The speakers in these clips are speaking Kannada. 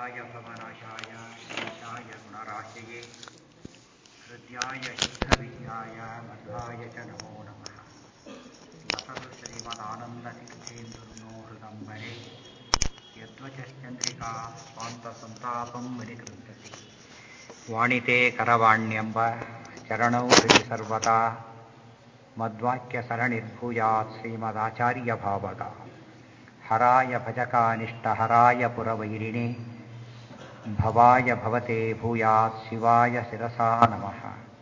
य भवनाशाय ईशाय गुणराशये हृद्याय शुद्धविद्याय मध्वाय च नमो नमः लसतु श्रीमदानन्दतीर्थेन्दुर्नो हृदम्बरे यद्वचश्चन्द्रिका स्वान्तसन्तापं विनिकृन्तति ವಾಣಿತೆ ಕರವಾಣ್ಯಂಬ ಚರಣೌ ಹೃದಿ ಸರ್ವದಾ ಮದ್ವಾಕ್ಯ ಸರಣಿರ್ಭೂಯಾತ್ ಶ್ರೀಮದಾಚಾರ್ಯ ಭಾವಗ ಹರಾಯ ಭಜಕಾನಿಷ್ಠ ಹರಾಯ ಪುರವೈರಿಣಿ ಭವಾಯ ಭವತೆ ಭೂಯಾತ್ ಶಿವಾಯ ಶಿರಸಾ ನಮಃ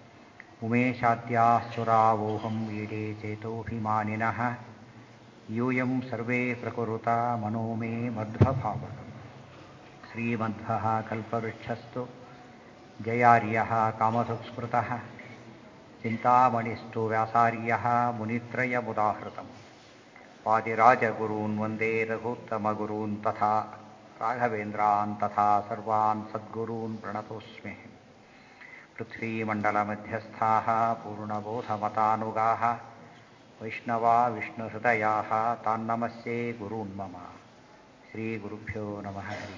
ಉಮೇಶಾದ್ಯಾಸುರಾವೋಹಂ ಈಡೇ ಚೇತೋಭಿಮಾನಿನಃ ಯೂಯಂ ಸರ್ವೇ ಪ್ರಕುರುತ ಮನೋ ಮೇ ಮಧ್ವಭಾವಕ ಶ್ರೀಮಧ್ವಃ ಕಲ್ಪವೃಕ್ಷಸ್ತು ಜಯಾರ್ಯಃ ಕಾಮಸುಸ್ಮೃತಃ ಚಿಂತಾಮಣಿಸ್ತು ವ್ಯಾಸಾರ್ಯಃ ಮುನಿತ್ರಯमुदाहृतम् पादिराजगुरून् वन्दे रघुत्तमगुरून् तथा राघवेन्द्रान् तथा सर्वान् सद्गुरून् प्रणतोऽस्मि पृथ्वीमण्डलमध्यस्थाः पूर्णबोधमतानुगाः वैष्णवा विष्णुहृदयाः तान्नमस्ये गुरून् मम ಶ್ರೀಗುರುಭ್ಯೋ ನಮಃ ಹರಿ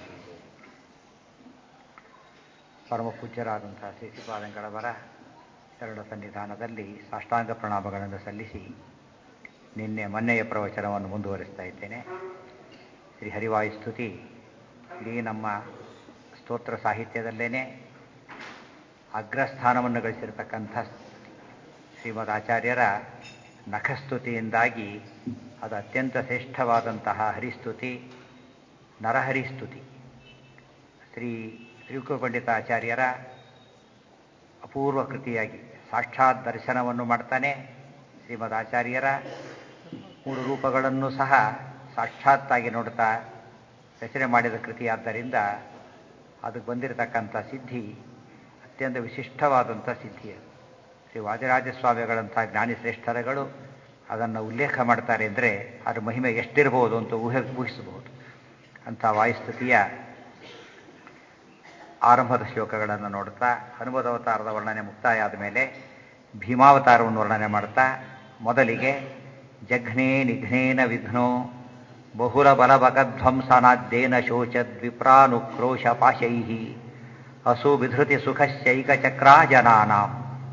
ಪರಮ ಪೂಜ್ಯರಾದಂತಹ ಶ್ರೀಪಾದಂಗಳವರ ಶರಣ ಸನ್ನಿಧಾನದಲ್ಲಿ ಸಾಷ್ಟಾಂಗ ಪ್ರಣಾಮಗಳನ್ನು ಸಲ್ಲಿಸಿ ನಿನ್ನೆ ಮೊನ್ನೆಯ ಪ್ರವಚನವನ್ನು ಮುಂದುವರಿಸ್ತಾ ಇದ್ದೇನೆ ಶ್ರೀ ಹರಿವಾಯುಸ್ತುತಿ ಇಡೀ ನಮ್ಮ ಸ್ತೋತ್ರ ಸಾಹಿತ್ಯದಲ್ಲೇನೆ ಅಗ್ರಸ್ಥಾನವನ್ನು ಗಳಿಸಿರತಕ್ಕಂಥ ಶ್ರೀಮದ್ ಆಚಾರ್ಯರ ನಖಸ್ತುತಿಯಿಂದಾಗಿ ಅದು ಅತ್ಯಂತ ಶ್ರೇಷ್ಠವಾದಂತಹ ಹರಿಸ್ತುತಿ ನರಹರಿಸ್ತುತಿ ಶ್ರೀ ತ್ರಿವಿಕ್ರಪಂಡಿತಾಚಾರ್ಯರ ಅಪೂರ್ವ ಕೃತಿಯಾಗಿ ಸಾಕ್ಷಾತ್ ದರ್ಶನವನ್ನು ಮಾಡ್ತಾನೆ ಶ್ರೀಮದ್ ಆಚಾರ್ಯರ ಮೂರು ರೂಪಗಳನ್ನು ಸಹ ಸಾಕ್ಷಾತ್ತಾಗಿ ನೋಡ್ತಾ ರಚನೆ ಮಾಡಿದ ಕೃತಿಯಾದ್ದರಿಂದ ಅದಕ್ಕೆ ಬಂದಿರತಕ್ಕಂಥ ಸಿದ್ಧಿ ಅತ್ಯಂತ ವಿಶಿಷ್ಟವಾದಂಥ ಸಿದ್ಧಿ ಅದು ಶ್ರೀ ವಾದಿರಾಜ ಸ್ವಾಮಿಗಳಂಥ ಜ್ಞಾನಿ ಶ್ರೇಷ್ಠರಗಳು ಅದನ್ನು ಉಲ್ಲೇಖ ಮಾಡ್ತಾರೆ ಅಂದರೆ ಅದರ ಮಹಿಮೆ ಎಷ್ಟಿರ್ಬೋದು ಅಂತ ಊಹೆ ಊಹಿಸಬಹುದು ಅಂಥ ವಾಯುಸ್ತುತಿಯ ಆರಂಭದ ಶ್ಲೋಕಗಳನ್ನು ನೋಡ್ತಾ ಹನುಮದವತಾರದ ವರ್ಣನೆ ಮುಕ್ತಾಯ ಆದ ಮೇಲೆ ಭೀಮಾವತಾರವನ್ನು ವರ್ಣನೆ ಮಾಡ್ತಾ ಮೊದಲಿಗೆ ಜಘ್ನೇ ನಿಘ್ನೇನ ವಿಘ್ನೋ ಬಹುಲ ಬಲಭಗಧ್ವಂಸನಾದ್ದೇನ ಶೋಚದ್ವಿಪ್ರಾನುಕ್ರೋಶ ಪಾಶೈ ಹಸು ವಿಧೃತಿ ಸುಖಶ್ಚೈಕಚಕ್ರಾಜನಾನಾಂ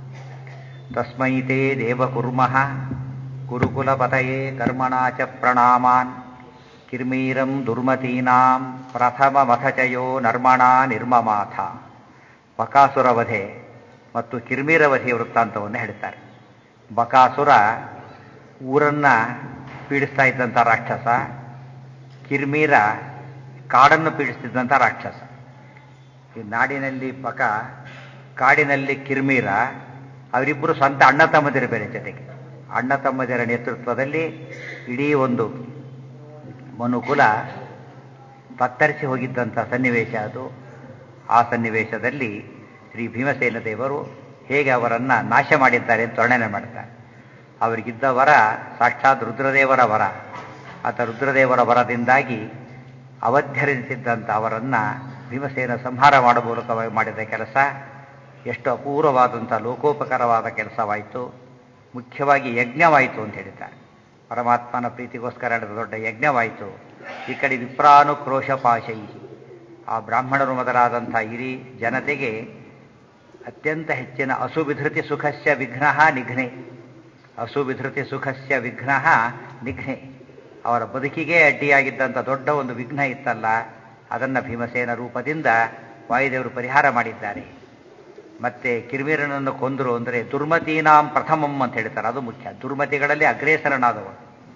ತಸ್ಮೈ ತೇ ದೇವಕುರ್ಮಃ ಗುರುಕುಲಪತಯೇ ಕರ್ಮಣಾ ಚ ಪ್ರಣಾಮಾನ್ ಕಿರ್ಮೀರಂ ದುರ್ಮತೀನಾಂ ಪ್ರಥಮಮಥಚಯೋ ನರ್ಮಣಾ ನಿರ್ಮಮಾಥ ಬಕಾಸುರವಧೆ ಮತ್ತು ಕಿರ್ಮೀರವಧೆಯ ವೃತ್ತಾಂತವನ್ನು ಹೇಳ್ತಾರೆ ಬಕಾಸುರ ಊರನ್ನು ಪೀಡಿಸ್ತಾ ಇದ್ದಂಥ ರಾಕ್ಷಸ ಕಿರ್ಮೀರ ಕಾಡನ್ನು ಪೀಡಿಸ್ತಿದ್ದಂಥ ರಾಕ್ಷಸ ಈ ನಾಡಿನಲ್ಲಿ ಬಕ ಕಾಡಿನಲ್ಲಿ ಕಿರ್ಮೀರ ಅವರಿಬ್ಬರು ಸ್ವಂತ ಅಣ್ಣ ತಮ್ಮದಿರ ಬೇರೆ ಜೊತೆಗೆ ಅಣ್ಣ ತಮ್ಮದಿರ ನೇತೃತ್ವದಲ್ಲಿ ಇಡೀ ಒಂದು ಮನುಕುಲ ತತ್ತರಿಸಿ ಹೋಗಿದ್ದಂಥ ಸನ್ನಿವೇಶ ಅದು ಆ ಸನ್ನಿವೇಶದಲ್ಲಿ ಶ್ರೀ ಭೀಮಸೇನ ದೇವರು ಹೇಗೆ ಅವರನ್ನು ನಾಶ ಮಾಡಿದ್ದಾರೆ ಅಂತ ವರ್ಣನೆ ಮಾಡ್ತಾರೆ ಅವರಿಗಿದ್ದ ವರ ಸಾಕ್ಷಾತ್ ರುದ್ರದೇವರ ವರ ಆತ ರುದ್ರದೇವರ ವರದಿಂದಾಗಿ ಅವಧ್ಯರಿಸಿದ್ದಂಥ ಅವರನ್ನು ಭೀಮಸೇನ ಸಂಹಾರ ಮಾಡುವ ಮೂಲಕವಾಗಿ ಮಾಡಿದ ಕೆಲಸ ಎಷ್ಟು ಅಪೂರ್ವವಾದಂಥ ಲೋಕೋಪಕರವಾದ ಕೆಲಸವಾಯಿತು ಮುಖ್ಯವಾಗಿ ಯಜ್ಞವಾಯಿತು ಅಂತ ಹೇಳಿದ್ದಾರೆ ಪರಮಾತ್ಮನ ಪ್ರೀತಿಗೋಸ್ಕರ ನಡೆದ ದೊಡ್ಡ ಯಜ್ಞವಾಯಿತು ಈ ಕಡೆ ವಿಪ್ರಾನುಕ್ರೋಶ ಪಾಶೈ ಆ ಬ್ರಾಹ್ಮಣರು ಮೊದಲಾದಂಥ ಇಡೀ ಜನತೆಗೆ ಅತ್ಯಂತ ಹೆಚ್ಚಿನ ಅಸುವಿಧೃತಿ ಸುಖಸ್ಯ ವಿಘ್ನ ನಿಘ್ನೆ ಅಸುವಿಧೃತಿ ಸುಖಸ್ಯ ವಿಘ್ನ ನಿಘ್ನೆ ಅವರ ಬದುಕಿಗೆ ಅಡ್ಡಿಯಾಗಿದ್ದಂಥ ದೊಡ್ಡ ಒಂದು ವಿಘ್ನ ಇತ್ತಲ್ಲ ಅದನ್ನು ಭೀಮಸೇನ ರೂಪದಿಂದ ವಾಯುದೇವರು ಪರಿಹಾರ ಮಾಡಿದ್ದಾರೆ ಮತ್ತೆ ಕಿರ್ಮೀರನನ್ನು ಕೊಂದರು ಅಂದರೆ ದುರ್ಮತೀನಾಂ ಪ್ರಥಮಂ ಅಂತ ಹೇಳ್ತಾರೆ ಅದು ಮುಖ್ಯ ದುರ್ಮತಿಗಳಲ್ಲಿ ಅಗ್ರೇಸರನಾದವರು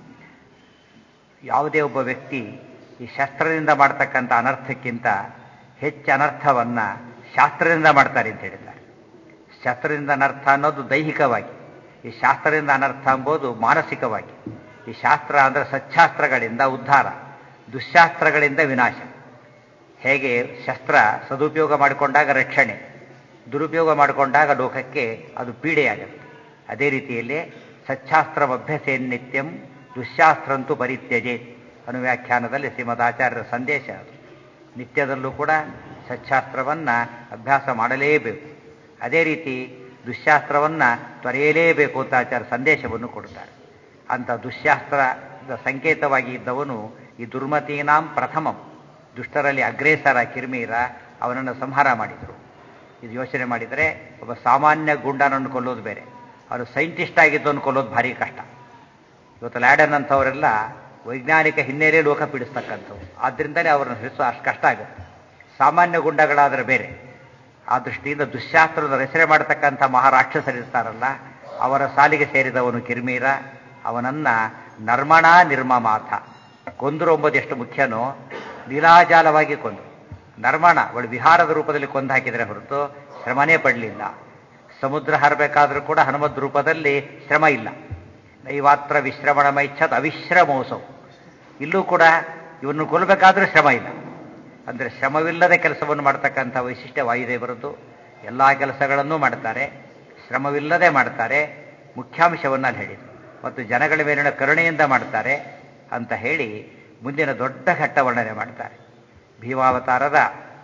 ಯಾವುದೇ ಒಬ್ಬ ವ್ಯಕ್ತಿ ಈ ಶಸ್ತ್ರದಿಂದ ಮಾಡ್ತಕ್ಕಂಥ ಅನರ್ಥಕ್ಕಿಂತ ಹೆಚ್ಚು ಅನರ್ಥವನ್ನು ಶಾಸ್ತ್ರದಿಂದ ಮಾಡ್ತಾರೆ ಅಂತ ಹೇಳಿದ್ದಾರೆ ಶಾಸ್ತ್ರದಿಂದ ಅನರ್ಥ ಅನ್ನೋದು ದೈಹಿಕವಾಗಿ ಈ ಶಾಸ್ತ್ರದಿಂದ ಅನರ್ಥ ಎಂಬುದು ಮಾನಸಿಕವಾಗಿ ಈ ಶಾಸ್ತ್ರ ಅಂದರೆ ಸಚ್ಛಾಸ್ತ್ರಗಳಿಂದ ಉದ್ಧಾರ ದುಶ್ಶಾಸ್ತ್ರಗಳಿಂದ ವಿನಾಶ ಹೇಗೆ ಶಸ್ತ್ರ ಸದುಪಯೋಗ ಮಾಡಿಕೊಂಡಾಗ ರಕ್ಷಣೆ ದುರುಪಯೋಗ ಮಾಡಿಕೊಂಡಾಗ ಲೋಕಕ್ಕೆ ಅದು ಪೀಡೆಯಾಗುತ್ತೆ ಅದೇ ರೀತಿಯಲ್ಲಿ ಸಚ್ಛಾಸ್ತ್ರಮಭ್ಯಸೇ ನಿತ್ಯಂ ದುಶ್ಶಾಸ್ತ್ರಂತೂ ಪರಿತ್ಯಜೆ ಅನ್ನೋ ವ್ಯಾಖ್ಯಾನದಲ್ಲಿ ಶ್ರೀಮದಾಚಾರ್ಯರ ಸಂದೇಶ ಅದು ನಿತ್ಯದಲ್ಲೂ ಕೂಡ ಸಚ್ಛಾಸ್ತ್ರವನ್ನು ಅಭ್ಯಾಸ ಮಾಡಲೇಬೇಕು ಅದೇ ರೀತಿ ದುಶ್ಶಾಸ್ತ್ರವನ್ನು ತೊರೆಯಲೇಬೇಕು ಅಂತ ಆಚಾರ್ಯ ಸಂದೇಶವನ್ನು ಕೊಡ್ತಾರೆ ಅಂಥ ದುಶ್ಶಾಸ್ತ್ರದ ಸಂಕೇತವಾಗಿ ಇದ್ದವನು ಈ ದುರ್ಮತೀನಾಂ ಪ್ರಥಮಂ ದುಷ್ಟರಲ್ಲಿ ಅಗ್ರೇಸರ ಕಿರ್ಮೀರ ಅವನನ್ನು ಸಂಹಾರ ಮಾಡಿದರು ಇದು ಯೋಚನೆ ಮಾಡಿದರೆ ಒಬ್ಬ ಸಾಮಾನ್ಯ ಗುಂಡನನ್ನು ಕೊಲ್ಲೋದು ಬೇರೆ ಅವರು ಸೈಂಟಿಸ್ಟ್ ಆಗಿದ್ದನ್ನು ಕೊಲ್ಲೋದು ಭಾರಿ ಕಷ್ಟ ಇವತ್ತು ಲ್ಯಾಡನ್ ಅಂಥವರೆಲ್ಲ ವೈಜ್ಞಾನಿಕ ಹಿನ್ನೆಲೆ ಲೋಕ ಪೀಡಿಸ್ತಕ್ಕಂಥವು ಆದ್ದರಿಂದಲೇ ಅವರನ್ನು ಹಿಡಿಸೋ ಅಷ್ಟು ಕಷ್ಟ ಆಗುತ್ತೆ ಸಾಮಾನ್ಯ ಗುಂಡಗಳಾದರೆ ಬೇರೆ ಆ ದೃಷ್ಟಿಯಿಂದ ದುಶ್ಯಾಸ್ತ್ರದ ರಚನೆ ಮಾಡತಕ್ಕಂಥ ಮಹಾರಾಕ್ಷಸರಿರ್ತಾರಲ್ಲ ಅವರ ಸಾಲಿಗೆ ಸೇರಿದವನು ಕಿರ್ಮೀರ ಅವನನ್ನ ನರ್ಮಣಾ ನಿರ್ಮಮಾಥ ಕೊಂದರು ಎಂಬುದು ಎಷ್ಟು ಮುಖ್ಯನೋ ಲೀಲಾಜಾಲವಾಗಿ ಕೊಂದು ನರ್ಮಣ ಅವಳು ವಿಹಾರದ ರೂಪದಲ್ಲಿ ಕೊಂದು ಹಾಕಿದರೆ ಹೊರತು ಶ್ರಮನೇ ಪಡಲಿಲ್ಲ ಸಮುದ್ರ ಹರಬೇಕಾದ್ರೂ ಕೂಡ ಹನುಮದ್ ರೂಪದಲ್ಲಿ ಶ್ರಮ ಇಲ್ಲ ನೈವಾತ್ರ ವಿಶ್ರಮಣ ಮೈಚ್ಛತ್ ಅವಿಶ್ರಮೋಸವು ಇಲ್ಲೂ ಕೂಡ ಇವನ್ನು ಕೊಲ್ಲಬೇಕಾದ್ರೂ ಶ್ರಮ ಇಲ್ಲ ಅಂದರೆ ಶ್ರಮವಿಲ್ಲದೆ ಕೆಲಸವನ್ನು ಮಾಡ್ತಕ್ಕಂಥ ವೈಶಿಷ್ಟ್ಯ ವಾಯುದೇವರದ್ದು ಎಲ್ಲ ಕೆಲಸಗಳನ್ನೂ ಮಾಡ್ತಾರೆ ಶ್ರಮವಿಲ್ಲದೆ ಮಾಡ್ತಾರೆ ಮುಖ್ಯಾಂಶವನ್ನು ಅಲ್ಲಿ ಹೇಳಿದರು ಮತ್ತು ಜನಗಳ ಮೇಲಿನ ಕರುಣೆಯಿಂದ ಮಾಡ್ತಾರೆ ಅಂತ ಹೇಳಿ ಮುಂದಿನ ದೊಡ್ಡ ಘಟ್ಟ ವರ್ಣನೆ ಮಾಡ್ತಾರೆ ಭೀಮಾವತಾರದ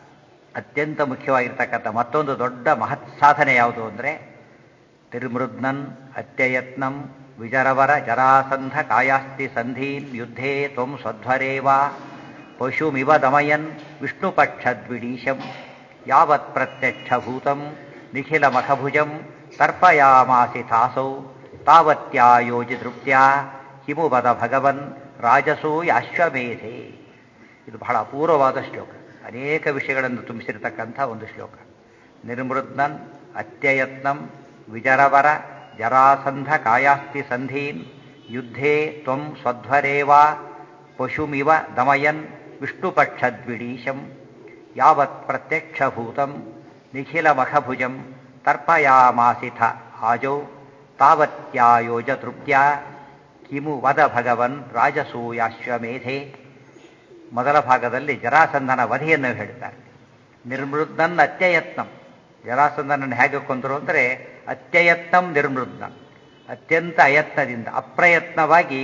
ಅತ್ಯಂತ ಮುಖ್ಯವಾಗಿರ್ತಕ್ಕಂಥ ಮತ್ತೊಂದು ದೊಡ್ಡ ಮಹತ್ ಸಾಧನೆ ಯಾವುದು ಅಂದರೆ ತಿರುಮೃದ್ನನ್ ಅತ್ಯಯತ್ನಂ ವಿಜರವರ ಜರಾಸಂಧ ಕಾಯಾಸ್ತಿ ಸಂಧೀನ್ ಯುದ್ಧೇ ತ್ವಂ ಸ್ವಧ್ವರೇವ ಪಶುಮಿವ ದಮಯನ್ ವಿಷ್ಣುಪಕ್ಷದ್ವಿಡೀಶಂ ಯಾವತ್ ಪ್ರತ್ಯಕ್ಷಭೂತಂ ನಿಖಿಲ ಮಖಭುಜಂ ತರ್ಪಯಾಮಾಸಿ ತಾಸೌ ತಾವತ್ಯಾಯೋಜಿ ತೃಪ್ತ್ಯಾ ಹಿಮುವದ ಭಗವನ್ ರಾಜಸೂಯಾಶ್ವಮೇಧೆ ಇದು ಬಹಳ ಅಪೂರ್ವವಾದ ಶ್ಲೋಕ ಅನೇಕ ವಿಷಯಗಳನ್ನು ತುಂಬಿಸಿರ್ತಕ್ಕಂಥ ಒಂದು ಶ್ಲೋಕ ನಿರ್ಮೃದ್ನನ್ ಅತ್ಯಯತ್ನಂ ವಿಜರವರ ಜರಾಸಂಧ ಕಾಯಾಸ್ತಿ ಸಂಧೀನ್ ಯುದ್ಧೇ ತ್ವಂ ಸ್ವಧ್ವರೇವ ಪಶುಮಿವ ದಮಯನ್ ವಿಷ್ಣುಪಕ್ಷದ್ವಿಡೀಶಂ ಯಾವತ್ ಪ್ರತ್ಯಕ್ಷಭೂತಂ ನಿಖಿಲಮಖಭುಜಂ ತರ್ಪಯಾಮಾಸಿಥ ಆಜೌ ತಾವತ್ಯಾಯೋಜ ತೃಪ್ತ್ಯಾ ಕಿಮು ವದ ಭಗವನ್ ರಾಜಸೂಯಾಶ್ವಮೇಧೆ ಮೊದಲ ಭಾಗದಲ್ಲಿ ಜರಾಸಂಧನ ವಧೆಯನ್ನು ಹೇಳ್ತಾರೆ ನಿರ್ಮೃದ್ನನ್ ಅತ್ಯಯತ್ನಂ ಜರಾಸಂಧನನ್ನು ಹೇಗೆ ಕೊಂದರು ಅಂದರೆ ಅತ್ಯಯತ್ನಂ ನಿರ್ಮೃದ್ನನ್ ಅತ್ಯಂತ ಅಯತ್ನದಿಂದ ಅಪ್ರಯತ್ನವಾಗಿ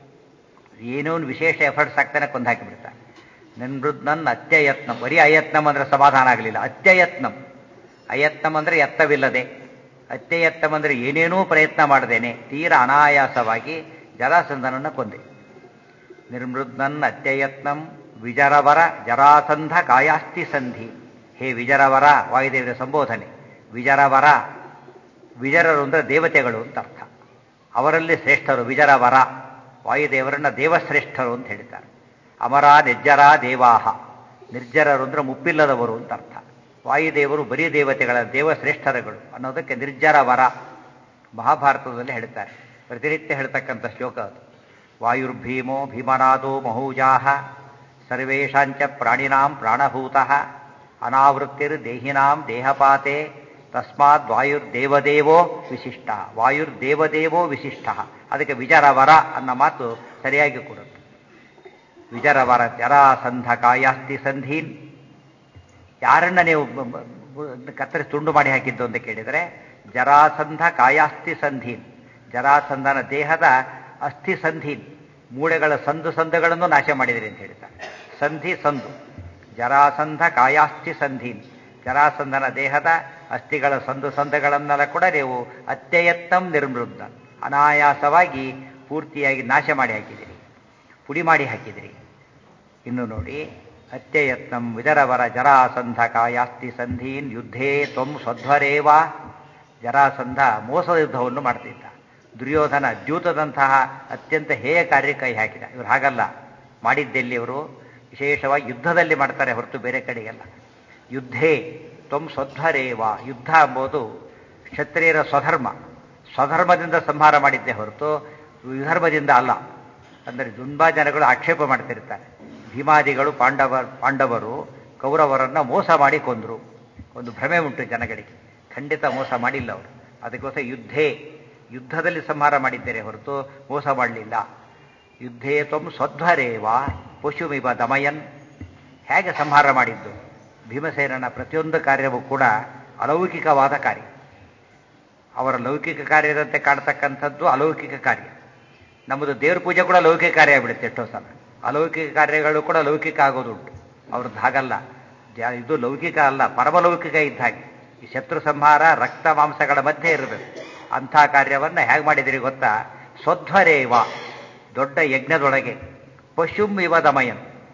ಏನೋ ಒಂದು ವಿಶೇಷ ಎಫರ್ಟ್ಸ್ ಆಗ್ತಾನೆ ಕೊಂದು ಹಾಕಿಬಿಡ್ತಾರೆ ನಿರ್ಮೃದ್ನನ್ ಅತ್ಯಯತ್ನಂ ಬರೀ ಅಯತ್ನಂ ಅಂದರೆ ಸಮಾಧಾನ ಆಗಲಿಲ್ಲ ಅತ್ಯಯತ್ನಂ ಅಯತ್ನಂ ಅಂದರೆ ಎತ್ತವಿಲ್ಲದೆ ಅತ್ಯಯತ್ನಂ ಅಂದರೆ ಏನೇನೂ ಪ್ರಯತ್ನ ಮಾಡದೇನೆ ತೀರ ಅನಾಯಾಸವಾಗಿ ಜರಾಸಂಧನನ್ನು ಕೊಂದೆ ನಿರ್ಮೃದ್ನನ್ ಅತ್ಯಯತ್ನಂ ವಿಜರವರ ಜರಾಸಂಧ ಕಾಯಾಸ್ತಿ ಸಂಧಿ ಹೇ ವಿಜರವರ ವಾಯುದೇವರ ಸಂಬೋಧನೆ ವಿಜರವರ ವಿಜರರು ಅಂದರೆ ದೇವತೆಗಳು ಅಂತ ಅರ್ಥ ಅವರಲ್ಲಿ ಶ್ರೇಷ್ಠರು ವಿಜರವರ ವಾಯುದೇವರನ್ನ ದೇವಶ್ರೇಷ್ಠರು ಅಂತ ಹೇಳಿದ್ದಾರೆ ಅಮರ ನಿರ್ಜರ ದೇವಾಹ ನಿರ್ಜರರು ಅಂದ್ರೆ ಮುಪ್ಪಿಲ್ಲದವರು ಅಂತ ಅರ್ಥ ವಾಯುದೇವರು ಬರೀ ದೇವತೆಗಳ ದೇವಶ್ರೇಷ್ಠರುಗಳು ಅನ್ನೋದಕ್ಕೆ ನಿರ್ಜರ ವರ ಮಹಾಭಾರತದಲ್ಲಿ ಹೇಳ್ತಾರೆ ಪ್ರತಿನಿತ್ಯ ಹೇಳ್ತಕ್ಕಂಥ ಶ್ಲೋಕ ಅದು ವಾಯುರ್ಭೀಮೋ ಭೀಮನಾದೋ ಮಹೂಜಾಹ ಸರ್ವೇಷಾಂಚ ಪ್ರಾಣಿನಾಂ ಪ್ರಾಣಭೂತಃ ಅನಾವೃತ್ತಿರ್ ದೇಹಿನಾಂ ದೇಹಪಾತೆ ತಸ್ಮಾತ್ ವಾಯುರ್ದೇವದೇವೋ ವಿಶಿಷ್ಟ ವಾಯುರ್ದೇವದೇವೋ ವಿಶಿಷ್ಟ ಅದಕ್ಕೆ ವಿಜರವರ ಅನ್ನೋ ಮಾತು ಸರಿಯಾಗಿ ಕೊಡುತ್ತೆ ವಿಜರವರ ಜರಾಸಂಧ ಕಾಯಾಸ್ತಿ ಸಂಧೀನ್ ಯಾರನ್ನ ನೀವು ಕತ್ತರಿಸಿ ತುಂಡು ಮಾಡಿ ಹಾಕಿದ್ದು ಅಂತ ಕೇಳಿದರೆ ಜರಾಸಂಧ ಕಾಯಾಸ್ತಿ ಸಂಧೀನ್ ಜರಾಸಂಧನ ದೇಹದ ಅಸ್ಥಿ ಸಂಧೀನ್ ಮೂಳೆಗಳ ಸಂದು ಸಂದುಗಳನ್ನು ನಾಶ ಮಾಡಿದಿರಿ ಅಂತ ಹೇಳ್ತಾರೆ ಸಂಧಿ ಸಂದು ಜರಾಸಂಧ ಕಾಯಾಸ್ತಿ ಸಂಧೀನ್ ಜರಾಸಂಧನ ದೇಹದ ಅಸ್ಥಿಗಳ ಸಂದು ಸಂದಗಳನ್ನೆಲ್ಲ ಕೂಡ ನೀವು ಅತ್ಯಯತ್ನಂ ನಿರ್ಮೃದ್ಧ ಅನಾಯಾಸವಾಗಿ ಪೂರ್ತಿಯಾಗಿ ನಾಶ ಮಾಡಿ ಹಾಕಿದಿರಿ ಪುಡಿ ಮಾಡಿ ಹಾಕಿದಿರಿ ಇನ್ನು ನೋಡಿ ಅತ್ಯಯತ್ನಂ ವಿದರವರ ಜರಾಸಂಧ ಕಾಯಾಸ್ತಿ ಸಂಧೀನ್ ಯುದ್ಧೇ ತ್ವಂ ಸ್ವಧ್ವರೇವ ಜರಾಸಂಧ ಮೋಸದ ಯುದ್ಧವನ್ನು ಮಾಡ್ತಿದ್ದ ದುರ್ಯೋಧನ ದ್ಯೂತದಂತಹ ಅತ್ಯಂತ ಹೇಯ ಕಾರ್ಯ ಕೈ ಹಾಕಿದ ಇವರು ಹಾಗಲ್ಲ ಮಾಡಿದ್ದೆಲ್ಲಿ ಇವರು ವಿಶೇಷವಾಗಿ ಯುದ್ಧದಲ್ಲಿ ಮಾಡ್ತಾರೆ ಹೊರತು ಬೇರೆ ಕಡೆಗೆಲ್ಲ ಯುದ್ಧೇ ತ್ವಂ ಸ್ವಧ್ವರೇವ ಯುದ್ಧ ಎಂಬುದು ಕ್ಷತ್ರಿಯರ ಸ್ವಧರ್ಮ ಸ್ವಧರ್ಮದಿಂದ ಸಂಹಾರ ಮಾಡಿದ್ದೆ ಹೊರತು ವಿಧರ್ಮದಿಂದ ಅಲ್ಲ ಅಂದರೆ ತುಂಬಾ ಜನಗಳು ಆಕ್ಷೇಪ ಮಾಡ್ತಿರ್ತಾರೆ ಭೀಮಾದಿಗಳು ಪಾಂಡವ ಪಾಂಡವರು ಕೌರವರನ್ನ ಮೋಸ ಮಾಡಿ ಕೊಂದರು ಒಂದು ಭ್ರಮೆ ಉಂಟು ಜನಗಳಿಗೆ ಖಂಡಿತ ಮೋಸ ಮಾಡಿಲ್ಲ ಅವರು ಅದಕ್ಕೋಸ್ಕರ ಯುದ್ಧೇ ಯುದ್ಧದಲ್ಲಿ ಸಂಹಾರ ಮಾಡಿದ್ದೇನೆ ಹೊರತು ಮೋಸ ಮಾಡಲಿಲ್ಲ ಯುದ್ಧೇ ತ್ವಂ ಸ್ವಧ್ವರೇವ ಪಶುಮಿವ ದಮಯನ್ ಹೇಗೆ ಸಂಹಾರ ಮಾಡಿದ್ದು ಭೀಮಸೇನನ ಪ್ರತಿಯೊಂದು ಕಾರ್ಯವೂ ಕೂಡ ಅಲೌಕಿಕವಾದ ಕಾರ್ಯ ಅವರ ಲೌಕಿಕ ಕಾರ್ಯದಂತೆ ಕಾಡ್ತಕ್ಕಂಥದ್ದು ಅಲೌಕಿಕ ಕಾರ್ಯ ನಮ್ಮದು ದೇವ್ರ ಪೂಜೆ ಕೂಡ ಲೌಕಿಕ ಕಾರ್ಯ ಆಗ್ಬಿಡುತ್ತೆ ಎಷ್ಟೋ ಸಲ ಅಲೌಕಿಕ ಕಾರ್ಯಗಳು ಕೂಡ ಲೌಕಿಕ ಆಗೋದುಂಟು ಅವ್ರದ್ದು ಹಾಗಲ್ಲ ಇದು ಲೌಕಿಕ ಅಲ್ಲ ಪರಮಲೌಕಿಕ ಇದ್ದ ಹಾಗೆ ಈ ಶತ್ರು ಸಂಹಾರ ರಕ್ತ ಮಾಂಸಗಳ ಮಧ್ಯೆ ಇರಬೇಕು ಅಂಥ ಕಾರ್ಯವನ್ನ ಹೇಗೆ ಮಾಡಿದಿರಿ ಗೊತ್ತಾ ಸ್ವಧ್ವರೇವ ದೊಡ್ಡ ಯಜ್ಞದೊಳಗೆ ಪಶುಂ ಇವ ದಮಯನ್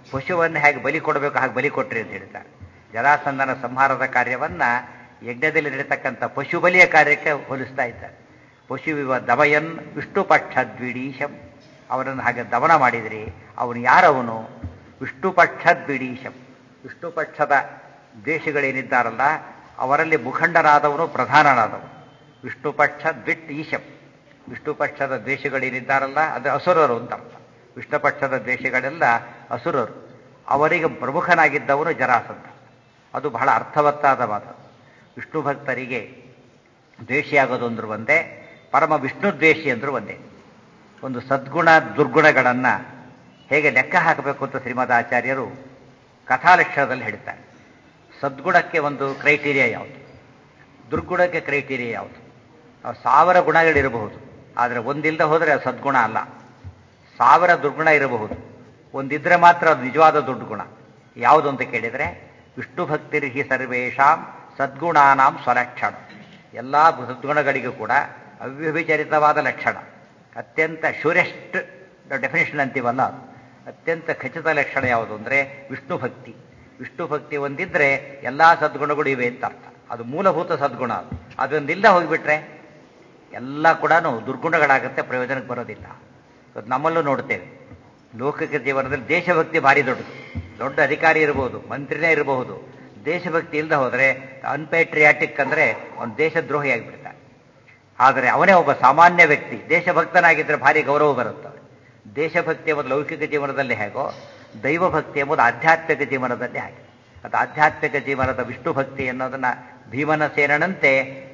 ಪಶುವನ್ನು ಹೇಗೆ ಬಲಿ ಕೊಡಬೇಕು ಹಾಗೆ ಬಲಿ ಕೊಟ್ರಿ ಅಂತ ಹೇಳ್ತಾರೆ ಜರಾಸಂಧನ ಸಂಹಾರದ ಕಾರ್ಯವನ್ನ ಯಜ್ಞದಲ್ಲಿ ನಡೀತಕ್ಕಂಥ ಪಶು ಬಲಿಯ ಕಾರ್ಯಕ್ಕೆ ಹೋಲಿಸ್ತಾ ಇದ್ದಾರೆ ಪಶುವಿವ ದಮಯನ್ ವಿಷ್ಣು ಪಕ್ಷ ದ್ವಿಡೀಶಂ ಅವನನ್ನು ಹಾಗೆ ದಮನ ಮಾಡಿದ್ರಿ ಅವನು ಯಾರವನು ವಿಷ್ಣು ಪಕ್ಷ ದ್ವಿಡೀಶಂ ವಿಷ್ಣು ಪಕ್ಷದ ದ್ವೇಷಗಳೇನಿದ್ದಾರಲ್ಲ ಅವರಲ್ಲಿ ಮುಖಂಡನಾದವನು ಪ್ರಧಾನನಾದವನು ವಿಷ್ಣು ಪಕ್ಷ ದ್ವಿಟ್ ಈಶಂ ವಿಷ್ಣು ಪಕ್ಷದ ದ್ವೇಷಗಳೇನಿದ್ದಾರಲ್ಲ ಅದು ಅಸುರರು ಅಂತ ಅರ್ಥ ವಿಷ್ಣು ಪಕ್ಷದ ದ್ವೇಷಗಳೆಲ್ಲ ಅಸುರರು ಅವರಿಗೆ ಪ್ರಮುಖನಾಗಿದ್ದವನು ಜರಾಸಂಧ ಅದು ಬಹಳ ಅರ್ಥವತ್ತಾದ ಮಾತು ವಿಷ್ಣು ಭಕ್ತರಿಗೆ ದ್ವೇಷಿಯಾಗೋದು ಅಂದ್ರು ಒಂದೇ ಪರಮ ವಿಷ್ಣು ದ್ವೇಷಿ ಅಂದ್ರು ಒಂದೇ ಒಂದು ಸದ್ಗುಣ ದುರ್ಗುಣಗಳನ್ನು ಹೇಗೆ ಲೆಕ್ಕ ಹಾಕಬೇಕು ಅಂತ ಶ್ರೀಮದ್ ಆಚಾರ್ಯರು ಕಥಾಲಕ್ಷಣದಲ್ಲಿ ಹೇಳ್ತಾರೆ ಸದ್ಗುಣಕ್ಕೆ ಒಂದು ಕ್ರೈಟೀರಿಯಾ ಯಾವುದು ದುರ್ಗುಣಕ್ಕೆ ಕ್ರೈಟೀರಿಯಾ ಯಾವುದು ಅವು ಸಾವಿರ ಗುಣಗಳಿರಬಹುದು ಆದರೆ ಒಂದಿಲ್ಲದೆ ಹೋದರೆ ಅದು ಸದ್ಗುಣ ಅಲ್ಲ ಸಾವಿರ ದುರ್ಗುಣ ಇರಬಹುದು ಒಂದಿದ್ರೆ ಮಾತ್ರ ಅದು ನಿಜವಾದ ದೊಡ್ಡ ಗುಣ ಯಾವುದು ಅಂತ ಕೇಳಿದರೆ ವಿಷ್ಣು ಭಕ್ತಿರ್ಹಿ ಸರ್ವೇಶಾಂ ಸದ್ಗುಣಾನಾಂ ಸ್ವಲಕ್ಷಣ ಎಲ್ಲ ಸದ್ಗುಣಗಳಿಗೂ ಕೂಡ ಅವ್ಯಭಿಚರಿತವಾದ ಲಕ್ಷಣ ಅತ್ಯಂತ ಶೂರೆಸ್ಟ್ ಡೆಫಿನೇಷನ್ ಅಂತೀವಲ್ಲ ಅದು ಅತ್ಯಂತ ಖಚಿತ ಲಕ್ಷಣ ಯಾವುದು ಅಂದರೆ ವಿಷ್ಣು ಭಕ್ತಿ ವಿಷ್ಣು ಭಕ್ತಿ ಒಂದಿದ್ರೆ ಎಲ್ಲ ಸದ್ಗುಣಗಳು ಇವೆ ಅಂತ ಅರ್ಥ ಅದು ಮೂಲಭೂತ ಸದ್ಗುಣ ಅದು ಅದೊಂದಿಲ್ಲ ಹೋಗಿಬಿಟ್ರೆ ಎಲ್ಲ ಕೂಡ ದುರ್ಗುಣಗಳಾಗುತ್ತೆ ಪ್ರಯೋಜನಕ್ಕೆ ಬರೋದಿಲ್ಲ ಇವತ್ತು ನಮ್ಮಲ್ಲೂ ನೋಡ್ತೇವೆ ಲೌಕಿಕ ಜೀವನದಲ್ಲಿ ದೇಶಭಕ್ತಿ ಭಾರಿ ದೊಡ್ಡದು ದೊಡ್ಡ ಅಧಿಕಾರಿ ಇರಬಹುದು ಮಂತ್ರಿನೇ ಇರಬಹುದು ದೇಶಭಕ್ತಿ ಇಲ್ಲದೆ ಹೋದರೆ ಅನ್ಪೇಟ್ರಿಯಾಟಿಕ್ ಅಂದರೆ ಅವನು ದೇಶದ್ರೋಹಿ ಆಗಿಬಿಡ್ತಾನೆ ಆದರೆ ಅವನೇ ಒಬ್ಬ ಸಾಮಾನ್ಯ ವ್ಯಕ್ತಿ ದೇಶಭಕ್ತನಾಗಿದ್ದರೆ ಭಾರಿ ಗೌರವ ಬರುತ್ತೆ ದೇಶಭಕ್ತಿ ಎಂಬುದು ಲೌಕಿಕ ಜೀವನದಲ್ಲಿ ಹೇಗೋ ದೈವಭಕ್ತಿ ಎಂಬುದು ಆಧ್ಯಾತ್ಮಿಕ ಜೀವನದಲ್ಲಿ ಹಾಗೆ ಅದು ಆಧ್ಯಾತ್ಮಿಕ ಜೀವನದ ವಿಷ್ಣು ಭಕ್ತಿ ಅನ್ನೋದನ್ನ ಭೀಮನ ಸೇನನಂತೆ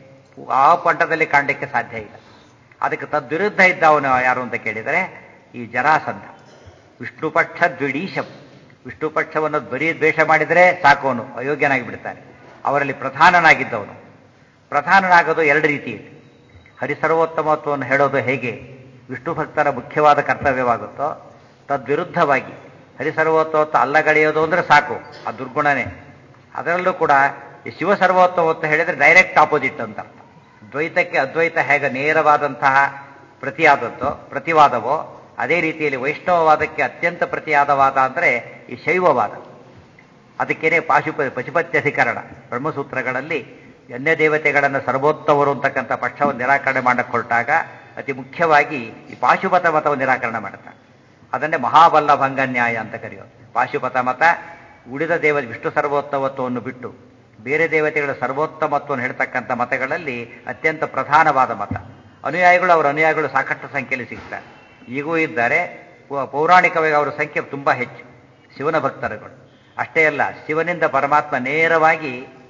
ಆ ಪಂಟದಲ್ಲಿ ಕಾಣಲಿಕ್ಕೆ ಸಾಧ್ಯ ಇಲ್ಲ ಅದಕ್ಕೆ ತದ್ವಿರುದ್ಧ ಇದ್ದವನು ಯಾರು ಅಂತ ಕೇಳಿದರೆ ಈ ಜರಾಸಂಧ ವಿಷ್ಣು ಪಕ್ಷ ದ್ವಿಡೀಶಂ ವಿಷ್ಣು ಪಕ್ಷವನ್ನು ಬರೀ ದ್ವೇಷ ಮಾಡಿದರೆ ಸಾಕೋನು ಅಯೋಗ್ಯನಾಗಿ ಬಿಡ್ತಾನೆ ಅವರಲ್ಲಿ ಪ್ರಧಾನನಾಗಿದ್ದವನು ಪ್ರಧಾನನಾಗೋದು ಎರಡು ರೀತಿಯಲ್ಲಿ ಹರಿಸರ್ವೋತ್ತಮತ್ವವನ್ನು ಹೇಳೋದು ಹೇಗೆ ವಿಷ್ಣು ಭಕ್ತರ ಮುಖ್ಯವಾದ ಕರ್ತವ್ಯವಾಗುತ್ತೋ ತದ್ವಿರುದ್ಧವಾಗಿ ಹರಿಸರ್ವೋತ್ತಮತ್ವ ಅಲ್ಲಗಳೆಯೋದು ಅಂದರೆ ಸಾಕು ಆ ದುರ್ಗುಣನೇ ಅದರಲ್ಲೂ ಕೂಡ ಈ ಶಿವಸರ್ವೋತ್ತಮತ್ವ ಹೇಳಿದರೆ ಡೈರೆಕ್ಟ್ ಆಪೋಸಿಟ್ ಅಂತ ಅರ್ಥ ದ್ವೈತಕ್ಕೆ ಅದ್ವೈತ ಹೇಗೆ ನೇರವಾದಂತಹ ಪ್ರತಿಯಾದದ್ದೋ ಪ್ರತಿವಾದವೋ ಅದೇ ರೀತಿಯಲ್ಲಿ ವೈಷ್ಣವವಾದಕ್ಕೆ ಅತ್ಯಂತ ಪ್ರತಿಯಾದವಾದ ಅಂದರೆ ಈ ಶೈವವಾದ ಅದಕ್ಕೇನೆ ಪಾಶುಪ ಪಶುಪತ್ಯಧಿಕರಣ ಬ್ರಹ್ಮಸೂತ್ರಗಳಲ್ಲಿ ಅನ್ಯ ದೇವತೆಗಳನ್ನು ಸರ್ವೋತ್ತಮರು ಅಂತಕ್ಕಂಥ ಪಕ್ಷವನ್ನು ನಿರಾಕರಣೆ ಮಾಡಕ್ಕೆ ಹೊರಟಾಗ ಅತಿ ಮುಖ್ಯವಾಗಿ ಈ ಪಾಶುಪತ ಮತವನ್ನು ನಿರಾಕರಣೆ ಮಾಡುತ್ತಾರೆ ಅದನ್ನೇ ಮಹಾಬಲ್ಲಭಂಗ ನ್ಯಾಯ ಅಂತ ಕರೆಯೋದು ಪಾಶುಪತ ಮತ ಉಳಿದ ದೇವ ವಿಷ್ಣು ಸರ್ವೋತ್ತಮತ್ವವನ್ನು ಬಿಟ್ಟು ಬೇರೆ ದೇವತೆಗಳ ಸರ್ವೋತ್ತಮತ್ವವನ್ನು ಹೇಳ್ತಕ್ಕಂಥ ಮತಗಳಲ್ಲಿ ಅತ್ಯಂತ ಪ್ರಧಾನವಾದ ಮತ ಅನುಯಾಯಿಗಳು ಅವರ ಅನುಯಾಯಿಗಳು ಸಾಕಷ್ಟು ಸಂಖ್ಯೆಯಲ್ಲಿ ಸಿಗ್ತಾರೆ ಈಗೂ ಇದ್ದಾರೆ ಪೌರಾಣಿಕವಾಗಿ ಅವರ ಸಂಖ್ಯೆ ತುಂಬ ಹೆಚ್ಚು ಶಿವನ ಭಕ್ತರುಗಳು ಅಷ್ಟೇ ಅಲ್ಲ ಶಿವನಿಂದ ಪರಮಾತ್ಮ ನೇರವಾಗಿ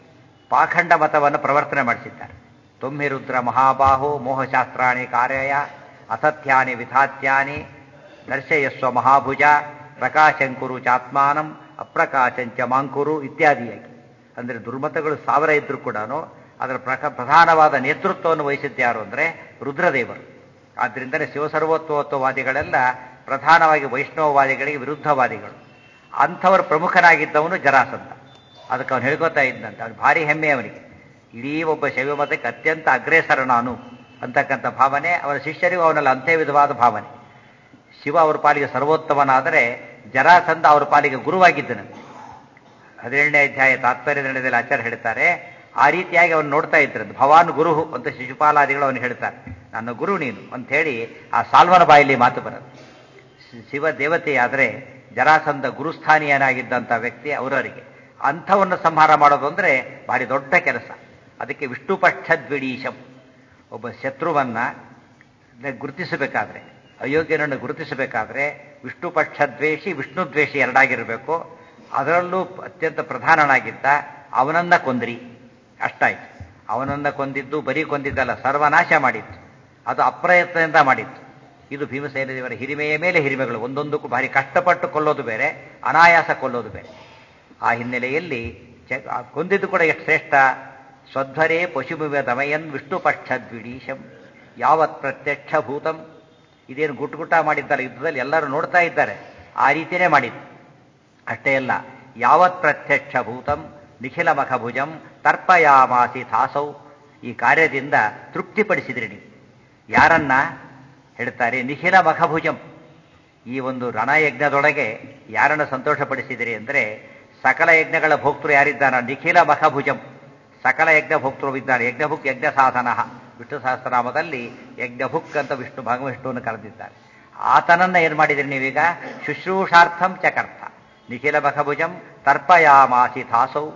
ಪಾಖಂಡ ಮತವನ್ನು ಪ್ರವರ್ತನೆ ಮಾಡಿಸಿದ್ದಾರೆ ತೊಮ್ಮಿ ರುದ್ರ ಮಹಾಬಾಹು ಮೋಹಶಾಸ್ತ್ರಾಣಿ ಕಾರ್ಯಯ ಅಸತ್ಯಾನಿ ವಿಧಾತ್ಯಾನಿ ದರ್ಶಯಸ್ವ ಮಹಾಭುಜ ಪ್ರಕಾಶಂಕುರು ಚಾತ್ಮಾನಂ ಅಪ್ರಕಾಶಂಚ ಮಾಂಕುರು ಇತ್ಯಾದಿಯಾಗಿ ಅಂದರೆ ದುರ್ಮತಗಳು ಸಾವಿರ ಇದ್ರೂ ಕೂಡ ಅದರ ಪ್ರಕ ಪ್ರಧಾನವಾದ ನೇತೃತ್ವವನ್ನು ವಹಿಸಿದ್ಯಾರು ಅಂದರೆ ರುದ್ರದೇವರು ಆದ್ದರಿಂದಲೇ ಶಿವಸರ್ವೋತ್ವತ್ವವಾದಿಗಳೆಲ್ಲ ಪ್ರಧಾನವಾಗಿ ವೈಷ್ಣವವಾದಿಗಳಿಗೆ ವಿರುದ್ಧವಾದಿಗಳು ಅಂಥವರು ಪ್ರಮುಖನಾಗಿದ್ದವನು ಜರಾಸಂಧ ಅದಕ್ಕೆ ಅವನು ಹೇಳ್ಕೊತಾ ಇದ್ದಂತೆ ಅವನು ಭಾರಿ ಹೆಮ್ಮೆ ಅವನಿಗೆ ಇಡೀ ಒಬ್ಬ ಶೈವ ಮತಕ್ಕೆ ಅತ್ಯಂತ ಅಗ್ರೇಸರ ನಾನು ಅಂತಕ್ಕಂಥ ಭಾವನೆ ಅವನ ಶಿಷ್ಯರಿಗೂ ಅವನಲ್ಲಿ ಅಂತ್ಯ ವಿಧವಾದ ಭಾವನೆ ಶಿವ ಅವರ ಪಾಲಿಗೆ ಸರ್ವೋತ್ತಮನಾದರೆ ಜರಾಸಂಧ ಅವರ ಪಾಲಿಗೆ ಗುರುವಾಗಿದ್ದನಂತೆ ಹದಿನೇಳನೇ ಅಧ್ಯಾಯ ತಾತ್ಪರ್ಯ ನಿರ್ಣಯದಲ್ಲಿ ಆಚಾರ್ಯ ಹೇಳ್ತಾರೆ ಆ ರೀತಿಯಾಗಿ ಅವನು ನೋಡ್ತಾ ಇದ್ರಂತೆ ಭವಾನ್ ಗುರು ಅಂತ ಶಿಶುಪಾಲಾದಿಗಳು ಅವನು ಹೇಳ್ತಾರೆ ನನ್ನ ಗುರು ನೀನು ಅಂತ ಹೇಳಿ ಆ ಸಾಲ್ವನ ಬಾಯಲ್ಲಿ ಮಾತು ಬರುತ್ತೆ ಶಿವ ದೇವತೆಯಾದರೆ ಜರಾಸಂಧ ಗುರುಸ್ಥಾನೀಯನಾಗಿದ್ದಂಥ ವ್ಯಕ್ತಿ ಅವರವರಿಗೆ ಅಂಥವನ್ನು ಸಂಹಾರ ಮಾಡೋದು ಅಂದರೆ ಭಾರಿ ದೊಡ್ಡ ಕೆಲಸ ಅದಕ್ಕೆ ವಿಷ್ಣು ಪಕ್ಷದ್ವಿಡೀಶಂ ಒಬ್ಬ ಶತ್ರುವನ್ನ ಗುರುತಿಸಬೇಕಾದ್ರೆ ಅಯೋಗ್ಯನನ್ನು ಗುರುತಿಸಬೇಕಾದ್ರೆ ವಿಷ್ಣು ಪಕ್ಷದ್ವೇಷಿ ವಿಷ್ಣು ದ್ವೇಷಿ ಎರಡಾಗಿರಬೇಕು ಅದರಲ್ಲೂ ಅತ್ಯಂತ ಪ್ರಧಾನನಾಗಿದ್ದ ಅವನನ್ನ ಕೊಂದ್ರಿ ಅಷ್ಟಾಯ್ತು ಅವನನ್ನ ಕೊಂದಿದ್ದು ಬರೀ ಕೊಂದಿದ್ದಲ್ಲ ಸರ್ವನಾಶ ಮಾಡಿತ್ತು ಅದು ಅಪ್ರಯತ್ನದಿಂದ ಮಾಡಿತ್ತು ಇದು ಭೀಮಸೇನ ದೇವರ ಹಿರಿಮೆಯ ಮೇಲೆ ಹಿರಿಮೆಗಳು ಒಂದೊಂದಕ್ಕೂ ಭಾರಿ ಕಷ್ಟಪಟ್ಟು ಕೊಲ್ಲೋದು ಬೇರೆ ಅನಾಯಾಸ ಕೊಲ್ಲೋದು ಬೇರೆ ಆ ಹಿನ್ನೆಲೆಯಲ್ಲಿ ಕೊಂದಿದ್ದು ಕೂಡ ಎಷ್ಟು ಶ್ರೇಷ್ಠ ಸ್ವಧ್ವರೇ ಪಶುಭುವ ದಮಯನ್ ವಿಷ್ಣು ಪಕ್ಷದ್ವಿಡೀಶಂ ಯಾವತ್ ಪ್ರತ್ಯಕ್ಷ ಭೂತಂ ಇದೇನು ಗುಟ್ಟು ಗುಟ್ಟ ಮಾಡಿದ್ದಾರೆ ಯುದ್ಧದಲ್ಲಿ ಎಲ್ಲರೂ ನೋಡ್ತಾ ಇದ್ದಾರೆ ಆ ರೀತಿಯೇ ಮಾಡಿದ್ದು ಅಷ್ಟೇ ಅಲ್ಲ ಯಾವತ್ ಪ್ರತ್ಯಕ್ಷ ಭೂತಂ ನಿಖಿಲ ಮಖಭುಜಂ ತರ್ಪಯಾಮಾಸಿ ಥಾಸೌ ಈ ಕಾರ್ಯದಿಂದ ತೃಪ್ತಿಪಡಿಸಿದ್ರಿ ನೀವು ಯಾರನ್ನ ಹೇಳ್ತಾರೆ ನಿಖಿಲ ಮಖಭುಜಂ ಈ ಒಂದು ರಣಯಜ್ಞದೊಳಗೆ ಯಾರನ್ನು ಸಂತೋಷಪಡಿಸಿದಿರಿ ಅಂದರೆ ಸಕಲ ಯಜ್ಞಗಳ ಭೋಕ್ತೃ ಯಾರಿದ್ದಾನ ನಿಖಿಲ ಮಖಭುಜಂ ಸಕಲ ಯಜ್ಞ ಭೋಕ್ತೃ ಇದ್ದಾನೆ ಯಜ್ಞಭುಕ್ ಯಜ್ಞ ಸಾಧನ ವಿಷ್ಣು ಸಹಸ್ರನಾಮದಲ್ಲಿ ಯಜ್ಞಭುಕ್ ಅಂತ ವಿಷ್ಣು ಭಗವಿಷ್ಣುವನ್ನು ಕರೆದಿದ್ದಾರೆ ಆತನನ್ನ ಏನ್ ಮಾಡಿದ್ರಿ ನೀವೀಗ ಶುಶ್ರೂಷಾರ್ಥಂ ಚಕರ್ಥ ನಿಖಿಲ ಮಖಭುಜಂ ತರ್ಪಯಾಮಾಸಿ ಥಾಸೌ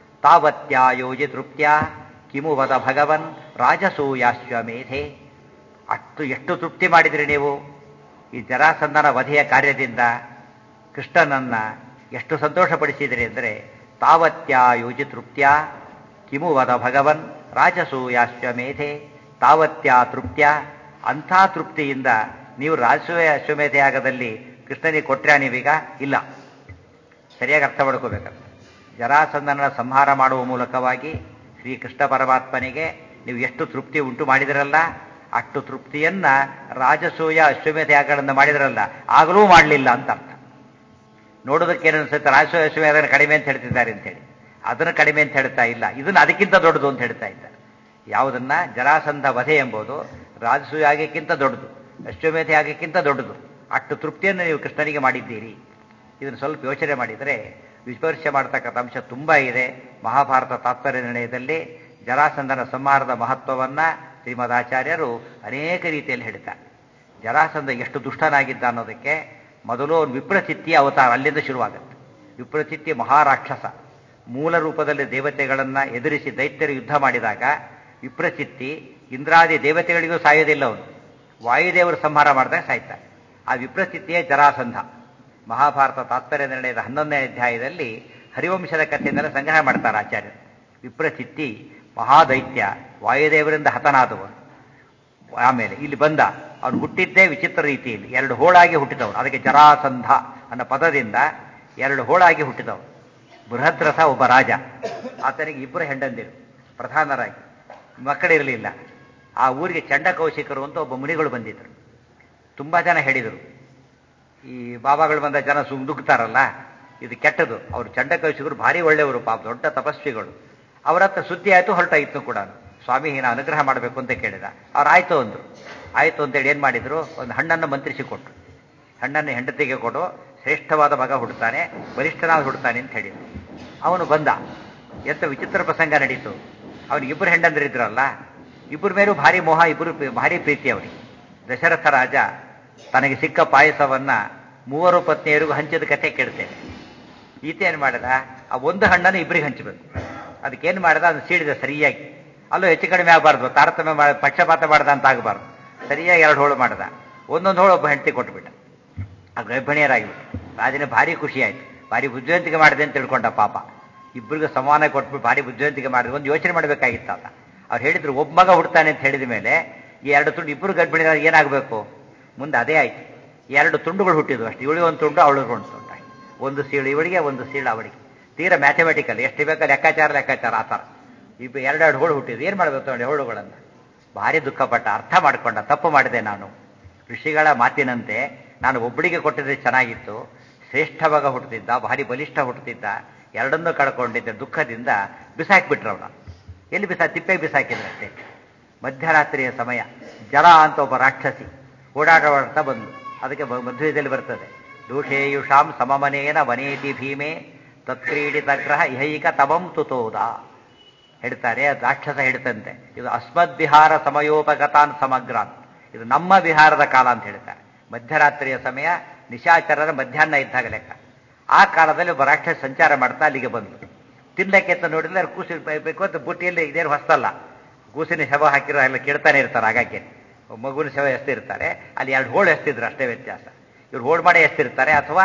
ತಾವತ್ಯಾಯೋಜಿ ತೃಪ್ತ್ಯ ಕಿಮು ವದ ಭಗವನ್ ರಾಜಸೂಯಾಶ್ವಮೇಧೆ ಅಷ್ಟು ಎಷ್ಟು ತೃಪ್ತಿ ಮಾಡಿದ್ರಿ ನೀವು ಈ ಜರಾಸಂಧನ ವಧೆಯ ಕಾರ್ಯದಿಂದ ಕೃಷ್ಣನನ್ನ ಎಷ್ಟು ಸಂತೋಷಪಡಿಸಿದ್ರಿ ಅಂದರೆ ತಾವತ್ಯಾಯೋಜಿ ತೃಪ್ತ್ಯ ಕಿಮು ವದ ಭಗವನ್ ರಾಜಸೂಯಾಶ್ವಮೇಧೆ ತಾವತ್ಯಾ ತೃಪ್ತ್ಯ ಅಂಥ ತೃಪ್ತಿಯಿಂದ ನೀವು ರಾಜಸೂಯ ಅಶ್ವಮೇಧ ಯಾಗದಲ್ಲಿ ಕೃಷ್ಣನಿಗೆ ಕೊಟ್ರ್ಯಾ ನೀವೀಗ ಇಲ್ಲ ಸರಿಯಾಗಿ ಅರ್ಥ ಮಾಡ್ಕೋಬೇಕಂತ ಜರಾಸಂಧನ ಸಂಹಾರ ಮಾಡುವ ಮೂಲಕವಾಗಿ ಶ್ರೀಕೃಷ್ಣ ಪರಮಾತ್ಮನಿಗೆ ನೀವು ಎಷ್ಟು ತೃಪ್ತಿ ಉಂಟು ಮಾಡಿದಿರಲ್ಲ ಅಷ್ಟು ತೃಪ್ತಿಯನ್ನ ರಾಜಸೂಯ ಅಶ್ವಮೇಧ ಯಾಗಗಳನ್ನು ಮಾಡಿದ್ರಲ್ಲ ಆಗಲೂ ಮಾಡಲಿಲ್ಲ ಅಂತ ಅರ್ಥ ನೋಡೋದಕ್ಕೆ ಏನು ಅನ್ಸುತ್ತೆ ರಾಜಸೂಯ ಅಶ್ವಮೇಧ ಕಡಿಮೆ ಅಂತ ಹೇಳ್ತಿದ್ದಾರೆ ಅಂತೇಳಿ ಅದನ್ನು ಕಡಿಮೆ ಅಂತ ಹೇಳ್ತಾ ಇಲ್ಲ ಇದನ್ನು ಅದಕ್ಕಿಂತ ದೊಡ್ಡದು ಅಂತ ಹೇಳ್ತಾ ಇದ್ದಾರೆ ಯಾವುದನ್ನ ಜರಾಸಂಧ ವಧೆ ಎಂಬುದು ರಾಜಸೂಯ ಯಾಗಕ್ಕಿಂತ ದೊಡ್ಡದು ಅಶ್ವಮೇಧ ಯಾಗಕ್ಕಿಂತ ದೊಡ್ಡದು ಅಷ್ಟು ತೃಪ್ತಿಯನ್ನು ನೀವು ಕೃಷ್ಣನಿಗೆ ಮಾಡಿದ್ದೀರಿ ಇದನ್ನು ಸ್ವಲ್ಪ ಯೋಚನೆ ಮಾಡಿದರೆ ವಿಸ್ಮರ್ಶೆ ಮಾಡತಕ್ಕಂಥ ಅಂಶ ತುಂಬ ಇದೆ ಮಹಾಭಾರತ ತಾತ್ಪರ್ಯ ನಿರ್ಣಯದಲ್ಲಿ ಜರಾಸಂಧನ ಸಂಹಾರದ ಮಹತ್ವವನ್ನ ಶ್ರೀಮದಾಚಾರ್ಯರು ಅನೇಕ ರೀತಿಯಲ್ಲಿ ಹೇಳ್ತಾರೆ ಜರಾಸಂಧ ಎಷ್ಟು ದುಷ್ಟನಾಗಿದ್ದ ಅನ್ನೋದಕ್ಕೆ ಮೊದಲು ಅವನು ವಿಪ್ರಚಿತ್ತಿ ಅವತಾರ ಅಲ್ಲಿಂದ ಶುರುವಾಗುತ್ತೆ ವಿಪ್ರಚಿತ್ತಿ ಮಹಾರಾಕ್ಷಸ ಮೂಲ ರೂಪದಲ್ಲಿ ದೇವತೆಗಳನ್ನ ಎದುರಿಸಿ ದೈತ್ಯರು ಯುದ್ಧ ಮಾಡಿದಾಗ ವಿಪ್ರಚಿತ್ತಿ ಇಂದ್ರಾದಿ ದೇವತೆಗಳಿಗೂ ಸಾಯೋದಿಲ್ಲ ಅವನು ವಾಯುದೇವರು ಸಂಹಾರ ಮಾಡಿದಾಗ ಸಾಯ್ತಾರೆ ಆ ವಿಪ್ರಚಿತ್ತಿಯೇ ಜರಾಸಂಧ ಮಹಾಭಾರತ ತಾತ್ಪರ್ಯ ನಿರ್ಣಯದ ಹನ್ನೊಂದನೇ ಅಧ್ಯಾಯದಲ್ಲಿ ಹರಿವಂಶದ ಕಥೆಯಿಂದಲೇ ಸಂಗ್ರಹ ಮಾಡ್ತಾರೆ ಆಚಾರ್ಯರು ವಿಪ್ರಚಿತ್ತಿ ಮಹಾದೈತ್ಯ ವಾಯುದೇವರಿಂದ ಹತನಾದವನು ಆಮೇಲೆ ಇಲ್ಲಿ ಬಂದ ಅವನು ಹುಟ್ಟಿದ್ದೇ ವಿಚಿತ್ರ ರೀತಿಯಲ್ಲಿ ಎರಡು ಹೋಳಾಗಿ ಹುಟ್ಟಿದವನು ಅದಕ್ಕೆ ಜರಾಸಂಧ ಅನ್ನೋ ಪದದಿಂದ ಎರಡು ಹೋಳಾಗಿ ಹುಟ್ಟಿದವನು ಬೃಹದ್ರಥ ಒಬ್ಬ ರಾಜ ಆತನಿಗೆ ಇಬ್ಬರು ಹೆಂಡಂದಿರು ಪ್ರಧಾನರಾಗಿ ಮಕ್ಕಳಿರಲಿಲ್ಲ ಆ ಊರಿಗೆ ಚಂಡಕೌಶಿಕರು ಅಂತ ಒಬ್ಬ ಮುನಿಗಳು ಬಂದಿದ್ದರು ತುಂಬಾ ಜನ ಹೇಳಿದರು ಈ ಬಾಬಾಗಳು ಬಂದ ಜನ ಸುಮ್ ದುಗ್ತಾರಲ್ಲ ಇದು ಕೆಟ್ಟದು ಅವರು ಚಂಡಕೌಶಿಕರು ಭಾರಿ ಒಳ್ಳೆಯವರು ಪಾಪ ದೊಡ್ಡ ತಪಸ್ವಿಗಳು ಅವರ ಹತ್ರ ಸುದ್ದಿ ಆಯ್ತು ಹೊರಟಾಯಿತು ಕೂಡ ಸ್ವಾಮಿ ಹೀನ ಅನುಗ್ರಹ ಮಾಡಬೇಕು ಅಂತ ಕೇಳಿದ ಅವ್ರು ಆಯ್ತು ಅಂದ್ರು ಆಯ್ತು ಅಂತೇಳಿ ಏನ್ ಮಾಡಿದ್ರು ಒಂದು ಹಣ್ಣನ್ನು ಮಂತ್ರಿಸಿ ಕೊಟ್ಟರು ಹಣ್ಣನ್ನು ಹೆಂಡತಿಗೆ ಕೊಡು ಶ್ರೇಷ್ಠವಾದ ಮಗ ಹುಡ್ತಾನೆ ಬಲಿಷ್ಠನಾದ ಹುಡ್ತಾನೆ ಅಂತ ಹೇಳಿದ್ರು ಅವನು ಬಂದ ಎಂತ ವಿಚಿತ್ರ ಪ್ರಸಂಗ ನಡೀತು ಅವನಿಗಿಬ್ಬರು ಹೆಂಡಂದ್ರಿದ್ರಲ್ಲ ಇಬ್ಬರ ಮೇಲೂ ಭಾರಿ ಮೋಹ ಇಬ್ಬರು ಭಾರಿ ಪ್ರೀತಿ ಅವನಿಗೆ ದಶರಥ ರಾಜ ತನಗೆ ಸಿಕ್ಕ ಪಾಯಸವನ್ನ ಮೂವರು ಪತ್ನಿಯರಿಗೂ ಹಂಚಿದ ಕಥೆ ಕೇಳ್ತೇನೆ ಈತ ಏನ್ ಮಾಡಿದ ಆ ಒಂದು ಹಣ್ಣನ್ನು ಇಬ್ಬರಿಗೆ ಹಂಚಬೇಕು ಅದಕ್ಕೇನು ಮಾಡಿದ ಅದನ್ನು ಸೀಳಿದ ಸರಿಯಾಗಿ ಅಲ್ಲೂ ಹೆಚ್ಚು ಕಡಿಮೆ ಆಗಬಾರ್ದು ತಾರತಮ್ಯ ಮಾಡ ಪಕ್ಷಪಾತ ಮಾಡ್ದ ಅಂತ ಆಗಬಾರ್ದು ಸರಿಯಾಗಿ ಎರಡು ಹೋಳು ಮಾಡ್ದ ಒಂದೊಂದು ಹೋಳು ಒಬ್ಬ ಹೆಂಡತಿ ಕೊಟ್ಬಿಟ್ಟ ಆ ಗರ್ಭಿಣಿಯರಾಗಿಬಿಟ್ಟು ರಾಜನ ಭಾರಿ ಖುಷಿ ಆಯ್ತು ಭಾರಿ ಬುದ್ಧಿವಂತಿಕೆ ಮಾಡಿದೆ ಅಂತ ತಿಳ್ಕೊಂಡ ಪಾಪ ಇಬ್ಬರಿಗೂ ಸಮಾನ ಕೊಟ್ಬಿಟ್ಟು ಭಾರಿ ಬುದ್ಧಿವಂತಿಕೆ ಮಾಡಿದ್ರು ಒಂದು ಯೋಚನೆ ಮಾಡಬೇಕಾಗಿತ್ತು ಆತ ಅವ್ರು ಹೇಳಿದ್ರು ಒಬ್ಬ ಮಗ ಹುಡ್ತಾನೆ ಅಂತ ಹೇಳಿದ ಮೇಲೆ ಈ ಎರಡು ತುಂಡು ಇಬ್ಬರು ಗರ್ಭಿಣಿಯರಾಗಿ ಏನಾಗಬೇಕು ಮುಂದೆ ಅದೇ ಆಯ್ತು ಎರಡು ತುಂಡುಗಳು ಹುಟ್ಟಿದ್ವು ಅಷ್ಟು ಇವಳಿಗೆ ಒಂದು ತುಂಡು ಅವಳಿಗೆ ಒಂದು ತುಂಡು ಆಯ್ತು ಒಂದು ಸೀಳು ಇವಳಿಗೆ ಒಂದು ಸೀಳು ಅವಳಿಗೆ ತೀರಾ ಮ್ಯಾಥಮೆಟಿಕಲ್ ಎಷ್ಟು ಬೇಕಾದ್ರೆ ಲೆಕ್ಕಾಚಾರ ಲೆಕ್ಕಾಚಾರ ಆ ಥರ ಇಬ್ಬರು ಎರಡೆರಡು ಹೋಳು ಹುಟ್ಟಿದ್ವು ಏನು ಮಾಡಬೇಕು ನೋಡಿ ಹೋಳುಗಳನ್ನು ಭಾರಿ ದುಃಖಪಟ್ಟ ಅರ್ಥ ಮಾಡಿಕೊಂಡ ತಪ್ಪು ಮಾಡಿದೆ ನಾನು ಋಷಿಗಳ ಮಾತಿನಂತೆ ನಾನು ಒಬ್ಬಳಿಗೆ ಕೊಟ್ಟಿದ್ರೆ ಚೆನ್ನಾಗಿತ್ತು ಶ್ರೇಷ್ಠ ಮಗ ಹುಟ್ಟುತ್ತಿದ್ದ ಭಾರಿ ಬಲಿಷ್ಠ ಹುಟ್ಟುತ್ತಿದ್ದ ಎರಡನ್ನೂ ಕಳ್ಕೊಂಡಿದ್ದ ದುಃಖದಿಂದ ಬಿಸಾಕ್ಬಿಟ್ರು ಅವನ ಎಲ್ಲಿ ಬಿಸಾ ತಿಪ್ಪೆಗೆ ಬಿಸಾಕಿದ್ರೆ ಅಷ್ಟೇ ಮಧ್ಯರಾತ್ರಿಯ ಸಮಯ ಜರ ಅಂತ ಒಬ್ಬ ರಾಕ್ಷಸಿ ಓಡಾಡೋಡ್ತಾ ಬಂದು ಅದಕ್ಕೆ ಮಧ್ವದಲ್ಲಿ ಬರ್ತದೆ ದೂಷೇಯುಷಾಂ ಸಮಮನೇನ ವನೇತಿ ಭೀಮೆ ತತ್ಕ್ರೀಡಿತಗ್ರಹ ಇಹೈಕ ತಮಂ ತುತೋದ ಹೇಳ್ತಾರೆ ರಾಕ್ಷಸ ಹೇಳ್ತಂತೆ ಇದು ಅಸ್ಮದ್ ವಿಹಾರ ಸಮಯೋಪಗತಾನ್ ಸಮಗ್ರಾನ್ ಇದು ನಮ್ಮ ವಿಹಾರದ ಕಾಲ ಅಂತ ಹೇಳ್ತಾರೆ ಮಧ್ಯರಾತ್ರಿಯ ಸಮಯ ನಿಶಾಚರರ ಮಧ್ಯಾಹ್ನ ಇದ್ದಾಗ ಲೆಕ್ಕ ಆ ಕಾಲದಲ್ಲಿ ಒಬ್ಬ ರಾಕ್ಷಸ ಸಂಚಾರ ಮಾಡ್ತಾ ಅಲ್ಲಿಗೆ ಬಂದು ತಿನ್ನಕ್ಕೆ ಅಂತ ನೋಡಿದ್ರೆ ಕೂಸಿ ಬೇಕು ಅಂತ ಬುಟ್ಟಿಯಲ್ಲಿ ಇದೇನು ಹೊಸ್ತಲ್ಲ ಕೂಸಿನ ಶವ ಹಾಕಿರೋ ಎಲ್ಲ ಕೇಳ್ತಾನೆ ಇರ್ತಾರೆ ಹಾಗಾಗಿ ಮಗುವಿನ ಶವ ಎಸ್ತಿರ್ತಾರೆ ಅಲ್ಲಿ ಎರಡು ಹೋಳು ಎಸ್ತಿದ್ರು ಅಷ್ಟೇ ವ್ಯತ್ಯಾಸ ಇವ್ರು ಹೋಳು ಮಾಡಿ ಎಸ್ತಿರ್ತಾರೆ ಅಥವಾ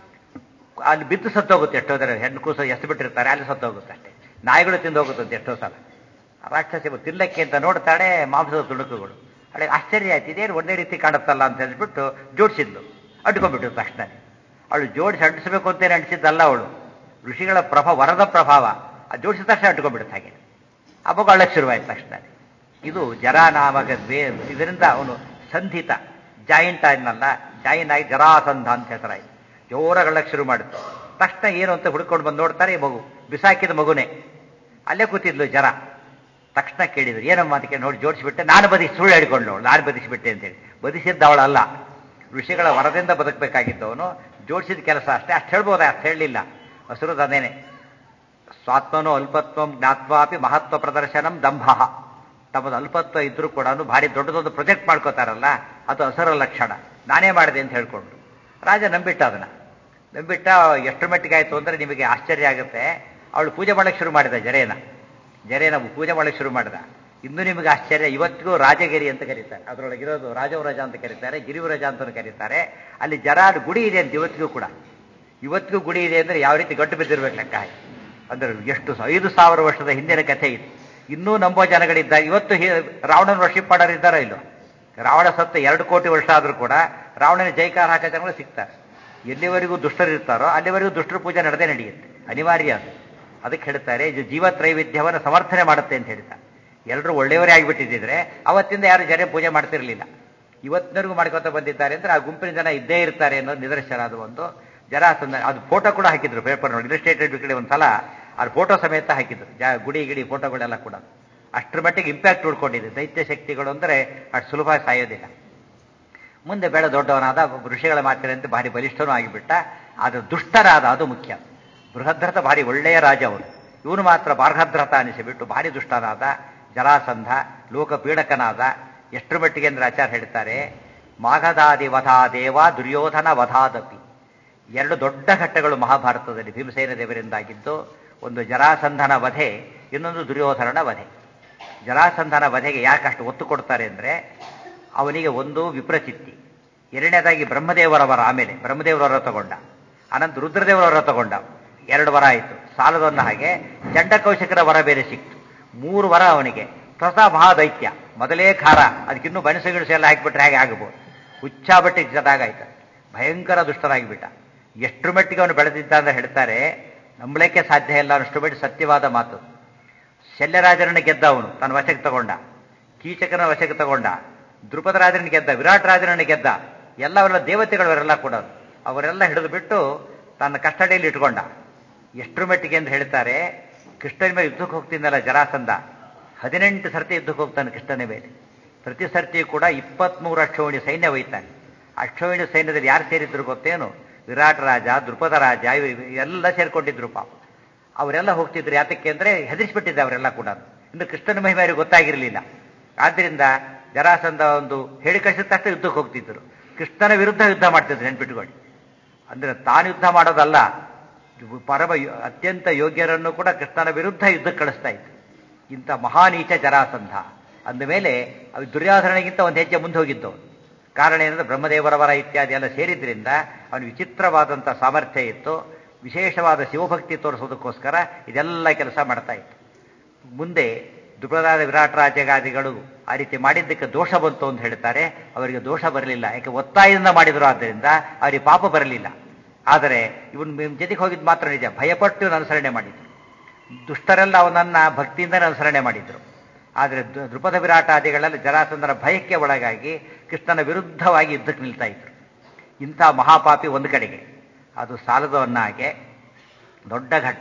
ಅಲ್ಲಿ ಬಿದ್ದು ಸತ್ತೋಗುತ್ತೆ ಎಷ್ಟೋ ಜನ ಹೆಣ್ಣು ಕೂಸು ಎಸ್ತು ಬಿಟ್ಟಿರ್ತಾರೆ ಅಲ್ಲಿ ಸತ್ತೋಗುತ್ತೆ ಅಷ್ಟೇ ನಾಯಿಗಳು ತಿಂದು ಹೋಗುತ್ತಂತೆ ಎಷ್ಟೋ ಸಲ ರಾಕ್ಷಸಿ ತಿನ್ನಕ್ಕೆ ಅಂತ ನೋಡ್ತಾಳೆ ಮಾಂಸದ ತುಣುಕುಗಳು ಅಡೆ ಆಶ್ಚರ್ಯ ಆಯ್ತು ಇದೇನು ಒಂದೇ ರೀತಿ ಕಾಣುತ್ತಲ್ಲ ಅಂತ ಹೇಳ್ಬಿಟ್ಟು ಜೋಡಿಸಿದ್ಲು ಅಡ್ಕೊಂಡ್ಬಿಟ್ಟು ತಕ್ಷಣ ಅವಳು ಜೋಡಿಸಿ ಅಂಟಿಸಬೇಕು ಅಂತೇನೆ ಅಂಟಿಸಿದ್ದಲ್ಲ ಅವಳು ಋಷಿಗಳ ಪ್ರಭಾವ ವರದ ಪ್ರಭಾವ ಆ ಜೋಡಿಸಿದ ತಕ್ಷಣ ಅಟ್ಕೊಂಡ್ಬಿಡುತ್ತೆ ಹಾಗೆ ಆ ಮಗು ಅಳ್ಳಕ್ಕೆ ಶುರುವಾಯ್ತು ತಕ್ಷಣ ಇದು ಜರಾನಾಮಕ ದ್ವೇ ಇದರಿಂದ ಅವನು ಸಂಧಿತ ಜಾಯಿಂಟ್ ಆದ್ನಲ್ಲ ಜಾಯಿನ್ ಆಗಿ ಜರಾಸಂಧ ಅಂತ ಹೆಸರಾಯ್ತು ಜೋರಾಗಳ್ಳಕ್ಕೆ ಶುರು ಮಾಡಿತ್ತು ತಕ್ಷಣ ಏನು ಅಂತ ಹುಡ್ಕೊಂಡು ಬಂದು ನೋಡ್ತಾರೆ ಈ ಮಗು ಬಿಸಾಕಿದ ಮಗುನೇ ಅಲ್ಲೇ ಕೂತಿದ್ಲು ಜರ ತಕ್ಷಣ ಕೇಳಿದ್ರು ಏನಮ್ಮ ಅದಕ್ಕೆ ನೋಡಿ ಜೋಡಿಸಿಬಿಟ್ಟೆ ನಾನು ಬದಿಸಿ ಸುಳ್ಳು ಹೇಳ್ಕೊಂಡು ನಾನು ಬದಿಸಿಬಿಟ್ಟೆ ಅಂತೇಳಿ ಬದಿಸಿದ್ದ ಅವಳಲ್ಲ ಋಷಿಗಳ ವರದಿಂದ ಬದುಕಬೇಕಾಗಿದ್ದವನು ಜೋಡಿಸಿದ ಕೆಲಸ ಅಷ್ಟೇ ಅಷ್ಟು ಹೇಳ್ಬೋದ ಅಷ್ಟು ಹೇಳಲಿಲ್ಲ ಹಸಿರುದು ಅದೇನೆ ಸ್ವಾತ್ಮನೋ ಅಲ್ಪತ್ವಂ ಜ್ಞಾತ್ವಾಪಿ ಮಹತ್ವ ಪ್ರದರ್ಶನಂ ದಂಭ ತಮ್ಮದು ಅಲ್ಪತ್ವ ಇದ್ರೂ ಕೂಡ ಭಾರಿ ದೊಡ್ಡದೊಂದು ಪ್ರೊಜೆಕ್ಟ್ ಮಾಡ್ಕೋತಾರಲ್ಲ ಅದು ಹಸರ ಲಕ್ಷಣ ನಾನೇ ಮಾಡಿದೆ ಅಂತ ಹೇಳ್ಕೊಂಡು ರಾಜ ನಂಬಿಟ್ಟ ಅದನ್ನ ನಂಬಿಟ್ಟ ಎಷ್ಟು ಮಟ್ಟಿಗೆ ಆಯ್ತು ಅಂದ್ರೆ ನಿಮಗೆ ಆಶ್ಚರ್ಯ ಆಗುತ್ತೆ ಅವಳು ಪೂಜೆ ಮಾಡಕ್ಕೆ ಶುರು ಮಾಡಿದ ಜರೇನ ಜರೇನ ಪೂಜೆ ಮಾಡಕ್ಕೆ ಶುರು ಮಾಡಿದ ಇನ್ನೂ ನಿಮಗೆ ಆಶ್ಚರ್ಯ ಇವತ್ತಿಗೂ ರಾಜಗಿರಿ ಅಂತ ಕರೀತಾರೆ ಅದರೊಳಗಿರೋದು ರಾಜವರಾಜ ಅಂತ ಕರೀತಾರೆ ಗಿರಿವರಾಜ ಅಂತ ಕರೀತಾರೆ ಅಲ್ಲಿ ಜರಾಡ್ ಗುಡಿ ಇದೆ ಅಂತ ಇವತ್ತಿಗೂ ಕೂಡ ಇವತ್ತಿಗೂ ಗುಡಿ ಇದೆ ಅಂದ್ರೆ ಯಾವ ರೀತಿ ಗಟ್ಟು ಬಿದ್ದಿರ್ಬೇಕು ಲೆಕ್ಕ ಹಾಕಿ ಅಂದ್ರೆ ಎಷ್ಟು ಐದು ಸಾವಿರ ವರ್ಷದ ಹಿಂದಿನ ಕಥೆ ಇದು ಇನ್ನೂ ನಂಬೋ ಜನಗಳಿದ್ದಾರೆ ಇವತ್ತು ರಾವಣನ ವರ್ಷಿಪ್ ಮಾಡೋರು ಇದ್ದಾರೋ ಇಲ್ಲೋ ರಾವಣ ಸತ್ತ ಎರಡು ಕೋಟಿ ವರ್ಷ ಆದರೂ ಕೂಡ ರಾವಣನ ಜೈಕಾರ ಹಾಕೋ ಜನಗಳು ಸಿಗ್ತಾರೆ ಎಲ್ಲಿವರೆಗೂ ದುಷ್ಟರಿರ್ತಾರೋ ಅಲ್ಲಿವರೆಗೂ ದುಷ್ಟರ ಪೂಜೆ ನಡೆದೇ ನಡೆಯುತ್ತೆ ಅನಿವಾರ್ಯ ಅದು ಅದಕ್ಕೆ ಹೇಳ್ತಾರೆ ಇದು ಜೀವ ತ್ರೈವಿಧ್ಯವನ್ನು ಸಮರ್ಥನೆ ಮಾಡುತ್ತೆ ಅಂತ ಹೇಳ್ತಾರೆ ಎಲ್ಲರೂ ಒಳ್ಳೆಯವರೇ ಆಗಿಬಿಟ್ಟಿದ್ರೆ ಅವತ್ತಿಂದ ಯಾರು ಜನ ಪೂಜೆ ಮಾಡ್ತಿರ್ಲಿಲ್ಲ ಇವತ್ತಿನವರೆಗೂ ಮಾಡ್ಕೊತ ಬಂದಿದ್ದಾರೆ ಅಂದ್ರೆ ಆ ಗುಂಪಿನ ಜನ ಇದ್ದೇ ಇರ್ತಾರೆ ಅನ್ನೋದು ನಿದರ್ಶನ ಅದು ಒಂದು ಜನ ಅದು ಫೋಟೋ ಕೂಡ ಹಾಕಿದ್ರು ಪೇಪರ್ ನೋಡಿ ಇಲಸ್ಟ್ರೇಟೆಡ್ ಕಡೆ ಒಂದ್ಸಲ ಅದು ಫೋಟೋ ಸಮೇತ ಹಾಕಿದ್ರು ಜಾ ಗುಡಿ ಗಿಡಿ ಫೋಟೋಗಳೆಲ್ಲ ಕೂಡ ಅಷ್ಟರ ಮಟ್ಟಿಗೆ ಇಂಪ್ಯಾಕ್ಟ್ ಉಳ್ಕೊಂಡಿದೆ ದೈತ್ಯ ಶಕ್ತಿಗಳು ಅಂದರೆ ಅಷ್ಟು ಸುಲಭ ಸಾಯೋದಿಲ್ಲ ಮುಂದೆ ಬೇಡ ದೊಡ್ಡವನಾದ ಋಷಿಗಳ ಮಾತಿನಂತೆ ಭಾರಿ ಬಲಿಷ್ಠನೂ ಆಗಿಬಿಟ್ಟ ಆದರೆ ದುಷ್ಟರಾದ ಅದು ಮುಖ್ಯ ಬೃಹದ್ರಥ ಭಾರಿ ಒಳ್ಳೆಯ ರಾಜ ಅವನು ಇವನು ಮಾತ್ರ ಬಾರ್ಹದ್ರಥ ಅನಿಸಿಬಿಟ್ಟು ಭಾರಿ ದುಷ್ಟನಾದ ಜರಾಸಂಧ ಲೋಕಪೀಡಕನಾದ ಎಷ್ಟರ ಮಟ್ಟಿಗೆ ಅಂದ್ರೆ ಆಚಾರ್ಯ ಹೇಳ್ತಾರೆ ಮಾಘದಾದಿ ವಧಾ ದೇವ ದುರ್ಯೋಧನ ವಧಾದಪಿ ಎರಡು ದೊಡ್ಡ ಘಟ್ಟಗಳು ಮಹಾಭಾರತದಲ್ಲಿ ಭೀಮಸೇನ ದೇವರಿಂದಾಗಿದ್ದು ಒಂದು ಜರಾಸಂಧನ ವಧೆ ಇನ್ನೊಂದು ದುರ್ಯೋಧನನ ವಧೆ ಜರಾಸಂಧನ ವಧೆಗೆ ಯಾಕೆ ಅಷ್ಟು ಒತ್ತು ಕೊಡ್ತಾರೆ ಅಂದರೆ ಅವನಿಗೆ ಒಂದು ವಿಪ್ರಚಿತ್ತಿ ಎರಡನೇದಾಗಿ ಬ್ರಹ್ಮದೇವರ ವರ ಆಮೇಲೆ ಬ್ರಹ್ಮದೇವರ ವರ ತಗೊಂಡ ಅನಂತ ರುದ್ರದೇವರ ವರ ತಗೊಂಡ ಎರಡು ವರ ಆಯಿತು ಸಾಲದೊಂದ ಹಾಗೆ ಚಂಡಕೌಶಿಕರ ವರ ಬೇರೆ ಸಿಕ್ತು ಮೂರು ವರ ಅವನಿಗೆ ಪ್ರಸ ಮಹಾದೈತ್ಯ ಮೊದಲೇ ಖಾರ ಅದಕ್ಕಿನ್ನೂ ಬಣಸು ಗಿಣಸು ಎಲ್ಲ ಹಾಕಿಬಿಟ್ರೆ ಹೇಗೆ ಆಗಬಹುದು ಹುಚ್ಚಾಬಟ್ಟಿ ಜದಾಗಾಯ್ತು ಭಯಂಕರ ದುಷ್ಟನಾಗಿಬಿಟ್ಟ ಎಷ್ಟು ಮಟ್ಟಿಗೆ ಅವನು ಬೆಳೆದಿದ್ದ ಅಂತ ಹೇಳ್ತಾರೆ ನಂಬಳಕ್ಕೆ ಸಾಧ್ಯ ಇಲ್ಲ ಅಷ್ಟು ಮಟ್ಟಿಗೆ ಸತ್ಯವಾದ ಮಾತು ಶಲ್ಯರಾಜರನ್ನು ಗೆದ್ದ ಅವನು ತನ್ನ ವಶಕ್ಕೆ ತಗೊಂಡ ಕೀಚಕನ ವಶಕ್ಕೆ ತಗೊಂಡ ದ್ರುಪದ ರಾಜರನ್ನು ಗೆದ್ದ ವಿರಾಟ್ ರಾಜರನ್ನು ಗೆದ್ದ ಎಲ್ಲವರೆಲ್ಲ ದೇವತೆಗಳವರೆಲ್ಲ ಕೂಡ ಅವರೆಲ್ಲ ಹಿಡಿದು ಬಿಟ್ಟು ತನ್ನ ಕಸ್ಟಡಿಯಲ್ಲಿ ಇಟ್ಕೊಂಡ ಎಷ್ಟರ ಮಟ್ಟಿಗೆ ಅಂತ ಹೇಳ್ತಾರೆ ಕೃಷ್ಣನ ಮೇಲೆ ಯುದ್ಧಕ್ಕೆ ಹೋಗ್ತಿದ್ದಲ್ಲ ಜರಾಸಂಧ ಹದಿನೆಂಟು ಸರ್ತಿ ಯುದ್ಧಕ್ಕೆ ಹೋಗ್ತಾನೆ ಕೃಷ್ಣನ ಮೇಲೆ ಪ್ರತಿ ಸರ್ತಿ ಕೂಡ ಇಪ್ಪತ್ಮೂರು ಅಕ್ಷೋಣಿ ಸೈನ್ಯ ಒಯ್ತಾನೆ ಅಕ್ಷೋಣಿ ಸೈನ್ಯದಲ್ಲಿ ಯಾರು ಸೇರಿದ್ರು ಗೊತ್ತೇನು ವಿರಾಟ್ ರಾಜ ದ್ರುಪದ ರಾಜ ಎಲ್ಲ ಸೇರ್ಕೊಂಡಿದ್ರು ಪಾಪ ಅವರೆಲ್ಲ ಹೋಗ್ತಿದ್ರು ಯಾತಕ್ಕೆ ಅಂದ್ರೆ ಹೆದರಿಸ್ಬಿಟ್ಟಿದ್ದೆ ಅವರೆಲ್ಲ ಕೂಡ ಇನ್ನು ಕೃಷ್ಣನ ಮಹಿಮೆ ಅವರಿಗೆ ಗೊತ್ತಾಗಿರಲಿಲ್ಲ ಆದ್ದರಿಂದ ಜರಾಸಂಧ ಒಂದು ಹೇಳಿ ಕಳಿಸಿದ ತಕ್ಷಣ ಯುದ್ಧಕ್ಕೆ ಹೋಗ್ತಿದ್ರು ಕೃಷ್ಣನ ವಿರುದ್ಧ ಯುದ್ಧ ಮಾಡ್ತಿದ್ರು ನೆನ್ಪಿಟ್ಕೊಳ್ಳಿ ಅಂದ್ರೆ ತಾನು ಯುದ್ಧ ಮಾಡೋದಲ್ಲ ಪರಮ ಅತ್ಯಂತ ಯೋಗ್ಯರನ್ನು ಕೂಡ ಕೃಷ್ಣನ ವಿರುದ್ಧ ಯುದ್ಧಕ್ಕೆ ಕಳಿಸ್ತಾ ಇತ್ತು ಇಂಥ ಮಹಾನೀಚ ಜರಾಸಂಧ ಅಂದಮೇಲೆ ಅವು ದುರ್ಯೋಧನಗಿಂತ ಒಂದು ಹೆಜ್ಜೆ ಮುಂದೆ ಹೋಗಿದ್ದು ಕಾರಣ ಏನಂದ್ರೆ ಬ್ರಹ್ಮದೇವರವರ ಇತ್ಯಾದಿ ಎಲ್ಲ ಸೇರಿದ್ರಿಂದ ಅವನು ವಿಚಿತ್ರವಾದಂಥ ಸಾಮರ್ಥ್ಯ ಇತ್ತು ವಿಶೇಷವಾದ ಶಿವಭಕ್ತಿ ತೋರಿಸೋದಕ್ಕೋಸ್ಕರ ಇದೆಲ್ಲ ಕೆಲಸ ಮಾಡ್ತಾ ಇತ್ತು ಮುಂದೆ ದುರ್ಗದಾದ ವಿರಾಟ್ ರಾಜಗಾದಿಗಳು ಆ ರೀತಿ ಮಾಡಿದ್ದಕ್ಕೆ ದೋಷ ಬಂತು ಅಂತ ಹೇಳ್ತಾರೆ ಅವರಿಗೆ ದೋಷ ಬರಲಿಲ್ಲ ಯಾಕೆ ಒತ್ತಾಯದಿಂದ ಮಾಡಿದ್ರು ಆದ್ದರಿಂದ ಅವರಿಗೆ ಪಾಪ ಬರಲಿಲ್ಲ ಆದರೆ ಇವನು ಜೊತೆಗೆ ಹೋಗಿದ್ದು ಮಾತ್ರ ನಿಜ ಭಯಪಟ್ಟು ಅನುಸರಣೆ ಮಾಡಿದ್ರು ದುಷ್ಟರೆಲ್ಲ ಅವನನ್ನ ಭಕ್ತಿಯಿಂದಲೇ ಅನುಸರಣೆ ಮಾಡಿದ್ರು ಆದರೆ ದೃಪದ ವಿರಾಟಾದಿಗಳೆಲ್ಲ ಜರಾಸಂಧನ ಭಯಕ್ಕೆ ಒಳಗಾಗಿ ಕೃಷ್ಣನ ವಿರುದ್ಧವಾಗಿ ಯುದ್ಧಕ್ಕೆ ನಿಲ್ತಾ ಇದ್ರು ಇಂಥ ಮಹಾಪಾಪಿ ಒಂದು ಕಡೆಗೆ ಅದು ಸಾಲದವನ್ನಾಗೆ ದೊಡ್ಡ ಘಟ್ಟ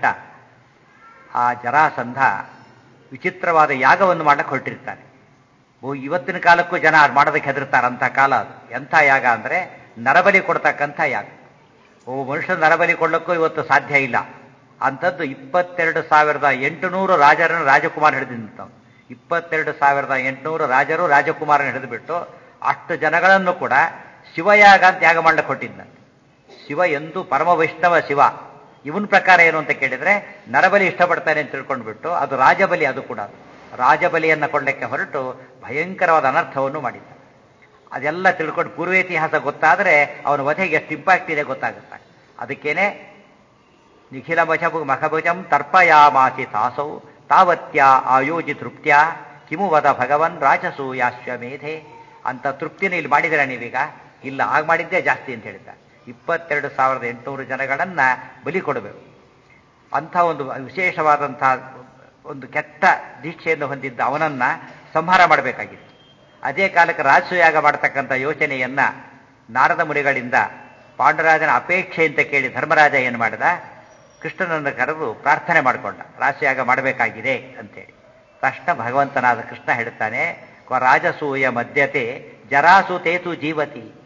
ಆ ಜರಾಸಂಧ ವಿಚಿತ್ರವಾದ ಯಾಗವನ್ನು ಮಾಡಕ್ಕೆ ಹೊರಟಿರ್ತಾನೆ ಇವತ್ತಿನ ಕಾಲಕ್ಕೂ ಜನ ಮಾಡೋದಕ್ಕೆ ಹೆದರ್ತಾರಂಥ ಕಾಲ ಅದು ಎಂಥ ಯಾಗ ಅಂದರೆ ನರಬಲಿ ಕೊಡ್ತಕ್ಕಂಥ ಯಾಗ ಒಬ್ಬ ಮನುಷ್ಯ ನರಬಲಿ ಕೊಡ್ಲಿಕ್ಕೂ ಇವತ್ತು ಸಾಧ್ಯ ಇಲ್ಲ ಅಂಥದ್ದು ಇಪ್ಪತ್ತೆರಡು ಸಾವಿರದ ಎಂಟುನೂರು ರಾಜರನ್ನು ರಾಜಕುಮಾರ ಹಿಡಿದಿದ್ದವು ಇಪ್ಪತ್ತೆರಡು ಸಾವಿರದ ಎಂಟುನೂರು ರಾಜರು ರಾಜಕುಮಾರನ ಹಿಡಿದುಬಿಟ್ಟು ಅಷ್ಟು ಜನಗಳನ್ನು ಕೂಡ ಶಿವಯಾಗ ಅಂತ ಯಾಗ ಮಾಡ್ಲಿಕ್ಕೆ ಕೊಟ್ಟಿದ್ದಂತೆ ಶಿವ ಎಂದು ಪರಮ ವೈಷ್ಣವ ಶಿವ ಇವನ್ ಪ್ರಕಾರ ಏನು ಅಂತ ಕೇಳಿದ್ರೆ ನರಬಲಿ ಇಷ್ಟಪಡ್ತಾನೆ ಅಂತ ತಿಳ್ಕೊಂಡ್ಬಿಟ್ಟು ಅದು ರಾಜಬಲಿ ಅದು ಕೂಡ ರಾಜಬಲಿಯನ್ನ ಕೊಡ್ಲಿಕ್ಕೆ ಹೊರಟು ಭಯಂಕರವಾದ ಅನರ್ಥವನ್ನು ಮಾಡಿದ್ದ ಅದೆಲ್ಲ ತಿಳ್ಕೊಂಡು ಪೂರ್ವೇತಿಹಾಸ ಗೊತ್ತಾದರೆ ಅವನ ವಧೆಗೆ ಎಷ್ಟು ಇಂಪ್ಯಾಕ್ಟ್ ಇದೆ ಗೊತ್ತಾಗುತ್ತೆ ಅದಕ್ಕೇನೆ ನಿಖಿಲ ಮಚಭು ಮಖಭುಜಂ ತರ್ಪಯಾಮಾಸಿ ತಾಸೌ ತಾವತ್ಯ ಆಯೋಜಿ ತೃಪ್ತ್ಯ ಕಿಮು ವದ ಭಗವನ್ ರಾಜಸೂಯಾಶ್ವಮೇಧೆ ಅಂತ ತೃಪ್ತಿನ ಇಲ್ಲಿ ಮಾಡಿದಿರ ನೀವೀಗ ಇಲ್ಲ ಆಗ ಮಾಡಿದ್ದೇ ಜಾಸ್ತಿ ಅಂತ ಹೇಳಿದ್ದ ಇಪ್ಪತ್ತೆರಡು ಸಾವಿರದ ಎಂಟುನೂರು ಜನಗಳನ್ನ ಬಲಿ ಕೊಡಬೇಕು ಅಂಥ ಒಂದು ವಿಶೇಷವಾದಂಥ ಒಂದು ಕೆಟ್ಟ ದೀಕ್ಷೆಯನ್ನು ಹೊಂದಿದ್ದ ಅವನನ್ನ ಸಂಹಾರ ಮಾಡಬೇಕಾಗಿತ್ತು ಅದೇ ಕಾಲಕ್ಕೆ ರಾಜಸೂಯಾಗ ಮಾಡತಕ್ಕಂಥ ಯೋಚನೆಯನ್ನ ನಾರದ ಮುನಿಗಳಿಂದ ಪಾಂಡುರಾಜನ ಅಪೇಕ್ಷೆ ಅಂತ ಕೇಳಿ ಧರ್ಮರಾಜ ಏನು ಮಾಡಿದ ಕೃಷ್ಣನನ್ನು ಕರೆದು ಪ್ರಾರ್ಥನೆ ಮಾಡಿಕೊಂಡ ರಾಜಸೂಯಾಗ ಮಾಡಬೇಕಾಗಿದೆ ಅಂತೇಳಿ ತಕ್ಷಣ ಭಗವಂತನಾದ ಕೃಷ್ಣ ಹೇಳ್ತಾನೆ ರಾಜಸೂಯ ಮಧ್ಯತೆ ಜರಾಸುತೇತು ಜೀವತಿ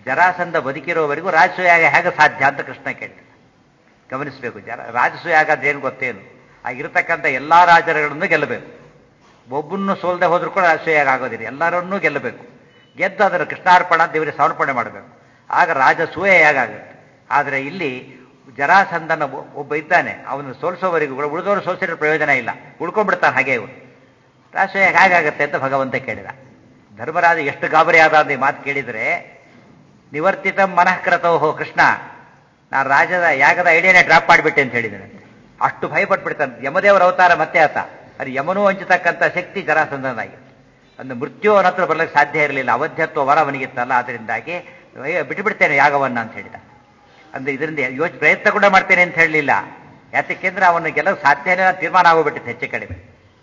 ಜರಾಸಂಧ ಬದುಕಿರೋವರೆಗೂ ರಾಜಸೂಯಾಗ ಹೇಗೆ ಸಾಧ್ಯ ಅಂತ ಕೃಷ್ಣ ಕೇಳಿದ ಗಮನಿಸಬೇಕು ಜರ ರಾಜಸೂಯಾಗ ಅದೇನು ಗೊತ್ತೇನು ಆಗಿರ್ತಕ್ಕಂಥ ಎಲ್ಲಾ ರಾಜರುಗಳನ್ನು ಗೆಲ್ಲಬೇಕು ಒಬ್ಬನ್ನು ಸೋಲ್ದೆ ಹೋದ್ರೂ ಕೂಡ ರಾಜಸೂಯಾಗ ಆಗೋದಿಲ್ಲ ಎಲ್ಲರನ್ನೂ ಗೆಲ್ಲಬೇಕು ಗೆದ್ದು ಅದರ ಕೃಷ್ಣಾರ್ಪಣ ದೇವರಿಗೆ ಸಮರ್ಪಣೆ ಮಾಡಬೇಕು ಆಗ ರಾಜಸೂಯ ಹೇಗಾಗುತ್ತೆ ಆದರೆ ಇಲ್ಲಿ ಜರಾಸಂಧನ ಒಬ್ಬ ಇದ್ದಾನೆ ಅವನು ಸೋಲಿಸೋವರೆಗೂ ಕೂಡ ಉಳಿದವರು ಸೋಲಿಸಿದ್ರೆ ಪ್ರಯೋಜನ ಇಲ್ಲ ಉಳ್ಕೊಂಡ್ಬಿಡ್ತಾನೆ ಹಾಗೆ ಇವರು ರಾಜಸೂಯ ಹೇಗಾಗತ್ತೆ ಅಂತ ಭಗವಂತ ಕೇಳಿದ ಧರ್ಮರಾಜ ಎಷ್ಟು ಗಾಬರಿ ಆದ ಅಂತ ಈ ಮಾತು ಕೇಳಿದರೆ ನಿವರ್ತಿತ ಮನಃಕೃತೋಹೋ ಕೃಷ್ಣ ನಾನು ರಾಜದ ಯಾಗದ ಐಡಿಯಾನೇ ಡ್ರಾಪ್ ಮಾಡಿಬಿಟ್ಟೆ ಅಂತ ಹೇಳಿದ್ದೇನೆ ಅಷ್ಟು ಭಯಪಟ್ಬಿಡ್ತಾನೆ ಯಮದೇವರ ಅವತಾರ ಮತ್ತೆ ಆತ ಅದು ಯಮನೂ ಹಂಚತಕ್ಕಂಥ ಶಕ್ತಿ ಜರಾಸಂಧನಾಗಿ ಒಂದು ಮೃತ್ಯು ಅವನ ಹತ್ರ ಬರ್ಲಿಕ್ಕೆ ಸಾಧ್ಯ ಇರಲಿಲ್ಲ ಅವಧ್ಯತ್ವ ವರ ಅವನಿಗಿತ್ತಲ್ಲ ಅದರಿಂದಾಗಿ ಬಿಟ್ಟುಬಿಡ್ತೇನೆ ಯಾಗವನ್ನ ಅಂತ ಹೇಳಿದ ಅಂದ್ರೆ ಇದರಿಂದ ಯೋಚ ಪ್ರಯತ್ನ ಕೂಡ ಮಾಡ್ತೇನೆ ಅಂತ ಹೇಳಲಿಲ್ಲ ಯಾತಕ್ಕೆಂದ್ರೆ ಅವನಿಗೆಲ್ಲ ಸಾಧ್ಯ ಇಲ್ಲ ತೀರ್ಮಾನ ಆಗೋಗ್ಬಿಟ್ಟಿತ್ತು ಹೆಚ್ಚು ಕಡಿಮೆ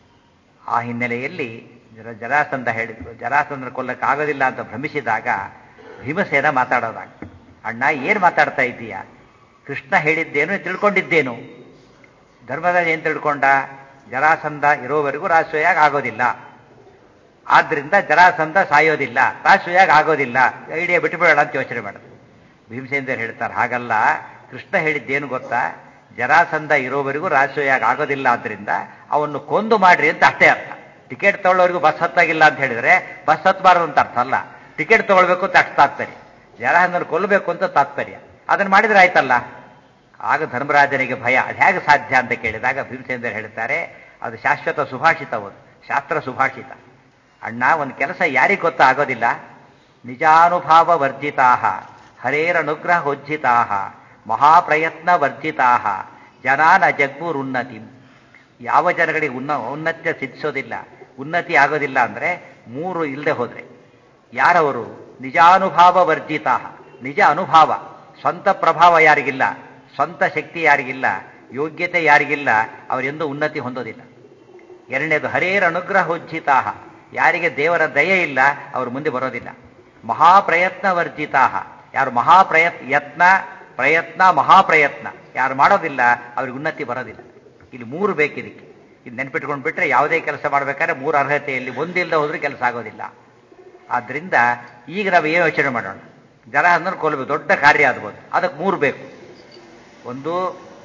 ಆ ಹಿನ್ನೆಲೆಯಲ್ಲಿ ಜರ ಜರಾಸಂಧ ಹೇಳಿದ್ರು ಜರಾಸಂಧನ ಕೊಲ್ಲಕ್ಕೆ ಆಗೋದಿಲ್ಲ ಅಂತ ಭ್ರಮಿಸಿದಾಗ ಭೀಮಸೇನ ಮಾತಾಡೋದಾಗ ಅಣ್ಣ ಏನು ಮಾತಾಡ್ತಾ ಇದ್ದೀಯಾ ಕೃಷ್ಣ ಹೇಳಿದ್ದೇನು ತಿಳ್ಕೊಂಡಿದ್ದೇನು ಧರ್ಮರಾಜ ಏನು ತಿಳ್ಕೊಂಡ ಜರಾಸಂಧ ಇರೋವರೆಗೂ ರಾಜಸೂಯಾಗ ಆಗೋದಿಲ್ಲ ಆದ್ರಿಂದ ಜರಾಸಂಧ ಸಾಯೋದಿಲ್ಲ ರಾಜಸೂಯಾಗ ಆಗೋದಿಲ್ಲ ಐಡಿಯಾ ಬಿಟ್ಟುಬಿಡೋಣ ಅಂತ ಯೋಚನೆ ಮಾಡಿದ್ರು ಭೀಮಸೇಂದ್ರ ಹೇಳ್ತಾರೆ ಹಾಗಲ್ಲ ಕೃಷ್ಣ ಹೇಳಿದ್ದೇನು ಗೊತ್ತಾ ಜರಾಸಂಧ ಇರೋವರೆಗೂ ರಾಜಸೂಯಾಗ ಆಗೋದಿಲ್ಲ ಆದ್ರಿಂದ ಅವನ್ನು ಕೊಂದು ಮಾಡ್ರಿ ಅಂತ ಅಷ್ಟೇ ಅರ್ಥ ಟಿಕೆಟ್ ತಗೊಳ್ಳೋವರೆಗೂ ಬಸ್ ಹತ್ತಾಗಿಲ್ಲ ಅಂತ ಹೇಳಿದ್ರೆ ಬಸ್ ಹತ್ತಬಾರದು ಅಂತ ಅರ್ಥ ಅಲ್ಲ ಟಿಕೆಟ್ ತಗೊಳ್ಬೇಕು ಅಂತ ಅಷ್ಟು ತಾತ್ಪರ್ಯ ಜರಾಸಂಧನ ಕೊಲ್ಲಬೇಕು ಅಂತ ತಾತ್ಪರ್ಯ ಅದನ್ನ ಮಾಡಿದ್ರೆ ಆಯ್ತಲ್ಲ ಆಗ ಧರ್ಮರಾಜನಿಗೆ ಭಯ ಅದು ಹೇಗೆ ಸಾಧ್ಯ ಅಂತ ಕೇಳಿದಾಗ ಭೀಮಸೇಂದ್ರ ಹೇಳ್ತಾರೆ ಅದು ಶಾಶ್ವತ ಸುಭಾಷಿತ ಒಂದು ಶಾಸ್ತ್ರ ಸುಭಾಷಿತ ಅಣ್ಣ ಒಂದು ಕೆಲಸ ಯಾರಿಗೆ ಗೊತ್ತಾ ಆಗೋದಿಲ್ಲ ನಿಜಾನುಭಾವ ವರ್ಜಿತಾ ಹರೇರನುಗ್ರಹ ಉಜ್ಜಿತಾ ಮಹಾಪ್ರಯತ್ನ ವರ್ಜಿತಾ ಜನಾನ ಜಗ್ಮುರುನ್ನತಿ ಯಾವ ಜನಗಳಿಗೆ ಉನ್ನ ಔನ್ನತ್ಯ ಸಿದ್ಧಿಸೋದಿಲ್ಲ ಉನ್ನತಿ ಆಗೋದಿಲ್ಲ ಅಂದ್ರೆ ಮೂರು ಇಲ್ಲದೆ ಹೋದ್ರೆ ಯಾರವರು ನಿಜಾನುಭಾವ ವರ್ಜಿತಾ ನಿಜ ಅನುಭಾವ ಸ್ವಂತ ಪ್ರಭಾವ ಯಾರಿಗಿಲ್ಲ ಸ್ವಂತ ಶಕ್ತಿ ಯಾರಿಗಿಲ್ಲ ಯೋಗ್ಯತೆ ಯಾರಿಗಿಲ್ಲ ಅವರೆಂದೂ ಉನ್ನತಿ ಹೊಂದೋದಿಲ್ಲ ಎರಡನೇದು ಹರೇರ ಅನುಗ್ರಹ ಉಜ್ಜಿತಾ ಯಾರಿಗೆ ದೇವರ ದಯೆ ಇಲ್ಲ ಅವರು ಮುಂದೆ ಬರೋದಿಲ್ಲ ಮಹಾಪ್ರಯತ್ನ ವರ್ಜಿತಾ ಯಾರು ಮಹಾಪ್ರಯತ್ ಯತ್ನ ಪ್ರಯತ್ನ ಮಹಾಪ್ರಯತ್ನ ಯಾರು ಮಾಡೋದಿಲ್ಲ ಅವ್ರಿಗೆ ಉನ್ನತಿ ಬರೋದಿಲ್ಲ ಇಲ್ಲಿ ಮೂರು ಬೇಕಿದಕ್ಕೆ ಇದು ನೆನ್ಪಿಟ್ಕೊಂಡು ಬಿಟ್ರೆ ಯಾವುದೇ ಕೆಲಸ ಮಾಡಬೇಕಾದ್ರೆ ಮೂರು ಅರ್ಹತೆಯಲ್ಲಿ ಒಂದಿಲ್ಲದೆ ಹೋದ್ರೆ ಕೆಲಸ ಆಗೋದಿಲ್ಲ ಆದ್ರಿಂದ ಈಗ ನಾವು ಏನು ಯೋಚನೆ ಮಾಡೋಣ ಜರ ಅಂದ್ರೆ ಕೊಲ್ಲಬೇಕು ದೊಡ್ಡ ಕಾರ್ಯ ಆಗ್ಬೋದು ಅದಕ್ಕೆ ಮೂರು ಬೇಕು ಒಂದು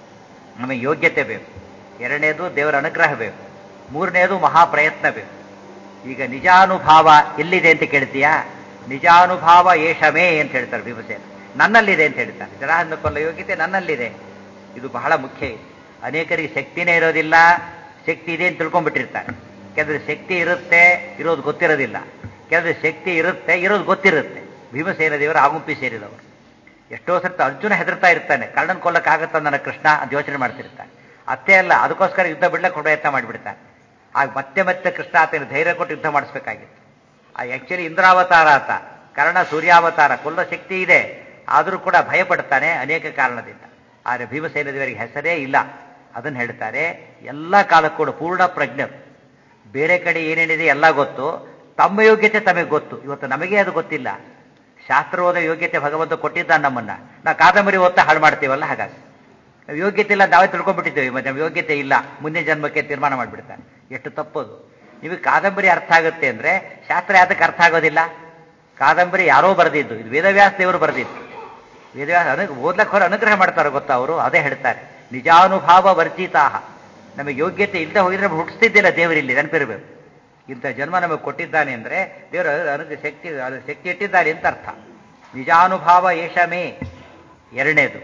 ನಮಗೆ ಯೋಗ್ಯತೆ ಬೇಕು ಎರಡನೇದು ದೇವರ ಅನುಗ್ರಹ ಬೇಕು ಮೂರನೇದು ಮಹಾಪ್ರಯತ್ನ ಬೇಕು ಈಗ ನಿಜಾನುಭಾವ ಎಲ್ಲಿದೆ ಅಂತ ಕೇಳ್ತೀಯಾ ನಿಜಾನುಭಾವ ಏಷಮೇ ಅಂತ ಹೇಳ್ತಾರೆ ಭೀಮಸೇನ ನನ್ನಲ್ಲಿದೆ ಅಂತ ಹೇಳ್ತಾರೆ ಜರಾಹಂದ ಕೊಲ್ಲ ಯೋಗ್ಯತೆ ನನ್ನಲ್ಲಿದೆ ಇದು ಬಹಳ ಮುಖ್ಯ ಇದೆ ಅನೇಕರಿಗೆ ಶಕ್ತಿನೇ ಇರೋದಿಲ್ಲ ಶಕ್ತಿ ಇದೆ ಅಂತ ತಿಳ್ಕೊಂಡ್ಬಿಟ್ಟಿರ್ತಾರೆ ಕೆಲವರು ಶಕ್ತಿ ಇರುತ್ತೆ ಇರೋದು ಗೊತ್ತಿರೋದಿಲ್ಲ ಕೆಲವರು ಶಕ್ತಿ ಇರುತ್ತೆ ಇರೋದು ಗೊತ್ತಿರುತ್ತೆ ಭೀಮಸೇನ ದೇವರು ಆಗುಂಪಿ ಸೇರಿದವರು ಎಷ್ಟೋ ಸರ್ತ ಅರ್ಜುನ ಹೆದರ್ತಾ ಇರ್ತಾನೆ ಕರ್ಣನ್ ಕೊಲ್ಲಕ್ಕಾಗತ್ತ ನನ್ನ ಕೃಷ್ಣ ಅಂತ ಯೋಚನೆ ಮಾಡ್ತಿರ್ತಾನೆ ಅಷ್ಟೇ ಅಲ್ಲ ಅದಕ್ಕೋಸ್ಕರ ಯುದ್ಧ ಬಿಡ್ಲಕ್ಕೆ ಪ್ರಯತ್ನ ಮಾಡಿಬಿಡ್ತಾನೆ ಆಗ ಮತ್ತೆ ಮತ್ತೆ ಕೃಷ್ಣ ಆತನ ಧೈರ್ಯ ಕೊಟ್ಟು ಯುದ್ಧ ಮಾಡಿಸ್ಬೇಕಾಗಿತ್ತು ಆ ಆಕ್ಚುಲಿ ಇಂದ್ರಾವತಾರ ಆತ ಕರ್ಣ ಸೂರ್ಯಾವತಾರ ಕೊಲ್ಲೋ ಶಕ್ತಿ ಇದೆ ಆದರೂ ಕೂಡ ಭಯಪಡ್ತಾನೆ ಅನೇಕ ಕಾರಣದಿಂದ ಆದರೆ ಭೀಮಸೇನ ದೇವರಿಗೆ ಹೆಸರೇ ಇಲ್ಲ ಅದನ್ನು ಹೇಳ್ತಾರೆ ಎಲ್ಲ ಕಾಲಕ್ಕೂ ಕೂಡ ಪೂರ್ಣ ಪ್ರಜ್ಞರು ಬೇರೆ ಕಡೆ ಏನೇನಿದೆ ಎಲ್ಲ ಗೊತ್ತು ತಮ್ಮ ಯೋಗ್ಯತೆ ತಮಗೆ ಗೊತ್ತು ಇವತ್ತು ನಮಗೆ ಅದು ಗೊತ್ತಿಲ್ಲ ಶಾಸ್ತ್ರ ಓದೋ ಯೋಗ್ಯತೆ ಭಗವಂತ ಕೊಟ್ಟಿದ್ದಾನೆ ನಮ್ಮನ್ನ ನಾವು ಕಾದಂಬರಿ ಓದ್ತಾ ಹಾಳು ಮಾಡ್ತೀವಲ್ಲ ಹಾಗಾಗಿ ನಾವು ಯೋಗ್ಯತೆ ಇಲ್ಲ ನಾವೇ ತಿಳ್ಕೊಂಡ್ಬಿಟ್ಟಿದ್ದೇವೆ ಮತ್ತೆ ನಮ್ಮ ಯೋಗ್ಯತೆ ಇಲ್ಲ ಮುಂದಿನ ಜನ್ಮಕ್ಕೆ ತೀರ್ಮಾನ ಮಾಡಿಬಿಡ್ತಾನೆ ಎಷ್ಟು ತಪ್ಪದು ನಿಮಗೆ ಕಾದಂಬರಿ ಅರ್ಥ ಆಗುತ್ತೆ ಅಂದ್ರೆ ಶಾಸ್ತ್ರ ಯಾತಕ್ಕೆ ಅರ್ಥ ಆಗೋದಿಲ್ಲ ಕಾದಂಬರಿ ಯಾರೋ ಬರೆದಿದ್ದು ಇದು ವೇದವ್ಯಾಸ ದೇವರು ಬರೆದಿದ್ದು ವೇದವ್ಯಾಸ ಅನು ಓದ್ಲಕ್ಕೆ ಹೊರ ಅನುಗ್ರಹ ಮಾಡ್ತಾರೆ ಗೊತ್ತಾ ಅವರು ಅದೇ ಹೇಳ್ತಾರೆ ನಿಜಾನುಭಾವ ವರ್ಜಿತಾಹ ನಮಗೆ ಯೋಗ್ಯತೆ ಇಲ್ಲದೆ ಹೋಗಿದ್ರೆ ಹುಟ್ಟಿಸ್ತಿದ್ದಿಲ್ಲ ದೇವರಿಲ್ಲಿ ನೆನಪಿರಬೇಕು ಇಂಥ ಜನ್ಮ ನಮಗೆ ಕೊಟ್ಟಿದ್ದಾನೆ ಅಂದ್ರೆ ದೇವರು ಅನುಗ್ರಹ ಶಕ್ತಿ ಅದು ಶಕ್ತಿ ಇಟ್ಟಿದ್ದಾನೆ ಅಂತ ಅರ್ಥ ನಿಜಾನುಭಾವ ಏಷಮೇ ಎರಡನೇದು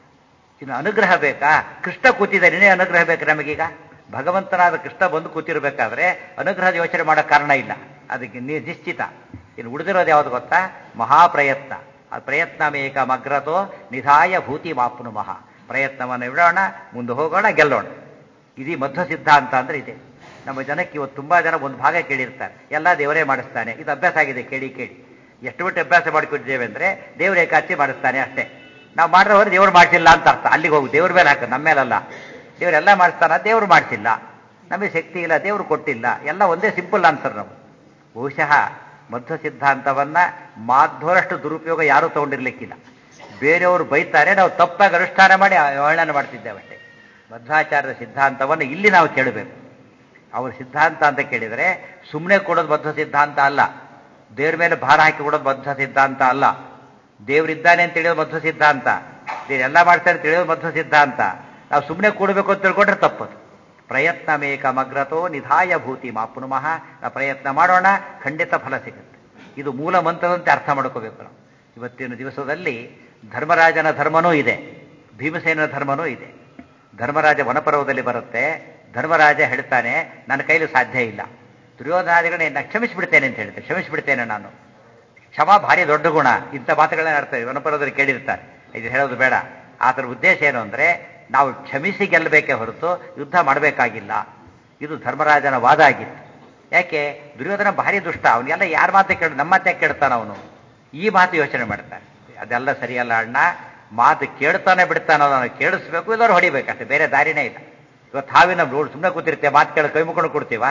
ಇನ್ನು ಅನುಗ್ರಹ ಬೇಕಾ ಕೃಷ್ಣ ಕೂತಿದ್ದಾನೆ ಅನುಗ್ರಹ ಬೇಕು ನಮಗೀಗ ಭಗವಂತನಾದ ಕೃಷ್ಣ ಬಂದು ಕೂತಿರ್ಬೇಕಾದ್ರೆ ಅನುಗ್ರಹದ ಯೋಚನೆ ಮಾಡೋ ಕಾರಣ ಇಲ್ಲ ಅದಕ್ಕೆ ನಿ- ನಿಶ್ಚಿತ ಇನ್ನು ಉಳಿದಿರೋದು ಯಾವುದು ಗೊತ್ತಾ ಮಹಾಪ್ರಯತ್ನ ಆ ಪ್ರಯತ್ನ ಮೇಕ ಮಗ್ರತೋ ನಿಧಾಯ ಭೂತಿ ಮಾಪ್ನು ಮಹಾ ಪ್ರಯತ್ನವನ್ನು ಬಿಡೋಣ ಮುಂದೆ ಹೋಗೋಣ ಗೆಲ್ಲೋಣ ಇದೀ ಮಧ್ವ ಸಿದ್ಧಾಂತ ಅಂದ್ರೆ ಇದೆ ನಮ್ಮ ಜನಕ್ಕೆ ಇವತ್ತು ತುಂಬಾ ಜನ ಒಂದು ಭಾಗ ಕೇಳಿರ್ತಾರೆ ಎಲ್ಲ ದೇವರೇ ಮಾಡಿಸ್ತಾನೆ ಇದು ಅಭ್ಯಾಸ ಆಗಿದೆ ಕೇಳಿ ಕೇಳಿ ಎಷ್ಟು ಬಿಟ್ಟು ಅಭ್ಯಾಸ ಮಾಡ್ಕೊಂಡಿದ್ದೇವೆ ಅಂದ್ರೆ ದೇವರ ಏಕಾಚಿ ಮಾಡಿಸ್ತಾನೆ ಅಷ್ಟೇ ನಾವು ಮಾಡಿರೋರು ದೇವ್ರು ಮಾಡಿಸಿಲ್ಲ ಅಂತ ಅರ್ಥ ಅಲ್ಲಿಗೆ ಹೋಗು ದೇವ್ರ ಮೇಲೆ ಹಾಕ ನಮ್ಮ ಮೇಲಲ್ಲ ದೇವರೆಲ್ಲ ಮಾಡಿಸ್ತಾನ ದೇವ್ರು ಮಾಡಿಸಿಲ್ಲ ನಮಗೆ ಶಕ್ತಿ ಇಲ್ಲ ದೇವ್ರು ಕೊಟ್ಟಿಲ್ಲ ಎಲ್ಲ ಒಂದೇ ಸಿಂಪಲ್ ಆನ್ಸರ್ ನಾವು ಬಹುಶಃ ಮಧ್ವ ಸಿದ್ಧಾಂತವನ್ನ ಮಾಧ್ವರಷ್ಟು ದುರುಪಯೋಗ ಯಾರೂ ತಗೊಂಡಿರ್ಲಿಕ್ಕಿಲ್ಲ ಬೇರೆಯವರು ಬೈತಾರೆ ನಾವು ತಪ್ಪಾಗಿ ಅನುಷ್ಠಾನ ಮಾಡಿ ವರ್ಣನೆ ಮಾಡ್ತಿದ್ದೇವೆ ಅಷ್ಟೇ ಮಧ್ವಾಚಾರ್ಯರ ಸಿದ್ಧಾಂತವನ್ನು ಇಲ್ಲಿ ನಾವು ಕೇಳಬೇಕು ಅವ್ರ ಸಿದ್ಧಾಂತ ಅಂತ ಕೇಳಿದರೆ ಸುಮ್ಮನೆ ಕೊಡೋದು ಬದ್ಧ ಸಿದ್ಧಾಂತ ಅಲ್ಲ ದೇವ್ರ ಮೇಲೆ ಭಾರ ಹಾಕಿ ಕೊಡೋದು ಬದ್ಧ ಸಿದ್ಧಾಂತ ಅಲ್ಲ ದೇವರಿದ್ದಾನೆ ಅಂತ ತಿಳಿಯೋದು ಮಧ್ವ ಸಿದ್ಧಾಂತ ಎಲ್ಲ ಮಾಡ್ತಾರೆ ಅಂತ ತಿಳಿಯೋದು ಮಧ್ವ ಸಿದ್ಧಾಂತ ನಾವು ಸುಮ್ಮನೆ ಕೂಡಬೇಕು ಅಂತ ತಿಳ್ಕೊಂಡ್ರೆ ತಪ್ಪದು ಪ್ರಯತ್ನ ಮೇಕ ಮಗ್ರತೋ ನಿಧಾಯ ಭೂತಿ ಮಾಪುನುಮಃ ನಾವು ಪ್ರಯತ್ನ ಮಾಡೋಣ ಖಂಡಿತ ಫಲ ಸಿಗುತ್ತೆ ಇದು ಮೂಲ ಮಂತ್ರದಂತೆ ಅರ್ಥ ಮಾಡ್ಕೋಬೇಕು ನಾವು ಇವತ್ತಿನ ದಿವಸದಲ್ಲಿ ಧರ್ಮರಾಜನ ಧರ್ಮನೂ ಇದೆ ಭೀಮಸೇನ ಧರ್ಮನೂ ಇದೆ ಧರ್ಮರಾಜ ವನಪರ್ವದಲ್ಲಿ ಬರುತ್ತೆ ಧರ್ಮರಾಜ ಹೇಳ್ತಾನೆ ನನ್ನ ಕೈಲಿ ಸಾಧ್ಯ ಇಲ್ಲ ದುರ್ಯೋಧನಾದಿಗಳನ್ನ ಕ್ಷಮಿಸಿಬಿಡ್ತೇನೆ ಅಂತ ಹೇಳ್ತಾರೆ ಕ್ಷಮಿಸಿಬಿಡ್ತೇನೆ ನಾನು ಕ್ಷಮಾ ಭಾರಿ ದೊಡ್ಡ ಗುಣ ಇಂಥ ಮಾತುಗಳನ್ನ ಆಡ್ತಾರೆ ವನಪರ್ವದಲ್ಲಿ ಕೇಳಿರ್ತಾರೆ ಇದು ಹೇಳೋದು ಬೇಡ ಆತರ ಉದ್ದೇಶ ಏನು ಅಂದ್ರೆ ನಾವು ಕ್ಷಮಿಸಿ ಗೆಲ್ಲಬೇಕೇ ಹೊರತು ಯುದ್ಧ ಮಾಡಬೇಕಾಗಿಲ್ಲ ಇದು ಧರ್ಮರಾಜನ ವಾದ ಆಗಿತ್ತು ಯಾಕೆ ದುರ್ಯೋಧನ ಭಾರಿ ದುಷ್ಟ ಅವನಿಗೆಲ್ಲ ಯಾರ ಮಾತೆ ಕೇಳ ನಮ್ಮ ಮಾತೆ ಕೇಳ್ತಾನ ಅವನು ಈ ಮಾತು ಯೋಚನೆ ಮಾಡ್ತಾನೆ ಅದೆಲ್ಲ ಸರಿಯಲ್ಲ ಅಣ್ಣ ಮಾತು ಕೇಳ್ತಾನೆ ಬಿಡ್ತಾನೆ ಅದನ್ನು ಕೇಳಿಸ್ಬೇಕು ಇಲ್ಲವ್ರು ಹೊಡಿಬೇಕಷ್ಟೇ ಬೇರೆ ದಾರಿನೇ ಇಲ್ಲ ಇವತ್ತು ಹಾವಿನ ಸುಮ್ಮನೆ ಕೂತಿರ್ತೇವೆ ಮಾತು ಕೇಳಿ ಕೈ ಮುಕೊಂಡು ಕೊಡ್ತೀವ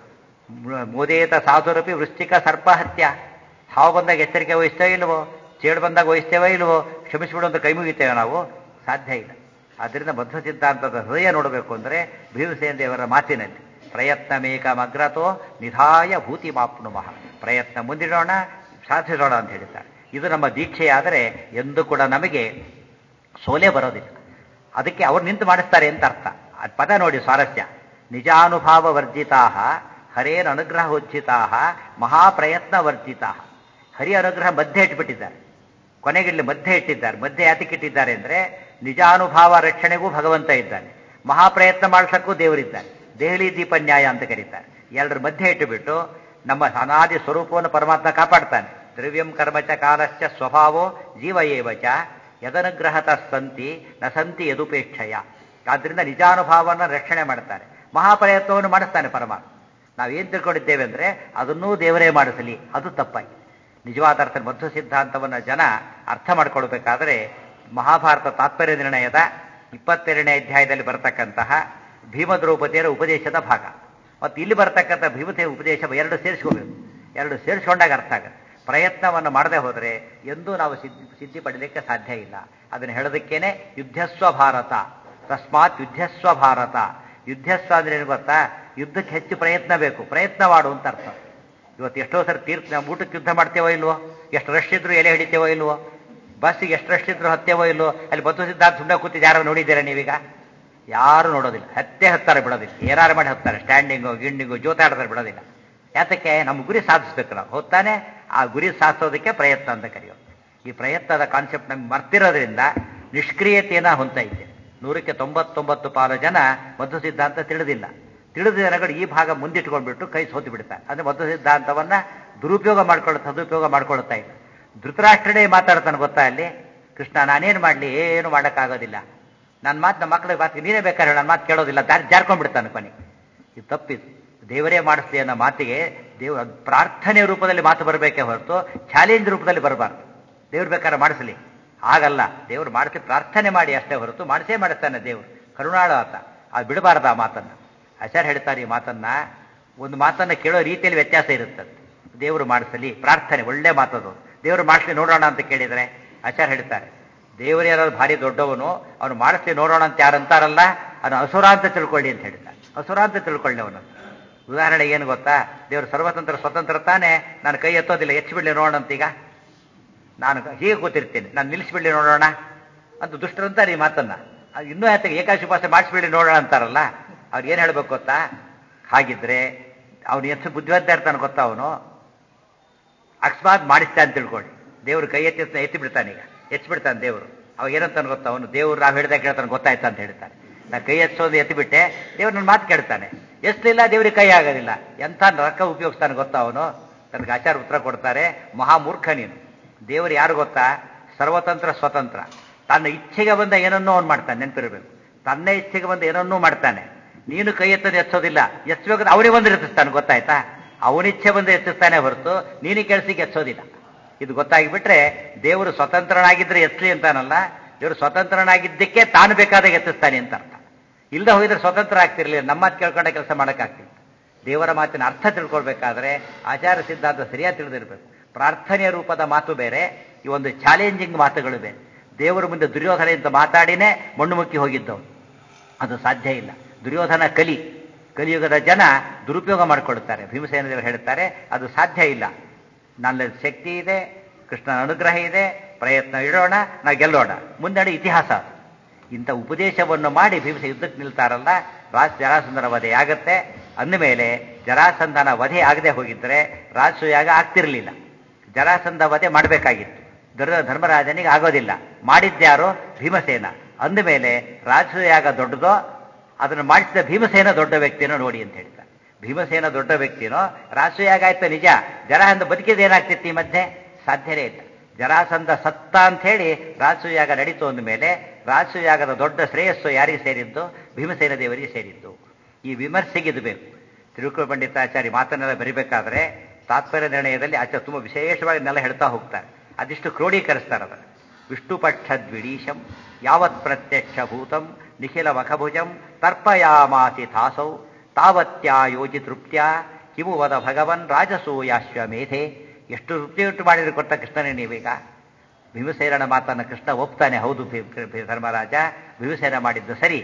ಮೋದೇತ ಸಾಧುರಪಿ ವೃಶ್ಚಿಕ ಸರ್ಪ ಹತ್ಯ ಹಾವು ಬಂದಾಗ ಎಚ್ಚರಿಕೆ ವಹಿಸ್ತೇವೆ ಇಲ್ವೋ ಚೇಳು ಬಂದಾಗ ವಹಿಸ್ತೇವೋ ಇಲ್ವೋ ಕ್ಷಮಿಸಿಬಿಡುವಂತ ಕೈ ಮುಗಿತೇವೆ ನಾವು ಸಾಧ್ಯ ಇಲ್ಲ ಆದ್ದರಿಂದ ಮಧ್ವ ಸಿದ್ಧಾಂತದ ಹೃದಯ ನೋಡಬೇಕು ಅಂದರೆ ಭೀಮಸೇನ ದೇವರ ಮಾತಿನಲ್ಲಿ ಪ್ರಯತ್ನ ಮೇಕ ಮಗ್ರತೋ ನಿಧಾಯ ಭೂತಿ ಮಾಪ್ನುಮಃ ಪ್ರಯತ್ನ ಮುಂದಿಡೋಣ ಸಾಧಿಸೋಣ ಅಂತ ಹೇಳಿದ್ದಾರೆ ಇದು ನಮ್ಮ ದೀಕ್ಷೆಯಾದರೆ ಎಂದು ಕೂಡ ನಮಗೆ ಸೋಲೆ ಬರೋದಿಲ್ಲ ಅದಕ್ಕೆ ಅವ್ರು ನಿಂತು ಮಾಡಿಸ್ತಾರೆ ಅಂತ ಅರ್ಥ ಅದ್ ಪದ ನೋಡಿ ಸ್ವಾರಸ್ಯ ನಿಜಾನುಭಾವ ವರ್ಜಿತಾ ಹರೇನ ಅನುಗ್ರಹೋಜ್ಜಿತಾ ಮಹಾಪ್ರಯತ್ನ ವರ್ಜಿತಾ ಹರಿ ಅನುಗ್ರಹ ಮಧ್ಯೆ ಇಟ್ಬಿಟ್ಟಿದ್ದಾರೆ ಕೊನೆಗಿಲ್ಲಿ ಮಧ್ಯೆ ಇಟ್ಟಿದ್ದಾರೆ ಮಧ್ಯೆ ಯಾತಕ್ಕೆ ಇಟ್ಟಿದ್ದಾರೆ ಅಂದ್ರೆ ನಿಜಾನುಭಾವ ರಕ್ಷಣೆಗೂ ಭಗವಂತ ಇದ್ದಾನೆ ಮಹಾಪ್ರಯತ್ನ ಮಾಡಿಸಕ್ಕೂ ದೇವರಿದ್ದಾನೆ ದೆಹಲಿ ದೀಪ ನ್ಯಾಯ ಅಂತ ಕರೀತಾರೆ ಎರಡರ ಮಧ್ಯೆ ಇಟ್ಟುಬಿಟ್ಟು ನಮ್ಮ ಅನಾದಿ ಸ್ವರೂಪವನ್ನು ಪರಮಾತ್ಮ ಕಾಪಾಡ್ತಾನೆ ದ್ರವ್ಯಂ ಕರ್ಮಚ ಕಾಲಶ್ಚ ಸ್ವಭಾವೋ ಜೀವ ಏವಚ ಯದನುಗ್ರಹತ ಸಂತಿ ನ ಸಂತಿ ಯದುಪೇಕ್ಷಯ ಆದ್ರಿಂದ ನಿಜಾನುಭಾವವನ್ನು ರಕ್ಷಣೆ ಮಾಡ್ತಾನೆ ಮಹಾಪ್ರಯತ್ನವನ್ನು ಮಾಡಿಸ್ತಾನೆ ಪರಮಾತ್ಮ ನಾವೇನ್ ತಿಳ್ಕೊಂಡಿದ್ದೇವೆ ಅಂದ್ರೆ ಅದನ್ನೂ ದೇವರೇ ಮಾಡಿಸಲಿ ಅದು ತಪ್ಪಾಗಿ ನಿಜವಾದ ಅರ್ಥ ಮಧ್ವ ಸಿದ್ಧಾಂತವನ್ನು ಜನ ಅರ್ಥ ಮಾಡ್ಕೊಳ್ಬೇಕಾದ್ರೆ ಮಹಾಭಾರತ ತಾತ್ಪರ್ಯ ನಿರ್ಣಯದ ಇಪ್ಪತ್ತೆರಡನೇ ಅಧ್ಯಾಯದಲ್ಲಿ ಬರತಕ್ಕಂತಹ ಭೀಮದ್ರೌಪದಿಯರ ಉಪದೇಶದ ಭಾಗ ಮತ್ತು ಇಲ್ಲಿ ಬರತಕ್ಕಂಥ ಭೀಮಸೇನ ಉಪದೇಶ ಎರಡು ಸೇರಿಸ್ಕೋಬೇಕು ಎರಡು ಸೇರಿಸ್ಕೊಂಡಾಗ ಅರ್ಥ ಆಗುತ್ತೆ ಪ್ರಯತ್ನವನ್ನು ಮಾಡದೆ ಹೋದರೆ ಎಂದೂ ನಾವು ಸಿದ್ಧಿ ಸಿದ್ಧಿ ಪಡಲಿಕ್ಕೆ ಸಾಧ್ಯ ಇಲ್ಲ ಅದನ್ನು ಹೇಳೋದಕ್ಕೇನೆ ಯುದ್ಧಸ್ವ ಭಾರತ ತಸ್ಮಾತ್ ಯುದ್ಧಸ್ವ ಭಾರತ ಯುದ್ಧಸ್ವ ಅಂದ್ರೆ ಏನು ಗೊತ್ತಾ ಯುದ್ಧಕ್ಕೆ ಹೆಚ್ಚು ಪ್ರಯತ್ನ ಬೇಕು ಪ್ರಯತ್ನ ಮಾಡು ಅಂತ ಅರ್ಥ ಇವತ್ತು ಎಷ್ಟೋ ಸರಿ ತೀರ್ಥ ನಾವು ಊಟಕ್ಕೆ ಯುದ್ಧ ಮಾಡ್ತೇವೋ ಇಲ್ವೋ ಎಷ್ಟು ರಶ್ ಇದ್ರು ಎಲೆ ಹಿಡಿತೇವೋ ಇಲ್ವೋ ಬಸ್ಸಿಗೆ ಎಷ್ಟು ರಶ್ ಇದ್ರು ಹತ್ತೇವೋ ಇಲ್ವೋ ಅಲ್ಲಿ ಬದ್ದು ಸಿದ್ಧಾಂತ ಸುಮ್ಮನೆ ಕೂತಿದ್ದು ಯಾರು ನೋಡಿದ್ದೀರಾ ನೀವೀಗ ಯಾರು ನೋಡೋದಿಲ್ಲ ಹತ್ತೆ ಹತ್ತಾರೆ ಬಿಡೋದಿಲ್ಲ ಏನಾರು ಮಾಡಿ ಹತ್ತಾರೆ ಸ್ಟ್ಯಾಂಡಿಂಗು ಗಿಂಡಿಂಗು ಜೋತಾಡ್ತಾರೆ ಬಿಡೋದಿಲ್ಲ ಯಾತಕ್ಕೆ ನಮ್ಮ ಗುರಿ ಸಾಧಿಸ್ಬೇಕು ನಾವು ಹೊತ್ತಾನೆ ಆ ಗುರಿ ಸಾಧಿಸೋದಕ್ಕೆ ಪ್ರಯತ್ನ ಅಂತ ಕರೆಯೋದು ಈ ಪ್ರಯತ್ನದ ಕಾನ್ಸೆಪ್ಟ್ ನಮ್ಗೆ ಮರ್ತಿರೋದ್ರಿಂದ ನಿಷ್ಕ್ರಿಯತೆಯನ್ನ ಹೊಂತ ಇದೆ ನೂರಕ್ಕೆ ತೊಂಬತ್ತೊಂಬತ್ತು ಪಾಲು ಜನ ಮಧ್ವ ಸಿದ್ಧಾಂತ ತಿಳಿದಿಲ್ಲ ತಿಳಿದ ಜನಗಳು ಈ ಭಾಗ ಮುಂದಿಟ್ಕೊಂಡ್ಬಿಟ್ಟು ಕೈ ಸೋತು ಬಿಡ್ತಾರೆ ಅಂದ್ರೆ ಮಧ್ವ ಸಿದ್ಧಾಂತವನ್ನ ದುರುಪಯೋಗ ಮಾಡ್ಕೊಳ್ಳೋ ಸದುಪಯೋಗ ಮಾಡ್ಕೊಳ್ತಾ ಇಲ್ಲ ಧೃತರಾಷ್ಟ್ರನೇ ಮಾತಾಡ್ತಾನೆ ಗೊತ್ತಾ ಅಲ್ಲಿ ಕೃಷ್ಣ ನಾನೇನು ಮಾಡಲಿ ಏನು ಮಾಡೋಕ್ಕಾಗೋದಿಲ್ಲ ನನ್ನ ಮಾತು ನಮ್ಮ ಮಕ್ಕಳಿಗೆ ಮಾತು ನೀನೇ ಬೇಕಾದ್ರೆ ನನ್ನ ಮಾತು ಕೇಳೋದಿಲ್ಲ ದಾರಿ ಜಾರ್ಕೊಂಡ್ಬಿಡ್ತಾನೆ ಕೊನೆಗೆ ಇದು ತಪ್ಪಿದು ದೇವರೇ ಮಾಡಿಸ್ಲಿ ಅನ್ನೋ ಮಾತಿಗೆ ದೇವ ಪ್ರಾರ್ಥನೆ ರೂಪದಲ್ಲಿ ಮಾತು ಬರಬೇಕೇ ಹೊರತು ಚಾಲೆಂಜ್ ರೂಪದಲ್ಲಿ ಬರಬಾರ್ದು ದೇವ್ರು ಬೇಕಾದ್ರೆ ಮಾಡಿಸಲಿ ಆಗಲ್ಲ ದೇವ್ರು ಮಾಡಿಸಿ ಪ್ರಾರ್ಥನೆ ಮಾಡಿ ಅಷ್ಟೇ ಹೊರತು ಮಾಡಿಸೇ ಮಾಡಿಸ್ತಾನೆ ದೇವ್ರು ಕರುಣಾಳು ಆತ ಅದು ಬಿಡಬಾರ್ದು ಆ ಮಾತನ್ನ ಆಚಾರ್ಯ ಹೇಳ್ತಾರೆ ಈ ಮಾತನ್ನ ಒಂದು ಮಾತನ್ನ ಕೇಳೋ ರೀತಿಯಲ್ಲಿ ವ್ಯತ್ಯಾಸ ಇರುತ್ತದೆ ದೇವರು ಮಾಡಿಸಲಿ ಪ್ರಾರ್ಥನೆ ಒಳ್ಳೆ ಮಾತದು ದೇವರು ಮಾಡಿಸ್ಲಿ ನೋಡೋಣ ಅಂತ ಕೇಳಿದರೆ ಆಚಾರ್ಯ ಹೇಳ್ತಾರೆ ದೇವರು ಯಾರಾದ್ರು ಭಾರಿ ದೊಡ್ಡವನು ಅವನು ಮಾಡಿಸ್ಲಿ ನೋಡೋಣ ಅಂತ ಯಾರು ಅಂತಾರಲ್ಲ ಅವನು ಅಸುರ ಅಂತ ತಿಳ್ಕೊಳ್ಳಿ ಅಂತ ಹೇಳ್ತಾರೆ ಅಸುರ ಅಂತ ತಿಳ್ಕೊಳ್ಳಿ ಅವನು ಉದಾಹರಣೆಗೆ ಏನು ಗೊತ್ತಾ ದೇವರು ಸರ್ವತಂತ್ರ ಸ್ವತಂತ್ರ ತಾನೇ ನಾನು ಕೈ ಎತ್ತೋದಿಲ್ಲ ಎಚ್ಚಿ ಬಿಡ್ಲಿ ನೋಡೋಣ ಅಂತ ಈಗ ನಾನು ಹೀಗೆ ಕೂತಿರ್ತೀನಿ ನಾನು ನಿಲ್ಲಿಸ್ಬಿಡ್ಲಿ ನೋಡೋಣ ಅಂತ ದುಷ್ಟರಂತಾರೆ ಈ ಮಾತನ್ನ ಅದು ಇನ್ನೂ ಯಾತಕ್ಕೆ ಏಕಾಶಿ ಉಪಾಸ ಮಾಡಿಸ್ಬಿಡ್ಲಿ ನೋಡೋಣ ಅಂತಾರಲ್ಲ ಅವ್ರು ಏನು ಹೇಳ್ಬೇಕು ಗೊತ್ತಾ ಹಾಗಿದ್ರೆ ಅವನು ಎಷ್ಟು ಬುದ್ಧಿವಂತ ಇರ್ತಾನೆ ಗೊತ್ತಾ ಅವನು ಅಕಸ್ಮಾತ್ ಮಾಡಿಸ್ತಾ ಅಂತ ತಿಳ್ಕೊಳ್ಳಿ ದೇವ್ರು ಕೈ ಎತ್ತಿ ಎತ್ತಿ ಬಿಡ್ತಾನೆ ಈಗ ಎಚ್ಚಿ ಬಿಡ್ತಾನೆ ದೇವರು ಅವಾಗ ಏನಂತಾನೆ ಗೊತ್ತಾ ಅವನು ದೇವ್ರು ನಾವು ಹೇಳ್ದಾಗ ಕೇಳ್ತಾನೆ ಗೊತ್ತಾಯ್ತಾ ಅಂತ ಹೇಳ್ತಾನೆ ನಾ ಕೈ ಎಚ್ಚೋದು ಎತ್ತಿ ಬಿಟ್ಟೆ ದೇವ್ರು ನನ್ನ ಮಾತು ಕೇಳ್ತಾನೆ ಎಷ್ಟಲಿಲ್ಲ ದೇವ್ರಿಗೆ ಕೈ ಆಗೋದಿಲ್ಲ ಎಂಥ ರೊಕ್ಕ ಉಪಯೋಗಿಸ್ತಾನೆ ಗೊತ್ತಾ ಅವನು ತನಗೆ ಆಚಾರ ಉತ್ತರ ಕೊಡ್ತಾರೆ ಮಹಾಮೂರ್ಖ ನೀನು ದೇವರು ಯಾರು ಗೊತ್ತಾ ಸರ್ವತಂತ್ರ ಸ್ವತಂತ್ರ ತನ್ನ ಇಚ್ಛೆಗೆ ಬಂದ ಏನನ್ನೂ ಅವನು ಮಾಡ್ತಾನೆ ನೆನಪಿರಬೇಕು ತನ್ನ ಇಚ್ಛೆಗೆ ಬಂದ ಏನನ್ನೂ ಮಾಡ್ತಾನೆ ನೀನು ಕೈ ಎತ್ತದ ಎಚ್ಚೋದಿಲ್ಲ ಎಚ್ಚಬೇಕು ಅವನೇ ಬಂದು ಎತ್ತಿಸ್ತಾನೆ ಗೊತ್ತಾಯ್ತಾ ಅವನಿಚ್ಛೆ ಬಂದು ಎತ್ತಿಸ್ತಾನೆ ಹೊರತು ನೀನು ಕೆಲ್ಸಕ್ಕೆ ಎಚ್ಚೋದಿಲ್ಲ ಇದು ಗೊತ್ತಾಗಿಬಿಟ್ರೆ ದೇವರು ಸ್ವತಂತ್ರನಾಗಿದ್ರೆ ಎತ್ತಲಿ ಅಂತಾನಲ್ಲ ದೇವರು ಸ್ವತಂತ್ರನಾಗಿದ್ದಕ್ಕೆ ತಾನು ಬೇಕಾದಾಗ ಎತ್ತಿಸ್ತಾನೆ ಅಂತ ಅರ್ಥ ಇಲ್ಲದೆ ಹೋಗಿದ್ರೆ ಸ್ವತಂತ್ರ ಆಗ್ತಿರ್ಲಿಲ್ಲ ನಮ್ಮ ಮಾತು ಕೇಳ್ಕೊಂಡ ಕೆಲಸ ಮಾಡೋಕ್ಕಾಗ್ತಿಲ್ಲ ದೇವರ ಮಾತಿನ ಅರ್ಥ ತಿಳ್ಕೊಳ್ಬೇಕಾದ್ರೆ ಆಚಾರ ಸಿದ್ಧಾಂತ ಸರಿಯಾಗಿ ತಿಳಿದಿರಬೇಕು ಪ್ರಾರ್ಥನೆಯ ರೂಪದ ಮಾತು ಬೇರೆ ಈ ಒಂದು ಚಾಲೆಂಜಿಂಗ್ ಮಾತುಗಳು ಬೇರೆ ದೇವರ ಮುಂದೆ ದುರ್ಯೋಧನ ಅಂತ ಮಾತಾಡಿನೇ ಮಣ್ಣು ಮುಕ್ಕಿ ಹೋಗಿದ್ದವನು ಅದು ಸಾಧ್ಯ ಇಲ್ಲ ದುರ್ಯೋಧನ ಕಲಿ ಕಲಿಯುಗದ ಜನ ದುರುಪಯೋಗ ಮಾಡಿಕೊಳ್ತಾರೆ ಭೀಮಸೇನ ದೇವರು ಹೇಳ್ತಾರೆ ಅದು ಸಾಧ್ಯ ಇಲ್ಲ ನನ್ನ ಶಕ್ತಿ ಇದೆ ಕೃಷ್ಣನ ಅನುಗ್ರಹ ಇದೆ ಪ್ರಯತ್ನ ಇಡೋಣ ನಾವು ಗೆಲ್ಲೋಣ ಮುಂದೆ ಇತಿಹಾಸ ಅದು. ಇಂಥ ಉಪದೇಶವನ್ನು ಮಾಡಿ ಭೀಮಸ ಯುದ್ಧಕ್ಕೆ ನಿಲ್ತಾರಲ್ಲ ರಾಜ ಜರಾಸಂಧನ ವಧೆ ಆಗತ್ತೆ ಅಂದಮೇಲೆ ಜರಾಸಂಧನ ವಧೆ ಆಗದೆ ಹೋಗಿದ್ರೆ ರಾಜಸೂಯಾಗ ಆಗ್ತಿರ್ಲಿಲ್ಲ ಜರಾಸಂಧ ವಧೆ ಮಾಡಬೇಕಾಗಿತ್ತು ಧರ್ಮ ಧರ್ಮರಾಜನಿಗೆ ಆಗೋದಿಲ್ಲ ಮಾಡಿದ್ಯಾರೋ ಭೀಮಸೇನ ಅಂದಮೇಲೆ ರಾಜಸೂಯಾಗ ದೊಡ್ಡದೋ ಅದನ್ನು ಮಾಡಿಸಿದ ಭೀಮಸೇನ ದೊಡ್ಡ ವ್ಯಕ್ತಿನೋ ನೋಡಿ ಅಂತ ಹೇಳ್ತಾರೆ ಭೀಮಸೇನ ದೊಡ್ಡ ವ್ಯಕ್ತಿನೋ ರಾಜಸೂಯಾಗ ಆಯ್ತು ನಿಜ ಜರಾಸಂಧ ಬದುಕಿದೇನಾಗ್ತಿತ್ತು ಈ ಮಧ್ಯೆ ಸಾಧ್ಯನೇ ಇಲ್ಲ ಜರಾಸಂಧ ಸತ್ತ ಅಂತ ಹೇಳಿ ರಾಜಸೂಯಾಗ ನಡೀತು ಅಂದ ಮೇಲೆ ರಾಜಸೂಯಾಗದ ದೊಡ್ಡ ಶ್ರೇಯಸ್ಸು ಯಾರಿಗೆ ಸೇರಿದ್ದು ಭೀಮಸೇನ ದೇವರಿಗೆ ಸೇರಿದ್ದು ಈ ವಿಮರ್ಶೆಗೆ ಇದು ಬೇಕು ತಿರುಕುಳ ಪಂಡಿತಾಚಾರ್ಯ ಮಾತನ್ನೆಲ್ಲ ಬರಿಬೇಕಾದ್ರೆ ತಾತ್ಪರ್ಯ ನಿರ್ಣಯದಲ್ಲಿ ಆಚಾರ್ಯ ತುಂಬ ವಿಶೇಷವಾಗಿ ನೆಲ್ಲ ಹೇಳ್ತಾ ಹೋಗ್ತಾರೆ ಅದಿಷ್ಟು ಕ್ರೋಢೀಕರಿಸ್ತಾರೆ ಅದನ್ನು ವಿಷ್ಣುಪಕ್ಷದ್ವಿಡೀಶಂ ಯಾವತ್ ಪ್ರತ್ಯಕ್ಷ ಭೂತಂ ನಿಖಿಲ ಮಖಭುಜಂ ತರ್ಪಯಾಮಾಸಿ ತಾಸೌ ತಾವತ್ಯಾ ಯೋಜಿ ತೃಪ್ತ್ಯ ಕಿಮು ವದ ಭಗವನ್ ರಾಜಸೂಯಾಶ್ವಮೇಧೆ ಎಷ್ಟು ತೃಪ್ತಿಯುಟ್ಟು ಮಾಡಿದ್ರು ಕೊಟ್ಟ ಕೃಷ್ಣನೇ ನೀವೀಗ ಭೀಮಸೇನನ ಮಾತನ್ನು ಕೃಷ್ಣ ಒಪ್ತಾನೆ ಹೌದು ಭೀ- ಭೀ- ಧರ್ಮರಾಜ ಭೀಮಸೇನ ಮಾಡಿದ್ದು ಸರಿ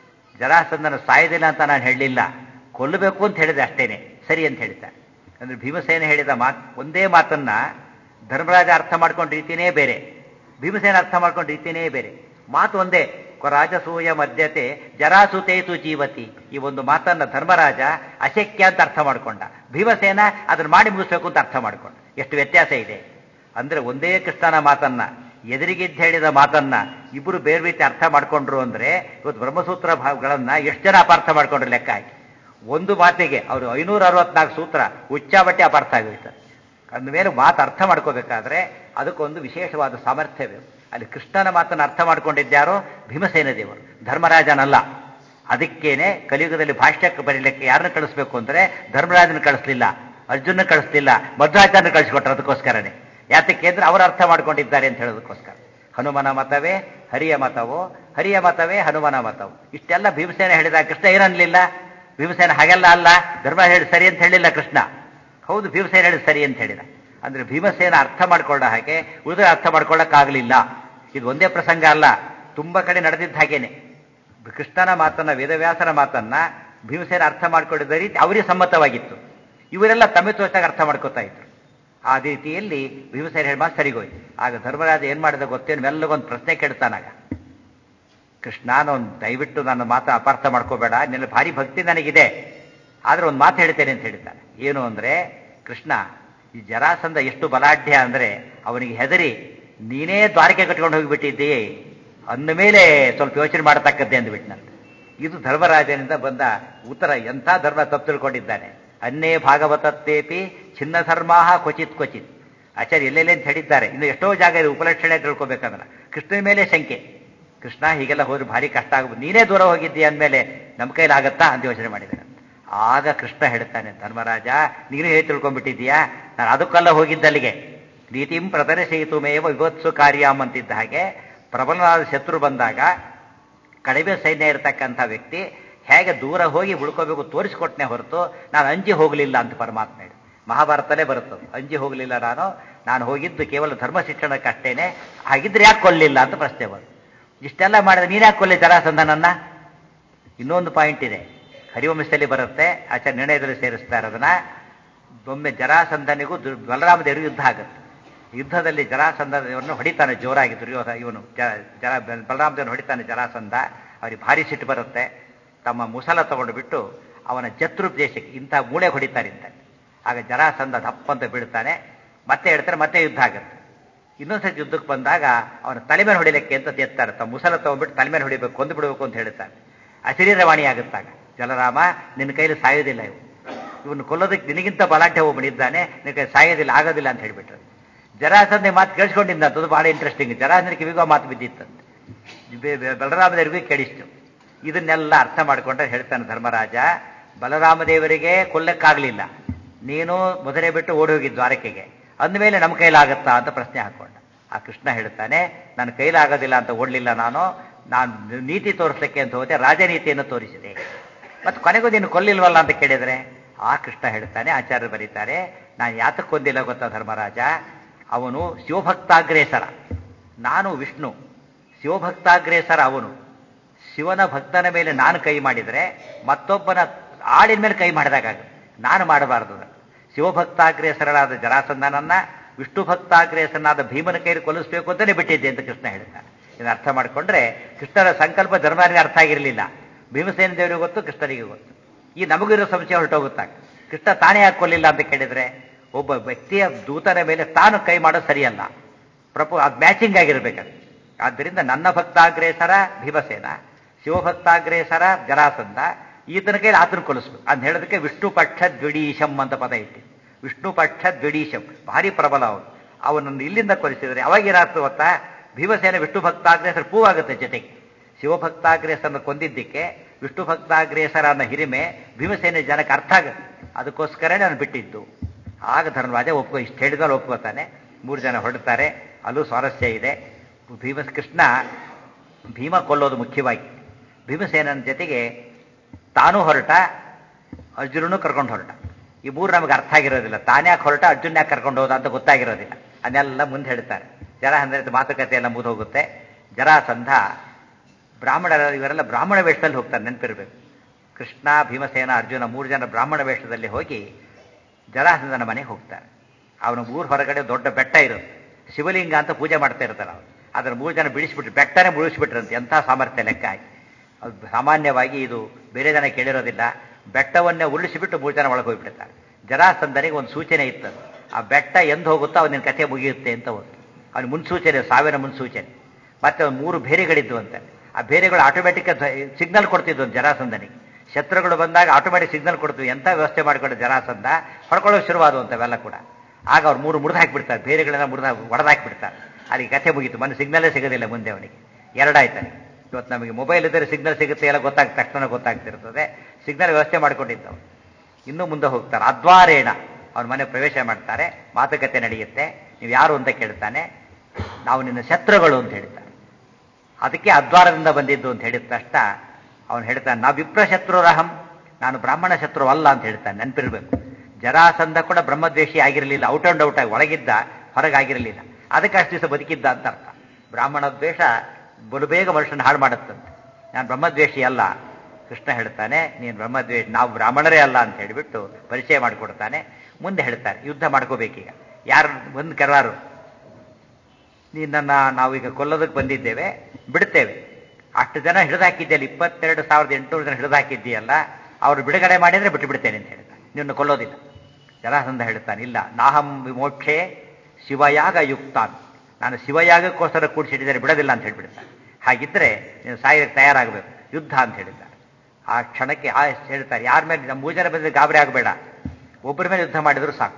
ಜರಾಸಂದನ ಸಾಯದಿಲ್ಲ ಅಂತ ನಾನು ಹೇಳಲಿಲ್ಲ ಕೊಲ್ಲಬೇಕು ಅಂತ ಹೇಳಿದೆ ಅಷ್ಟೇನೆ ಸರಿ ಅಂತ ಹೇಳಿದ್ದಾರೆ ಅಂದ್ರೆ ಭೀಮಸೇನ ಹೇಳಿದ ಮಾತ್ ಒಂದೇ ಮಾತನ್ನ ಧರ್ಮರಾಜ ಅರ್ಥ ಮಾಡ್ಕೊಂಡ ರೀತಿನೇ ಬೇರೆ ಭೀಮಸೇನ ಅರ್ಥ ಮಾಡ್ಕೊಂಡ ರೀತಿನೇ ಬೇರೆ ಮಾತು ಒಂದೇ ರಾಜಸೂಯ ಮಧ್ಯತೆ ಜರಾಸುತೇತು ಜೀವತಿ ಈ ಒಂದು ಮಾತನ್ನ ಧರ್ಮರಾಜ ಅಶಕ್ಯ ಅಂತ ಅರ್ಥ ಮಾಡ್ಕೊಂಡ ಭೀಮಸೇನ ಅದನ್ನ ಮಾಡಿ ಮುಗಿಸ್ಬೇಕು ಅಂತ ಅರ್ಥ ಮಾಡ್ಕೊಂಡ ಎಷ್ಟು ವ್ಯತ್ಯಾಸ ಇದೆ ಅಂದ್ರೆ ಒಂದೇ ಕೃಷ್ಣನ ಮಾತನ್ನ ಎದುರಿಗಿದ್ದ ಹೇಳಿದ ಮಾತನ್ನ ಇಬ್ಬರು ಬೇರೆ ರೀತಿ ಅರ್ಥ ಮಾಡ್ಕೊಂಡ್ರು ಅಂದ್ರೆ ಇವತ್ತು ಬ್ರಹ್ಮಸೂತ್ರ ಭಾಗಗಳನ್ನ ಎಷ್ಟು ಜನ ಅಪಾರ್ಥ ಮಾಡ್ಕೊಂಡ್ರು ಲೆಕ್ಕ ಹಾಕಿ ಒಂದು ಮಾತಿಗೆ ಅವರು ಐನೂರ ಅರವತ್ನಾಲ್ಕು ಸೂತ್ರ ಉಚ್ಚಾಬಟ್ಟೆ ಅಪಾರ್ಥ ಆಗೋಯ್ತಾರೆ ಅಂದಮೇಲೆ ಮಾತು ಅರ್ಥ ಮಾಡ್ಕೋಬೇಕಾದ್ರೆ ಅದಕ್ಕೊಂದು ವಿಶೇಷವಾದ ಸಾಮರ್ಥ್ಯ ಬೇಕು ಅಲ್ಲಿ ಕೃಷ್ಣನ ಮಾತನ್ನು ಅರ್ಥ ಮಾಡ್ಕೊಂಡಿದ್ಯಾರೋ ಭೀಮಸೇನ ದೇವರು ಧರ್ಮರಾಜನಲ್ಲ ಅದಕ್ಕೇನೆ ಕಲಿಯುಗದಲ್ಲಿ ಭಾಷ್ಯಕ್ಕೆ ಬರೀಲಿಕ್ಕೆ ಯಾರನ್ನ ಕಳಿಸ್ಬೇಕು ಅಂದ್ರೆ ಧರ್ಮರಾಜನ ಕಳಿಸ್ಲಿಲ್ಲ ಅರ್ಜುನ ಕಳಿಸ್ಲಿಲ್ಲ ಮಧ್ವಾಚಾರ್ಯ ಕಳಿಸ್ಕೊಟ್ರು ಅದಕ್ಕೋಸ್ಕರನೇ ಯಾತಕ್ಕೆ ಅಂದ್ರೆ ಅವರು ಅರ್ಥ ಮಾಡ್ಕೊಂಡಿದ್ದಾರೆ ಅಂತ ಹೇಳೋದಕ್ಕೋಸ್ಕರ ಹನುಮನ ಮತವೇ ಹರಿಯ ಮತವೋ ಹರಿಯ ಮತವೇ ಹನುಮನ ಮತವು ಇಷ್ಟೆಲ್ಲ ಭೀಮಸೇನ ಹೇಳಿದ ಕೃಷ್ಣ ಏನನ್ಲಿಲ್ಲ ಭೀಮಸೇನ ಹಾಗೆಲ್ಲ ಅಲ್ಲ ಧರ್ಮ ಹೇಳಿ ಸರಿ ಅಂತ ಹೇಳಿಲ್ಲ ಕೃಷ್ಣ ಹೌದು ಭೀಮಸೇನ ಹೇಳಿದ ಸರಿ ಅಂತ ಹೇಳಿದ ಅಂದ್ರೆ ಭೀಮಸೇನ ಅರ್ಥ ಮಾಡ್ಕೊಳ್ಳೋ ಹಾಗೆ ಉಳಿದ್ರೆ ಅರ್ಥ ಮಾಡ್ಕೊಳ್ಳೋಕ್ಕಾಗಲಿಲ್ಲ ಇದು ಒಂದೇ ಪ್ರಸಂಗ ಅಲ್ಲ ತುಂಬಾ ಕಡೆ ನಡೆದಿದ್ದ ಹಾಗೇನೆ ಕೃಷ್ಣನ ಮಾತನ್ನ ವೇದವ್ಯಾಸನ ಮಾತನ್ನ ಭೀಮಸೇನ ಅರ್ಥ ಮಾಡ್ಕೊಂಡಿದ್ದ ರೀತಿ ಅವರಿಗೆ ಸಮ್ಮತವಾಗಿತ್ತು ಇವರೆಲ್ಲ ತಮ್ಮ ತೋಚಾಗ ಅರ್ಥ ಮಾಡ್ಕೋತಾ ಇದ್ರು ಆ ರೀತಿಯಲ್ಲಿ ಭೀಮಸೇನ ಹೇಳಿ ಮಾತು ಸರಿಗೋಯ್ತು ಆಗ ಧರ್ಮರಾಜ ಏನ್ ಮಾಡಿದ ಗೊತ್ತೇನು ಮೆಲ್ಲಗೊಂದು ಪ್ರಶ್ನೆ ಕೇಳ್ತಾನಾಗ ಕೃಷ್ಣ ಒಂದು ದಯವಿಟ್ಟು ನನ್ನ ಮಾತು ಅಪಾರ್ಥ ಮಾಡ್ಕೋಬೇಡ ನಿನ್ನ ಭಾರಿ ಭಕ್ತಿ ನನಗಿದೆ ಆದ್ರೆ ಒಂದು ಮಾತು ಹೇಳ್ತೇನೆ ಅಂತ ಹೇಳ್ತಾನೆ ಏನು ಅಂದ್ರೆ ಕೃಷ್ಣ ಈ ಜರಾಸಂಧ ಎಷ್ಟು ಬಲಾಢ್ಯ ಅಂದ್ರೆ ಅವನಿಗೆ ಹೆದರಿ ನೀನೇ ದ್ವಾರಕೆ ಕಟ್ಕೊಂಡು ಹೋಗಿಬಿಟ್ಟಿದ್ದೀ ಅಂದ ಮೇಲೆ ಸ್ವಲ್ಪ ಯೋಚನೆ ಮಾಡತಕ್ಕದ್ದೇ ಅಂದ್ಬಿಟ್ನಂತೆ ಇದು ಧರ್ಮರಾಜನಿಂದ ಬಂದ ಉತ್ತರ ಎಂಥ ಧರ್ಮ ತಪ್ಪು ತಿಳ್ಕೊಂಡಿದ್ದಾನೆ ಅನ್ನೇ ಭಾಗವತತ್ತೇಪಿ ಚಿನ್ನ ಧರ್ಮಾಹ ಕ್ವಚಿತ್ ಕ್ವಚಿತ್ ಆಚಾರ್ಯ ಎಲ್ಲೆಲ್ಲೇ ಅಂತ ಹೇಳಿದ್ದಾರೆ ಇನ್ನು ಎಷ್ಟೋ ಜಾಗ ಇದೆ ಉಪಲಕ್ಷಣೆ ತಿಳ್ಕೊಬೇಕಂದ್ರೆ ಕೃಷ್ಣನ ಮೇಲೆ ಶಂಕೆ ಕೃಷ್ಣ ಹೀಗೆಲ್ಲ ಹೋದ್ರೆ ಭಾರಿ ಕಷ್ಟ ಆಗ್ಬೋದು ನೀನೇ ದೂರ ಹೋಗಿದ್ದೀಯ ಅಂದಮೇಲೆ ನಮ್ಮ ಕೈಲಾಗತ್ತಾ ಅಂತ ಯೋಚನೆ ಮಾಡಿದ್ದಾನೆ ಆಗ ಕೃಷ್ಣ ಹೇಳ್ತಾನೆ ಧರ್ಮರಾಜ ನೀನು ಹೇಗೆ ತಿಳ್ಕೊಂಡ್ಬಿಟ್ಟಿದ್ದೀಯಾ ನಾನು ಅದಕ್ಕೆಲ್ಲ ಹೋಗಿದ್ದಲ್ಲಿಗೆ ನೀತಿಂ ಪ್ರದರ್ಶಯಿತುಮೇವ ವಿಭತ್ಸು ಕಾರ್ಯಾಮ್ ಅಂತಿದ್ದ ಹಾಗೆ ಪ್ರಬಲನಾದ ಶತ್ರು ಬಂದಾಗ ಕಡಿಮೆ ಸೈನ್ಯ ಇರತಕ್ಕಂಥ ವ್ಯಕ್ತಿ ಹೇಗೆ ದೂರ ಹೋಗಿ ಉಳ್ಕೋಬೇಕು ತೋರಿಸ್ಕೊಟ್ನೆ ಹೊರತು ನಾನು ಅಂಜಿ ಹೋಗಲಿಲ್ಲ ಅಂತ ಪರಮಾತ್ಮ ಹೇಳಿ ಮಹಾಭಾರತನೇ ಬರುತ್ತದೆ ಅಂಜಿ ಹೋಗಲಿಲ್ಲ ನಾನು ನಾನು ಹೋಗಿದ್ದು ಕೇವಲ ಧರ್ಮ ಶಿಕ್ಷಣಕ್ಕೆ ಅಷ್ಟೇನೆ ಹಾಗಿದ್ರೆ ಯಾಕೆ ಕೊಲ್ಲಿಲ್ಲ ಅಂತ ಪ್ರಶ್ನೆ ಬಂತು ಇಷ್ಟೆಲ್ಲ ಮಾಡಿದ್ರೆ ನೀನು ಯಾಕೆ ಕೊಲ್ಲಿ ಜರಾಸಂಧನನ್ನ ಇನ್ನೊಂದು ಪಾಯಿಂಟ್ ಇದೆ ಹರಿವಂಶದಲ್ಲಿ ಬರುತ್ತೆ ಆಚಾರ್ಯ ನಿರ್ಣಯದಲ್ಲಿ ಸೇರಿಸ್ತಾರೆ ಅದನ್ನ ಒಮ್ಮೆ ಜರಾಸಂಧನಿಗೂ ದು- ಬಲರಾಮ ದೇವರಿಗೂ ಯುದ್ಧ ಆಗುತ್ತೆ ಯುದ್ಧದಲ್ಲಿ ಜರಾಸಂಧವನ್ನು ಹೊಡಿತಾನೆ ಜೋರಾಗಿ ದುರ್ಯೋಧ ಇವನು ಜ- ಜರ ಬಲರಾಮ ದೇವನು ಹೊಡಿತಾನೆ ಜರಾಸಂಧ ಅವರಿಗೆ ಭಾರಿ ಸಿಟ್ಟು ಬರುತ್ತೆ ತಮ್ಮ ಮುಸಲ ತಗೊಂಡು ಬಿಟ್ಟು ಅವನ ಜತ್ರು ದೇಶಕ್ಕೆ ಇಂಥ ಮೂಳೆ ಹೊಡಿತಾರೆ ಅಂತ ಆಗ ಜರಾಸಂಧ ದಪ್ಪಂತ ಬೀಳ್ತಾನೆ ಮತ್ತೆ ಹೇಳ್ತಾರೆ ಮತ್ತೆ ಯುದ್ಧ ಆಗುತ್ತೆ ಇನ್ನೊಂದ್ಸತಿ ಯುದ್ಧಕ್ಕೆ ಬಂದಾಗ ಅವನ ತಲೆ ಮೇಲೆ ಹೊಡಿಲಿಕ್ಕೆ ಅಂತ ತೆತ್ತಾರೆ ತಮ್ಮ ಮುಸಲ ತಗೊಂಡ್ಬಿಟ್ಟು ತಲೆ ಮೇಲೆ ಹೊಡಿಬೇಕು ಕೊಂದು ಬಿಡಬೇಕು ಅಂತ ಹೇಳ್ತಾನೆ ಅಶರೀರವಾಣಿ ಆಗುತ್ತಾಗ ಜಲರಾಮ ನಿನ್ನ ಕೈಲಿ ಸಾಯೋದಿಲ್ಲ ಇವು ಇವನು ಕೊಲ್ಲೋದಕ್ಕೆ ನಿನಗಿಂತ ಬಲಾಢ್ಯ ಒಬ್ಬನಿದ್ದಾನೆ ನಿನ್ನ ಕೈ ಸಾಯೋದಿಲ್ಲ ಆಗೋದಿಲ್ಲ ಅಂತ ಹೇಳ್ಬಿಟ್ರು ಜರಾಸಂಧೆ ಮಾತು ಕೇಳಿಸ್ಕೊಂಡಿದ್ದ ಅದು ಬಹಳ ಇಂಟ್ರೆಸ್ಟಿಂಗ್ ಜರಾಸಂಧನ ಕಿವಿಗೋ ಮಾತು ಬಿದ್ದಿತ್ತಂತೆ ಬೆ- ಬೆ- ಬಲರಾಮದೇವರಿಗೂ ಕೇಳಿಸ್ತು ಇದನ್ನೆಲ್ಲ ಅರ್ಥ ಮಾಡ್ಕೊಂಡ್ರೆ ಹೇಳ್ತಾನೆ ಧರ್ಮರಾಜ ಬಲರಾಮದೇವರಿಗೆ ಕೊಲ್ಲಕ್ಕಾಗ್ಲಿಲ್ಲ ನೀನು ಮೊದಲೇ ಬಿಟ್ಟು ಓಡಿ ಹೋಗಿದ್ದು ದ್ವಾರಕೆಗೆ ಅಂದಮೇಲೆ ನಮ್ಮ ಕೈಲಾಗತ್ತಾ ಅಂತ ಪ್ರಶ್ನೆ ಹಾಕೊಂಡ ಆ ಕೃಷ್ಣ ಹೇಳ್ತಾನೆ ನನ್ನ ಕೈಲಾಗೋದಿಲ್ಲ ಅಂತ ಓಡಲಿಲ್ಲ ನಾನು ನಾನು ನೀತಿ ತೋರಿಸ್ಲಿಕ್ಕೆ ಅಂತ ಹೋದೆ ರಾಜನೀತಿಯನ್ನು ತೋರಿಸಿದೆ ಮತ್ತೆ ಕೊನೆಗೂ ನೀನು ಕೊಲ್ಲಿಲ್ವಲ್ಲ ಅಂತ ಕೇಳಿದ್ರೆ ಆ ಕೃಷ್ಣ ಹೇಳ್ತಾನೆ ಆಚಾರ್ಯರು ಬರೀತಾರೆ ನಾನು ಯಾತಕ್ಕೆ ಕೊಂದಿಲ್ಲ ಗೊತ್ತಾ ಧರ್ಮರಾಜ ಅವನು ಶಿವಭಕ್ತಾಗ್ರೇಸರ ನಾನು ವಿಷ್ಣು ಶಿವಭಕ್ತಾಗ್ರೇಸರ ಅವನು ಶಿವನ ಭಕ್ತನ ಮೇಲೆ ನಾನು ಕೈ ಮಾಡಿದರೆ ಮತ್ತೊಬ್ಬನ ಆಳಿನ ಮೇಲೆ ಕೈ ಮಾಡಿದಾಗುತ್ತೆ ನಾನು ಮಾಡಬಾರದು ಅದನ್ನು. ಶಿವಭಕ್ತಾಗ್ರೇಸರನಾದ ಜರಾಸಂಧನನ್ನ ವಿಷ್ಣು ಭಕ್ತಾಗ್ರೇಸನಾದ ಭೀಮನ ಕೈಯಲ್ಲಿ ಕೊಲಿಸ್ಬೇಕು ಅಂತಾನೆ ಬಿಟ್ಟಿದ್ದೆ ಅಂತ ಕೃಷ್ಣ ಹೇಳ್ತಾನೆ ಇದನ್ನ ಅರ್ಥ ಮಾಡಿಕೊಂಡ್ರೆ ಕೃಷ್ಣನ ಸಂಕಲ್ಪ ಧರ್ಮನಿಗೆ ಅರ್ಥ ಆಗಿರಲಿಲ್ಲ ಭೀಮಸೇನ ದೇವರಿಗೆ ಗೊತ್ತು ಕೃಷ್ಣನಿಗೆ ಗೊತ್ತು ಈ ನಮಗಿರೋ ಸಂಶಯ ಹೊರಟೋಗುತ್ತಾಗ ಕೃಷ್ಣ ತಾನೇ ಯಾಕೆ ಕೊಲ್ಲಿಲ್ಲ ಅಂತ ಕೇಳಿದ್ರೆ ಒಬ್ಬ ವ್ಯಕ್ತಿಯ ದೂತನ ಮೇಲೆ ತಾನು ಕೈ ಮಾಡೋದು ಸರಿಯಲ್ಲ ಪ್ರಪೋ ಅದು ಮ್ಯಾಚಿಂಗ್ ಆಗಿರ್ಬೇಕದು ಆದ್ದರಿಂದ ನನ್ನ ಭಕ್ತಾಗ್ರೇಸರ ಭೀಮಸೇನ ಶಿವಭಕ್ತಾಗ್ರೇಸರ ಜರಾಸಂಧ ಈತನ ಕೈಲಿ ಆತನ ಕೊಲಿಸ್ಬೇಕು ಅಂತ ಹೇಳೋದಕ್ಕೆ ವಿಷ್ಣು ಪಕ್ಷ ದ್ವಿಡೀಶಂ ಅಂತ ಪದ ಇಟ್ಟು ವಿಷ್ಣು ಪಕ್ಷ ದ್ವಿಡೀಶಂ ಭಾರಿ ಪ್ರಬಲ ಅವನು ಅವನನ್ನು ಇಲ್ಲಿಂದ ಕೊಲಿಸಿದರೆ ಅವಾಗ ಏನಾಗ್ತದೆ ಗೊತ್ತಾ ಭೀಮಸೇನ ವಿಷ್ಣು ಭಕ್ತಾಗ್ರೇಸರ ಪೂವಾಗುತ್ತೆ ಜೊತೆಗೆ ಶಿವಭಕ್ತಾಗ್ರೇಸರನ್ನು ಕೊಂದಿದ್ದಕ್ಕೆ ವಿಷ್ಣು ಭಕ್ತಾಗ್ರೇಸರ ಅನ್ನೋ ಹಿರಿಮೆ ಭೀಮಸೇನ ಜನಕ್ಕೆ ಅರ್ಥ ಆಗುತ್ತೆ ಅದಕ್ಕೋಸ್ಕರ ನಾನು ಬಿಟ್ಟಿದ್ದು ಆಗ ಧರ್ಮರಾಜ ಒಪ್ಕೋ ಇಷ್ಟು ಹೇಳಿದ್ರೆ ಒಪ್ಕೋತಾನೆ ಮೂರು ಜನ ಹೊರಡ್ತಾರೆ ಅಲ್ಲೂ ಸ್ವಾರಸ್ಯ ಇದೆ ಭೀಮ ಕೃಷ್ಣ ಭೀಮ ಕೊಲ್ಲೋದು ಮುಖ್ಯವಾಗಿ ಭೀಮಸೇನನ ಜೊತೆಗೆ ತಾನೂ ಹೊರಟ ಅರ್ಜುನನು ಕರ್ಕೊಂಡು ಹೊರಟ ಈ ಮೂರು ನಮಗೆ ಅರ್ಥ ಆಗಿರೋದಿಲ್ಲ ತಾನ್ಯಾಕೆ ಹೊರಟ ಅರ್ಜುನ್ ಯಾಕೆ ಕರ್ಕೊಂಡು ಹೋದ ಅಂತ ಗೊತ್ತಾಗಿರೋದಿಲ್ಲ ಅದನ್ನೆಲ್ಲ ಮುಂದೆ ಹೇಳ್ತಾರೆ ಜರ ಅಂದ್ರೆ ಮಾತುಕತೆ ಎಲ್ಲ ಮುಗಿದು ಹೋಗುತ್ತೆ ಜರಾಸಂಧ ಬ್ರಾಹ್ಮಣರ ಇವರೆಲ್ಲ ಬ್ರಾಹ್ಮಣ ವೇಷದಲ್ಲಿ ಹೋಗ್ತಾರೆ ನೆನಪಿರ್ಬೇಕು ಕೃಷ್ಣ ಭೀಮಸೇನ ಅರ್ಜುನ ಮೂರು ಜನ ಬ್ರಾಹ್ಮಣ ವೇಷದಲ್ಲಿ ಹೋಗಿ ಜರಾಸಂಧನ ಮನೆಗೆ ಹೋಗ್ತಾರೆ ಅವನ ಊರ್ ಹೊರಗಡೆ ದೊಡ್ಡ ಬೆಟ್ಟ ಇರುತ್ತೆ ಶಿವಲಿಂಗ ಅಂತ ಪೂಜೆ ಮಾಡ್ತಾ ಇರ್ತಾರೆ ಅವ್ರು ಅದನ್ನ ಮೂರು ಜನ ಬಿಡಿಸ್ಬಿಟ್ರು ಬೆಟ್ಟನೇ ಮುಳುಗಿಸ್ಬಿಟ್ರಂತೆ ಎಂಥ ಸಾಮರ್ಥ್ಯ ಲೆಕ್ಕ ಹಾಕಿ ಅದು ಸಾಮಾನ್ಯವಾಗಿ ಇದು ಬೇರೆ ಜನ ಕೇಳಿರೋದಿಲ್ಲ ಬೆಟ್ಟವನ್ನೇ ಉರುಳಿಸಿಬಿಟ್ಟು ಮೂರು ಜನ ಒಳಗೆ ಹೋಗ್ಬಿಡ್ತಾರೆ ಜರಾಸಂಧನಿಗೆ ಒಂದು ಸೂಚನೆ ಇತ್ತು ಆ ಬೆಟ್ಟ ಎಂದು ಹೋಗುತ್ತೋ ಅವನಿನ ಕಥೆ ಮುಗಿಯುತ್ತೆ ಅಂತ ಹೋಗ್ತು ಅವನ ಮುನ್ಸೂಚನೆ ಸಾವಿರ ಮುನ್ಸೂಚನೆ ಮತ್ತೆ ಅವ್ನು ಮೂರು ಬೇರೆಗಳಿದ್ವು ಅಂತ ಆ ಬೇರೆಗಳು ಆಟೋಮೆಟಿಕ್ ಸಿಗ್ನಲ್ ಕೊಡ್ತಿದ್ವು ಜರಾಸಂಧನಿಗೆ ಶತ್ರುಗಳು ಬಂದಾಗ ಆಟೋಮೆಟಿಕ್ ಸಿಗ್ನಲ್ ಕೊಡ್ತೀವಿ ಎಂಥ ವ್ಯವಸ್ಥೆ ಮಾಡಿಕೊಂಡು ಜರಾಸಂಧ ಹೊಡ್ಕೊಳ್ಳೋಕೆ ಶುರುವಾದವು ಅಂಥವೆಲ್ಲ ಕೂಡ ಆಗ ಅವ್ರು ಮೂರು ಮುರಿದು ಹಾಕಿಬಿಡ್ತಾರೆ ಬೇರೆಗಳೆಲ್ಲ ಮುರಿದ ಹೊಡೆದಾಕ್ಬಿಡ್ತಾರೆ ಅಲ್ಲಿಗೆ ಕಥೆ ಮುಗೀತು ಮನೆ ಸಿಗ್ನಲ್ಲೇ ಸಿಗೋದಿಲ್ಲ ಮುಂದೆ ಅವನಿಗೆ ಎರಡಾಯ್ತಾನೆ ಇವತ್ತು ನಮಗೆ ಮೊಬೈಲ್ ಇದ್ದರೆ ಸಿಗ್ನಲ್ ಸಿಗುತ್ತೆ ಎಲ್ಲ ಗೊತ್ತಾಗ ತಕ್ಷಣ ಗೊತ್ತಾಗ್ತಿರ್ತದೆ ಸಿಗ್ನಲ್ ವ್ಯವಸ್ಥೆ ಮಾಡಿಕೊಂಡಿದ್ದವು ಇನ್ನೂ ಮುಂದೆ ಹೋಗ್ತಾರೆ ಅದ್ವಾರೇಣ ಅವ್ರ ಮನೆ ಪ್ರವೇಶ ಮಾಡ್ತಾರೆ ಮಾತುಕತೆ ನಡೆಯುತ್ತೆ ನೀವು ಯಾರು ಅಂತ ಕೇಳ್ತಾನೆ ನಾವು ನಿನ್ನ ಶತ್ರುಗಳು ಅಂತ ಹೇಳ್ತಾರೆ ಅದಕ್ಕೆ ಅದ್ವಾರದಿಂದ ಬಂದಿದ್ದು ಅಂತ ಹೇಳಿದ ತಕ್ಷಣ ಅವನು ಹೇಳ್ತಾನೆ ನಾ ವಿಪ್ರ ಶತ್ರುರಹಂ ನಾನು ಬ್ರಾಹ್ಮಣ ಶತ್ರು ಅಲ್ಲ ಅಂತ ಹೇಳ್ತಾನೆ ನೆನಪಿರ್ಬೇಕು ಜರಾಸಂಧ ಕೂಡ ಬ್ರಹ್ಮದ್ವೇಷಿ ಆಗಿರಲಿಲ್ಲ ಔಟ್ ಅಂಡ್ ಔಟ್ ಆಗಿ ಒಳಗಿದ್ದ ಹೊರಗಾಗಿರಲಿಲ್ಲ ಅದಕ್ಕೆ ಅಷ್ಟು ದಿವಸ ಬದುಕಿದ್ದ ಅಂತ ಅರ್ಥ ಬ್ರಾಹ್ಮಣ ದ್ವೇಷ ಬಲು ಬೇಗ ಮನುಷ್ಯನ ಹಾಳು ಮಾಡುತ್ತಂತೆ ನಾನು ಬ್ರಹ್ಮದ್ವೇಷಿ ಅಲ್ಲ ಕೃಷ್ಣ ಹೇಳ್ತಾನೆ ನೀನು ಬ್ರಹ್ಮದ್ವೇಷ ನಾವು ಬ್ರಾಹ್ಮಣರೇ ಅಲ್ಲ ಅಂತ ಹೇಳಿಬಿಟ್ಟು ಪರಿಚಯ ಮಾಡಿಕೊಡ್ತಾನೆ ಮುಂದೆ ಹೇಳ್ತಾರೆ ಯುದ್ಧ ಮಾಡ್ಕೋಬೇಕೀಗ ಯಾರು ಬಂದು ಕರಾರು ನಿನ್ನನ್ನು ನಾವೀಗ ಕೊಲ್ಲೋದಕ್ಕೆ ಬಂದಿದ್ದೇವೆ ಬಿಡ್ತೇವೆ ಅಷ್ಟು ಜನ ಹಿಡಿದಾಕಿದ್ದೆಯಲ್ಲ ಇಪ್ಪತ್ತೆರಡು ಸಾವಿರದ ಎಂಟುನೂರು ಜನ ಹಿಡಿದಾಕಿದ್ದೀಯಲ್ಲ ಅವರು ಬಿಡುಗಡೆ ಮಾಡಿದ್ರೆ ಬಿಟ್ಟು ಬಿಡ್ತೇನೆ ಅಂತ ಹೇಳ್ತಾನೆ ನಿನ್ನ ಕೊಲ್ಲೋದಿಲ್ಲ ಜರಾಸಂಧ ಹೇಳ್ತಾನೆ ಇಲ್ಲ ನಾಹಂ ವಿಮೋಕ್ಷೆ ಶಿವಯಾಗ ಯುಕ್ತಾನ್ ನಾನು ಶಿವಯಾಗಕ್ಕೋಸ್ಕರ ಕೂಡಿಸಿಟ್ಟಿದ್ದಾರೆ ಬಿಡೋದಿಲ್ಲ ಅಂತ ಹೇಳ್ಬಿಡ್ತಾನೆ ಹಾಗಿದ್ರೆ ನೀನು ಸಾಯಕ್ಕೆ ತಯಾರಾಗಬೇಕು ಯುದ್ಧ ಅಂತ ಹೇಳಿದ್ದಾರೆ ಆ ಕ್ಷಣಕ್ಕೆ ಆ ಹೇಳ್ತಾರೆ ಯಾರ ಮೇಲೆ ನಮ್ಮ ಮೂರು ಜನ ಬಂದರೆ ಗಾಬರಿ ಆಗಬೇಡ ಒಬ್ಬರ ಮೇಲೆ ಯುದ್ಧ ಮಾಡಿದ್ರು ಸಾಕು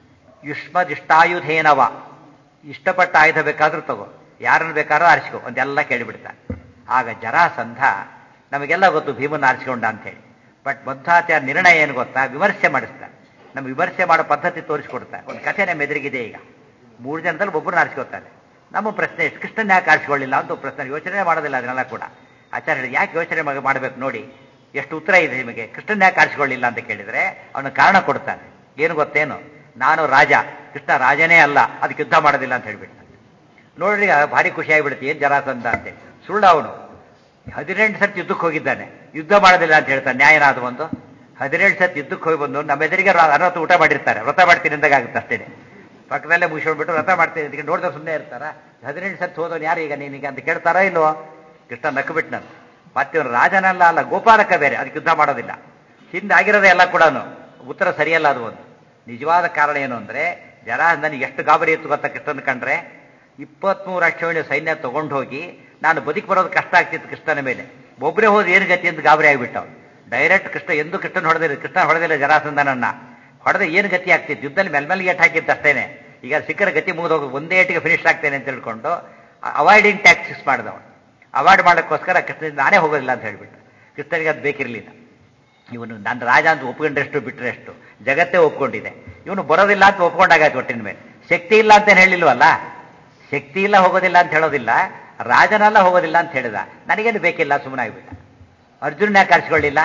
ಯುಷ್ಮದಿಷ್ಟಾಯುಧೇನವ ಇಷ್ಟಪಟ್ಟ ಆಯುಧ ಬೇಕಾದ್ರೂ ತಗೋ ಯಾರನ್ನು ಬೇಕಾದ್ರೂ ಆರಿಸ್ಕೋ ಅಂತೆಲ್ಲ ಕೇಳಿಬಿಡ್ತಾನೆ ಆಗ ಜರಾಸಂಧ ನಮಗೆಲ್ಲ ಗೊತ್ತು ಭೀಮನ್ನ ಆರಿಸ್ಕೊಂಡ ಅಂತೇಳಿ ಬಟ್ ಮಧ್ವಾಚಾರ್ಯ ನಿರ್ಣಯ ಏನು ಗೊತ್ತಾ ವಿಮರ್ಶೆ ಮಾಡಿಸ್ತಾರೆ ನಮ್ಗೆ ವಿಮರ್ಶೆ ಮಾಡೋ ಪದ್ಧತಿ ತೋರಿಸ್ಕೊಡ್ತಾರೆ ಒಂದು ಕಥೆ ನಮ್ಮ ಎದುರಿಗಿದೆ ಈಗ ಮೂರು ಜನದಲ್ಲಿ ಒಬ್ಬರನ್ನ ಆರಿಸ್ಕೊತಾರೆ ನಮ್ಮ ಪ್ರಶ್ನೆ ಎಷ್ಟು ಕೃಷ್ಣನ್ ಯಾಕೆ ಆರಿಸ್ಕೊಳ್ಳಿಲ್ಲ ಅಂತ ಪ್ರಶ್ನೆ ಯೋಚನೆ ಮಾಡೋದಿಲ್ಲ ಅದನ್ನೆಲ್ಲ ಕೂಡ ಆಚಾರ್ಯ ಯಾಕೆ ಯೋಚನೆ ಮಾಡಬೇಕು ನೋಡಿ ಎಷ್ಟು ಉತ್ತರ ಇದೆ ನಿಮಗೆ ಕೃಷ್ಣನ್ ಯಾಕೆ ಆರಿಸ್ಕೊಳ್ಳಿಲ್ಲ ಅಂತ ಕೇಳಿದ್ರೆ ಅವನ ಕಾರಣ ಕೊಡ್ತಾನೆ ಏನು ಗೊತ್ತೇನು ನಾನು ರಾಜ ಕೃಷ್ಣ ರಾಜನೇ ಅಲ್ಲ ಅದಕ್ಕೆ ಯುದ್ಧ ಮಾಡೋದಿಲ್ಲ ಅಂತ ಹೇಳ್ಬಿಡ್ತಾನೆ ನೋಡ್ರಿ ಭಾರಿ ಖುಷಿ ಆಗಿಬಿಡುತ್ತೆ ಏನು ಜರಾಸಂಧ ಅಂತ ಸುಳ್ಳು ಅವನು ಹದಿನೆಂಟು ಸರ್ತಿ ಯುದ್ಧಕ್ಕೆ ಹೋಗಿದ್ದಾನೆ ಯುದ್ಧ ಮಾಡೋದಿಲ್ಲ ಅಂತ ಹೇಳ್ತಾನೆ ನ್ಯಾಯನಾದ ಒಂದು ಹದಿನೆಂಟು ಸರ್ತಿ ಯುದ್ಧಕ್ಕೆ ಹೋಗಿ ಬಂದು ನಮ್ಮ ಎದುರಿಗೆ ಅನವತ್ತು ಊಟ ಮಾಡಿರ್ತಾರೆ ವ್ರತ ಮಾಡ್ತೀನಿ ಅಂದಾಗುತ್ತೆ ಅಷ್ಟೇ ಪಕ್ಕದಲ್ಲೇ ಮುಗಿಸ್ಕೊಂಡ್ಬಿಟ್ಟು ವ್ರತ ಮಾಡ್ತೀನಿ ಅದಕ್ಕೆ ನೋಡಿದ್ರೆ ಸುಮ್ಮನೆ ಇರ್ತಾರ ಹದಿನೆಂಟು ಸರ್ತಿ ಹೋದವನು ಯಾರು ಈಗ ನೀನೀಗ ಅಂತ ಕೇಳ್ತಾರಾ ಇಲ್ವೋ ಕೃಷ್ಣ ನಕ್ಕು ನಾನು ಮತ್ತೆ ಇವನು ರಾಜನಲ್ಲ ಅಲ್ಲ ಗೋಪಾಲಕ ಬೇರೆ ಅದಕ್ಕೆ ಯುದ್ಧ ಮಾಡೋದಿಲ್ಲ ಹಿಂದೆ ಆಗಿರೋದೇ ಎಲ್ಲ ಕೂಡ ಉತ್ತರ ಸರಿಯಲ್ಲ ಅದು ಒಂದು ನಿಜವಾದ ಕಾರಣ ಏನು ಅಂದ್ರೆ ಜರ ನನಗೆ ಎಷ್ಟು ಗಾಬರಿ ಇತ್ತು ಗೊತ್ತಾ ಕೃಷ್ಣನ್ ಕಂಡ್ರೆ ಇಪ್ಪತ್ಮೂರು ಅಕ್ಷೋಣಿ ಸೈನ್ಯ ತಗೊಂಡು ಹೋಗಿ ನಾನು ಬದುಕಿ ಬರೋದು ಕಷ್ಟ ಆಗ್ತಿತ್ತು ಕೃಷ್ಣನ ಮೇಲೆ ಒಬ್ಬರೇ ಹೋದ್ ಏನು ಗತಿ ಅಂತ ಗಾಬರಿ ಆಗಿಬಿಟ್ಟ ಡೈರೆಕ್ಟ್ ಕೃಷ್ಣ ಎಂದು ಕೃಷ್ಣನ್ ಹೊಡೆದಿಲ್ಲ ಕೃಷ್ಣ ಹೊಡೆದಿಲ್ಲ ಜರಾಸಂಧನನ್ನ ಹೊಡೆದ ಏನು ಗತಿ ಆಗ್ತಿತ್ತು ಯುದ್ಧದಲ್ಲಿ ಮೆಲ್ಮೆಲ್ಗೆ ಏಟ್ ಹಾಕಿತ್ತು ಅಷ್ಟೇನೆ ಈಗ ಸಿಕ್ಕರ ಗತಿ ಮುಗಿದೋಗಿ ಒಂದೇ ಏಟಿಗೆ ಫಿನಿಶ್ ಆಗ್ತೇನೆ ಅಂತ ತಿಳ್ಕೊಂಡು ಅವಾಯ್ಡಿಂಗ್ ಟ್ಯಾಕ್ಸಿಸ್ ಮಾಡಿದವ ಅವಾಯ್ಡ್ ಮಾಡೋಕ್ಕೋಸ್ಕರ ಕೃಷ್ಣ ನಾನೇ ಹೋಗೋದಿಲ್ಲ ಅಂತ ಹೇಳ್ಬಿಟ್ಟು ಕೃಷ್ಣನಿಗೆ ಅದು ಬೇಕಿರಲಿಲ್ಲ ಇವನು ನನ್ನ ರಾಜ ಅಂತ ಒಪ್ಕೊಂಡ್ರೆಷ್ಟು ಬಿಟ್ಟರೆಷ್ಟು ಜಗತ್ತೇ ಒಪ್ಕೊಂಡಿದೆ ಇವನು ಬರೋದಿಲ್ಲ ಅಂತ ಒಪ್ಕೊಂಡಾಗಾಯ್ತು ಒಟ್ಟಿನ ಮೇಲೆ ಶಕ್ತಿ ಇಲ್ಲ ಅಂತ ಹೇಳಿಲ್ವಲ್ಲ ಶಕ್ತಿ ಇಲ್ಲ ಹೋಗೋದಿಲ್ಲ ಅಂತ ಹೇಳೋದಿಲ್ಲ ರಾಜನೆಲ್ಲ ಹೋಗೋದಿಲ್ಲ ಅಂತ ಹೇಳಿದ ನನಗೇನು ಬೇಕಿಲ್ಲ ಸುಮ್ಮನೆ ಆಗಿಬಿಟ್ಟ ಅರ್ಜುನ ಯಾಕೆ ಆರಿಸ್ಕೊಳ್ಳಿಲ್ಲ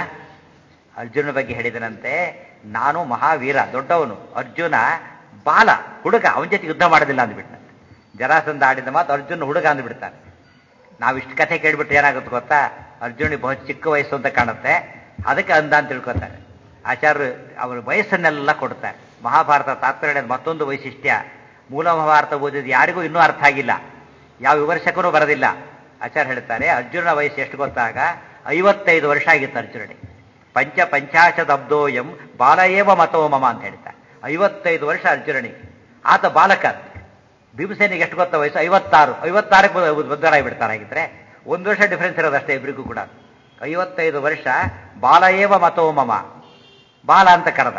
ಅರ್ಜುನ ಬಗ್ಗೆ ಹೇಳಿದನಂತೆ ನಾನು ಮಹಾವೀರ ದೊಡ್ಡವನು ಅರ್ಜುನ ಬಾಲ ಹುಡುಗ ಅವನ ಜೊತೆ ಯುದ್ಧ ಮಾಡೋದಿಲ್ಲ ಅಂದ್ಬಿಟ್ಟ ಜರಾಸಂದ ಆಡಿದ ಮಾತು ಅರ್ಜುನ ಹುಡುಗ ಅಂದ್ಬಿಡ್ತಾನೆ ನಾವು ಇಷ್ಟು ಕಥೆ ಕೇಳ್ಬಿಟ್ಟು ಏನಾಗುತ್ತೆ ಗೊತ್ತಾ ಅರ್ಜುನಿಗೆ ಬಹು ಚಿಕ್ಕ ವಯಸ್ಸು ಅಂತ ಕಾಣುತ್ತೆ ಅದಕ್ಕೆ ಅಂದ ಅಂತ ತಿಳ್ಕೊತಾರೆ ಆಚಾರ್ಯ ಅವರ ವಯಸ್ಸನ್ನೆಲ್ಲ ಕೊಡ್ತಾರೆ ಮಹಾಭಾರತ ತಾತ್ಪರ್ಯ ಮತ್ತೊಂದು ವೈಶಿಷ್ಟ್ಯ ಮೂಲ ಮಹಾಭಾರತ ಓದಿದ ಯಾರಿಗೂ ಇನ್ನೂ ಅರ್ಥ ಆಗಿಲ್ಲ ಯಾವ ವಿಮರ್ಶಕರೂ ಬರೋದಿಲ್ಲ ಆಚಾರ್ಯ ಹೇಳ್ತಾರೆ ಅರ್ಜುನ ವಯಸ್ಸು ಎಷ್ಟು ಗೊತ್ತಾಗ ಐವತ್ತೈದು ವರ್ಷ ಆಗಿತ್ತು ಅರ್ಜುನನಿಗೆ ಪಂಚ ಪಂಚಾಶದಬ್ದೋಯಂ ಬಾಲಯೇವ ಮತೋ ಮಮ ಅಂತ ಹೇಳ್ತಾರೆ ಐವತ್ತೈದು ವರ್ಷ ಅರ್ಜುನನಿಗೆ ಆತ ಬಾಲಕ ಭೀಮಸೇನಿಗೆ ಎಷ್ಟು ಗೊತ್ತ ವಯಸ್ಸು ಐವತ್ತಾರು ಐವತ್ತಾರಕ್ಕೆ ಬದ್ಧರಾಗಿ ಹಾಗಿದ್ರೆ ಒಂದು ವರ್ಷ ಡಿಫರೆನ್ಸ್ ಇರೋದಷ್ಟೇ ಇಬ್ಬರಿಗೂ ಕೂಡ ಐವತ್ತೈದು ವರ್ಷ ಬಾಲಯೇವ ಮತೋ ಮಮ ಬಾಲ ಅಂತ ಕರೆದ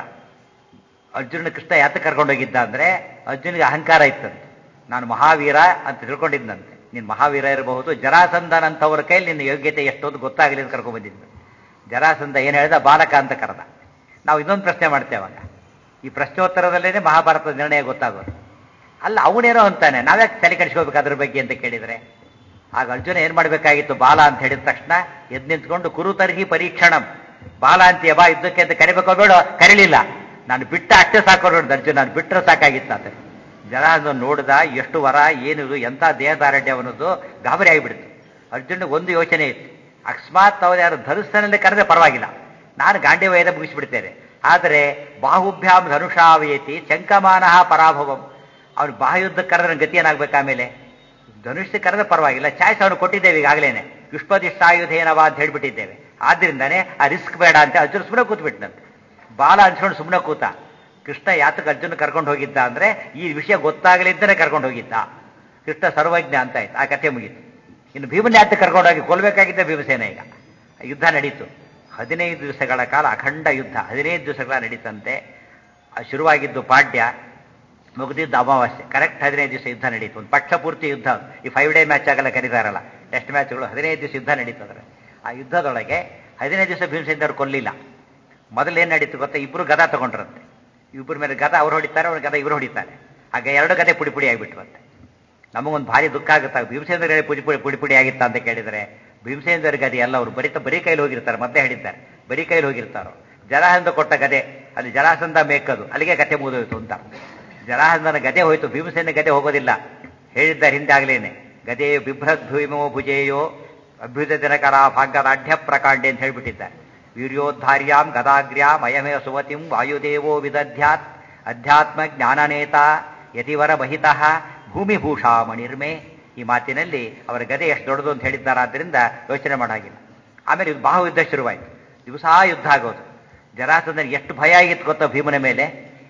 ಅರ್ಜುನ ಕೃಷ್ಣ ಯಾತ ಕರ್ಕೊಂಡೋಗಿದ್ದ ಅಂದ್ರೆ ಅರ್ಜುನಿಗೆ ಅಹಂಕಾರ ಇತ್ತಂತೆ ನಾನು ಮಹಾವೀರ ಅಂತ ತಿಳ್ಕೊಂಡಿದ್ದಂತೆ ನೀನು ಮಹಾವೀರ ಇರಬಹುದು ಜರಾಸಂಧನಂತವ್ರ ಕೈಲಿ ನಿನ್ನ ಯೋಗ್ಯತೆ ಎಷ್ಟೊಂದು ಗೊತ್ತಾಗಲಿ ಅಂತ ಕರ್ಕೊಂಡ್ ಬಂದಿದ್ದು ಜರಾಸಂಧ ಏನು ಹೇಳಿದ ಬಾಲಕ ಅಂತ ಕರೆದ ನಾವು ಇನ್ನೊಂದು ಪ್ರಶ್ನೆ ಮಾಡ್ತೇವೆ ಅವಾಗ ಈ ಪ್ರಶ್ನೋತ್ತರದಲ್ಲೇನೆ ಮಹಾಭಾರತದ ನಿರ್ಣಯ ಗೊತ್ತಾಗೋದು ಅಲ್ಲ ಅವನೇನೋ ಅಂತಾನೆ ನಾವ್ಯಾಕೆ ತಲೆ ಕೆಡಿಸ್ಕೋಬೇಕು ಅದ್ರ ಬಗ್ಗೆ ಅಂತ ಕೇಳಿದ್ರೆ ಆಗ ಅರ್ಜುನ ಏನ್ ಮಾಡಬೇಕಾಗಿತ್ತು ಬಾಲ ಅಂತ ಹೇಳಿದ ತಕ್ಷಣ ಎದ್ ನಿಂತ್ಕೊಂಡು ಕುರುತರ್ಹಿ ಪರೀಕ್ಷಣಂ ಬಾಲ ಅಂತೀಯ ಬಾ ಯುದ್ಧಕ್ಕೆ ಅಂತ ಕರಿಬೇಕೋ ಬೇಡ ಕರೀಲಿಲ್ಲ ನಾನು ಬಿಟ್ಟ ಅಷ್ಟೇ ಸಾಕು ನೋಡಿ ಅರ್ಜುನ ನಾನು ಬಿಟ್ಟರೆ ಸಾಕಾಗಿತ್ತು ಅಂತ ಜನ ಅದನ್ನು ನೋಡಿದ ಎಷ್ಟು ವರ ಏನಿದು ಎಂಥ ದೇಹದಾರಢ್ಯ ಅನ್ನೋದು ಗಾಬರಿ ಆಗಿಬಿಡ್ತು ಅರ್ಜುನಿಗೆ ಒಂದು ಯೋಚನೆ ಇತ್ತು ಅಕಸ್ಮಾತ್ ಅವ್ರು ಯಾರು ಧನುಸ್ಸನಲ್ಲಿ ಕರೆದ್ರೆ ಪರವಾಗಿಲ್ಲ ನಾನು ಗಾಂಡಿ ವಯದ ಮುಗಿಸ್ಬಿಡ್ತೇನೆ ಆದರೆ ಬಾಹುಭ್ಯಾಂ ಧನುಷಾವೇತಿ ಚಂಕಮಾನಃ ಪರಾಭವಂ ಅವ್ನು ಬಾಹುಯುದ್ಧಕ್ಕೆ ಕರೆದ್ರೆ ಗತಿ ಏನಾಗ್ಬೇಕು ಆಮೇಲೆ ಧನುಷ್ ಕರೆದ್ರೆ ಪರವಾಗಿಲ್ಲ ಚಾಯ್ಸ್ ಅವನು ಕೊಟ್ಟಿದ್ದೇವೆ ಈಗಾಗಲೇನೆ ಯುಷ್ಪದಿಷ್ಟಾಯುಧೇನವಾ ಅಂತ ಹೇಳ್ಬಿಟ್ಟಿದ್ದೇವೆ ಆದ್ರಿಂದಾನೆ ಆ ರಿಸ್ಕ್ ಬೇಡ ಅಂತ ಅರ್ಜುನ ಸುಮ್ಮನೆ ಕೂತ್ಬಿಟ್ನಂತೆ ಬಾಲ ಅನ್ಸ್ಕೊಂಡು ಸುಮ್ಮನೆ ಕೂತ ಕೃಷ್ಣ ಯಾತಕ್ಕೆ ಅರ್ಜುನ ಕರ್ಕೊಂಡು ಹೋಗಿದ್ದ ಅಂದ್ರೆ ಈ ವಿಷಯ ಗೊತ್ತಾಗಲಿದ್ದರೆ ಕರ್ಕೊಂಡು ಹೋಗಿದ್ದ ಕೃಷ್ಣ ಸರ್ವಜ್ಞ ಅಂತ ಆಯ್ತು ಆ ಕಥೆ ಮುಗೀತು ಇನ್ನು ಭೀಮನ ಯಾತಕ್ಕೆ ಕರ್ಕೊಂಡೋಗಿ ಕೊಲ್ಬೇಕಾಗಿದ್ದ ಭೀಮಸೇನ ಈಗ ಯುದ್ಧ ನಡೀತು ಹದಿನೈದು ದಿವಸಗಳ ಕಾಲ ಅಖಂಡ ಯುದ್ಧ ಹದಿನೈದು ದಿವಸಗಳ ನಡೀತಂತೆ ಶುರುವಾಗಿದ್ದು ಪಾಡ್ಯ ಮುಗಿದಿದ್ದು ಅಮಾವಾಸ್ಯೆ ಕರೆಕ್ಟ್ ಹದಿನೈದು ದಿವಸ ಯುದ್ಧ ನಡೀತು ಒಂದು ಪಕ್ಷ ಪೂರ್ತಿ ಯುದ್ಧ ಈ ಫೈವ್ ಡೇ ಮ್ಯಾಚ್ ಆಗಲ್ಲ ಕರೀತಾರಲ್ಲ ಟೆಸ್ಟ್ ಮ್ಯಾಚ್ಗಳು ಹದಿನೈದು ದಿವಸ ಯುದ್ಧ ನಡೀತದ್ರೆ ಆ ಯುದ್ಧದೊಳಗೆ ಹದಿನೈದು ದಿವಸ ಭೀಮಸೇನರು ಕೊಲ್ಲಿಲ್ಲ ಮೊದಲೇನು ನಡೀತು ಗೊತ್ತಾ ಇಬ್ರು ಗದಾ ತಗೊಂಡ್ರಂತೆ ಇಬ್ಬರ ಮೇಲೆ ಗದ ಅವ್ರು ಹೊಡಿತಾರೆ ಅವ್ರ ಗದ ಇವರು ಹೊಡಿತಾರೆ ಹಾಗೆ ಎರಡು ಗದೆ ಪುಡಿ ಪುಡಿ ಆಗಿಬಿಟ್ರಂತೆ ನಮಗೊಂದು ಭಾರಿ ದುಃಖ ಆಗುತ್ತಾ ಭೀಮಸೇಂದ್ರ ಪುಡಿ ಪುಡಿ ಪುಡಿ ಪುಡಿ ಆಗಿತ್ತ ಅಂತ ಕೇಳಿದರೆ ಭೀಮಸೇಂದ್ರ ಗದೆ ಎಲ್ಲ ಅವರು ಬರೀತ ಬರೀ ಕೈಲಿ ಹೋಗಿರ್ತಾರೆ ಮೊದಲೇ ಹೇಳಿದ್ದಾರೆ ಬರೀ ಕೈಲಿ ಹೋಗಿರ್ತಾರೋ ಜರಾಸಂಧ ಕೊಟ್ಟ ಗದೆ ಅಲ್ಲಿ ಜರಾಸಂಧ ಮೇಕದು ಅಲ್ಲಿಗೆ ಕತೆ ಮುಗಿದೋಯ್ತು ಅಂತ ಜರಾಸಂಧನ ಗದೆ ಹೋಯ್ತು ಭೀಮಸೇನ ಗದೆ ಹೋಗೋದಿಲ್ಲ ಹೇಳಿದ್ದಾರೆ ಹಿಂದಾಗ್ಲೇನೆ ಗದೆ ಬಿಭ್ರದ್ಭೂಮೋ ಭುಜೇಯೋ ಅಭ್ಯುತ ದಿನಕರ ಭಾಗ್ಯದಾಢ್ಯ ಪ್ರಕಾಂಡೆ ಅಂತ ಹೇಳ್ಬಿಟ್ಟಿದ್ದಾರೆ ವೀರ್ಯೋದ್ಧಾರ್ಯಾಂ ಗದಾಗ್ರ್ಯಾಂ ಅಯಮೇ ಸುವತಿಂ ವಾಯುದೇವೋ ವಿದಧ್ಯಾತ್ ಅಧ್ಯಾತ್ಮ ಜ್ಞಾನನೇತ ಯತಿವರ ಬಹಿತಃ ಭೂಮಿಭೂಷಾ ಮಣಿರ್ಮೆ ಈ ಮಾತಿನಲ್ಲಿ ಅವರ ಗದೆ ಎಷ್ಟು ದೊಡ್ಡದು ಅಂತ ಹೇಳಿದ್ದಾರಾದ್ರಿಂದ ಯೋಚನೆ ಮಾಡಾಗಿಲ್ಲ ಆಮೇಲೆ ಇದು ಬಾಹು ಯುದ್ಧ ಶುರುವಾಯಿತು ದಿವಸ ಯುದ್ಧ ಆಗೋದು ಜರಾಸಂದನಿಗೆ ಎಷ್ಟು ಭಯ ಆಗಿತ್ತು ಗೊತ್ತಾ ಭೀಮನ ಮೇಲೆ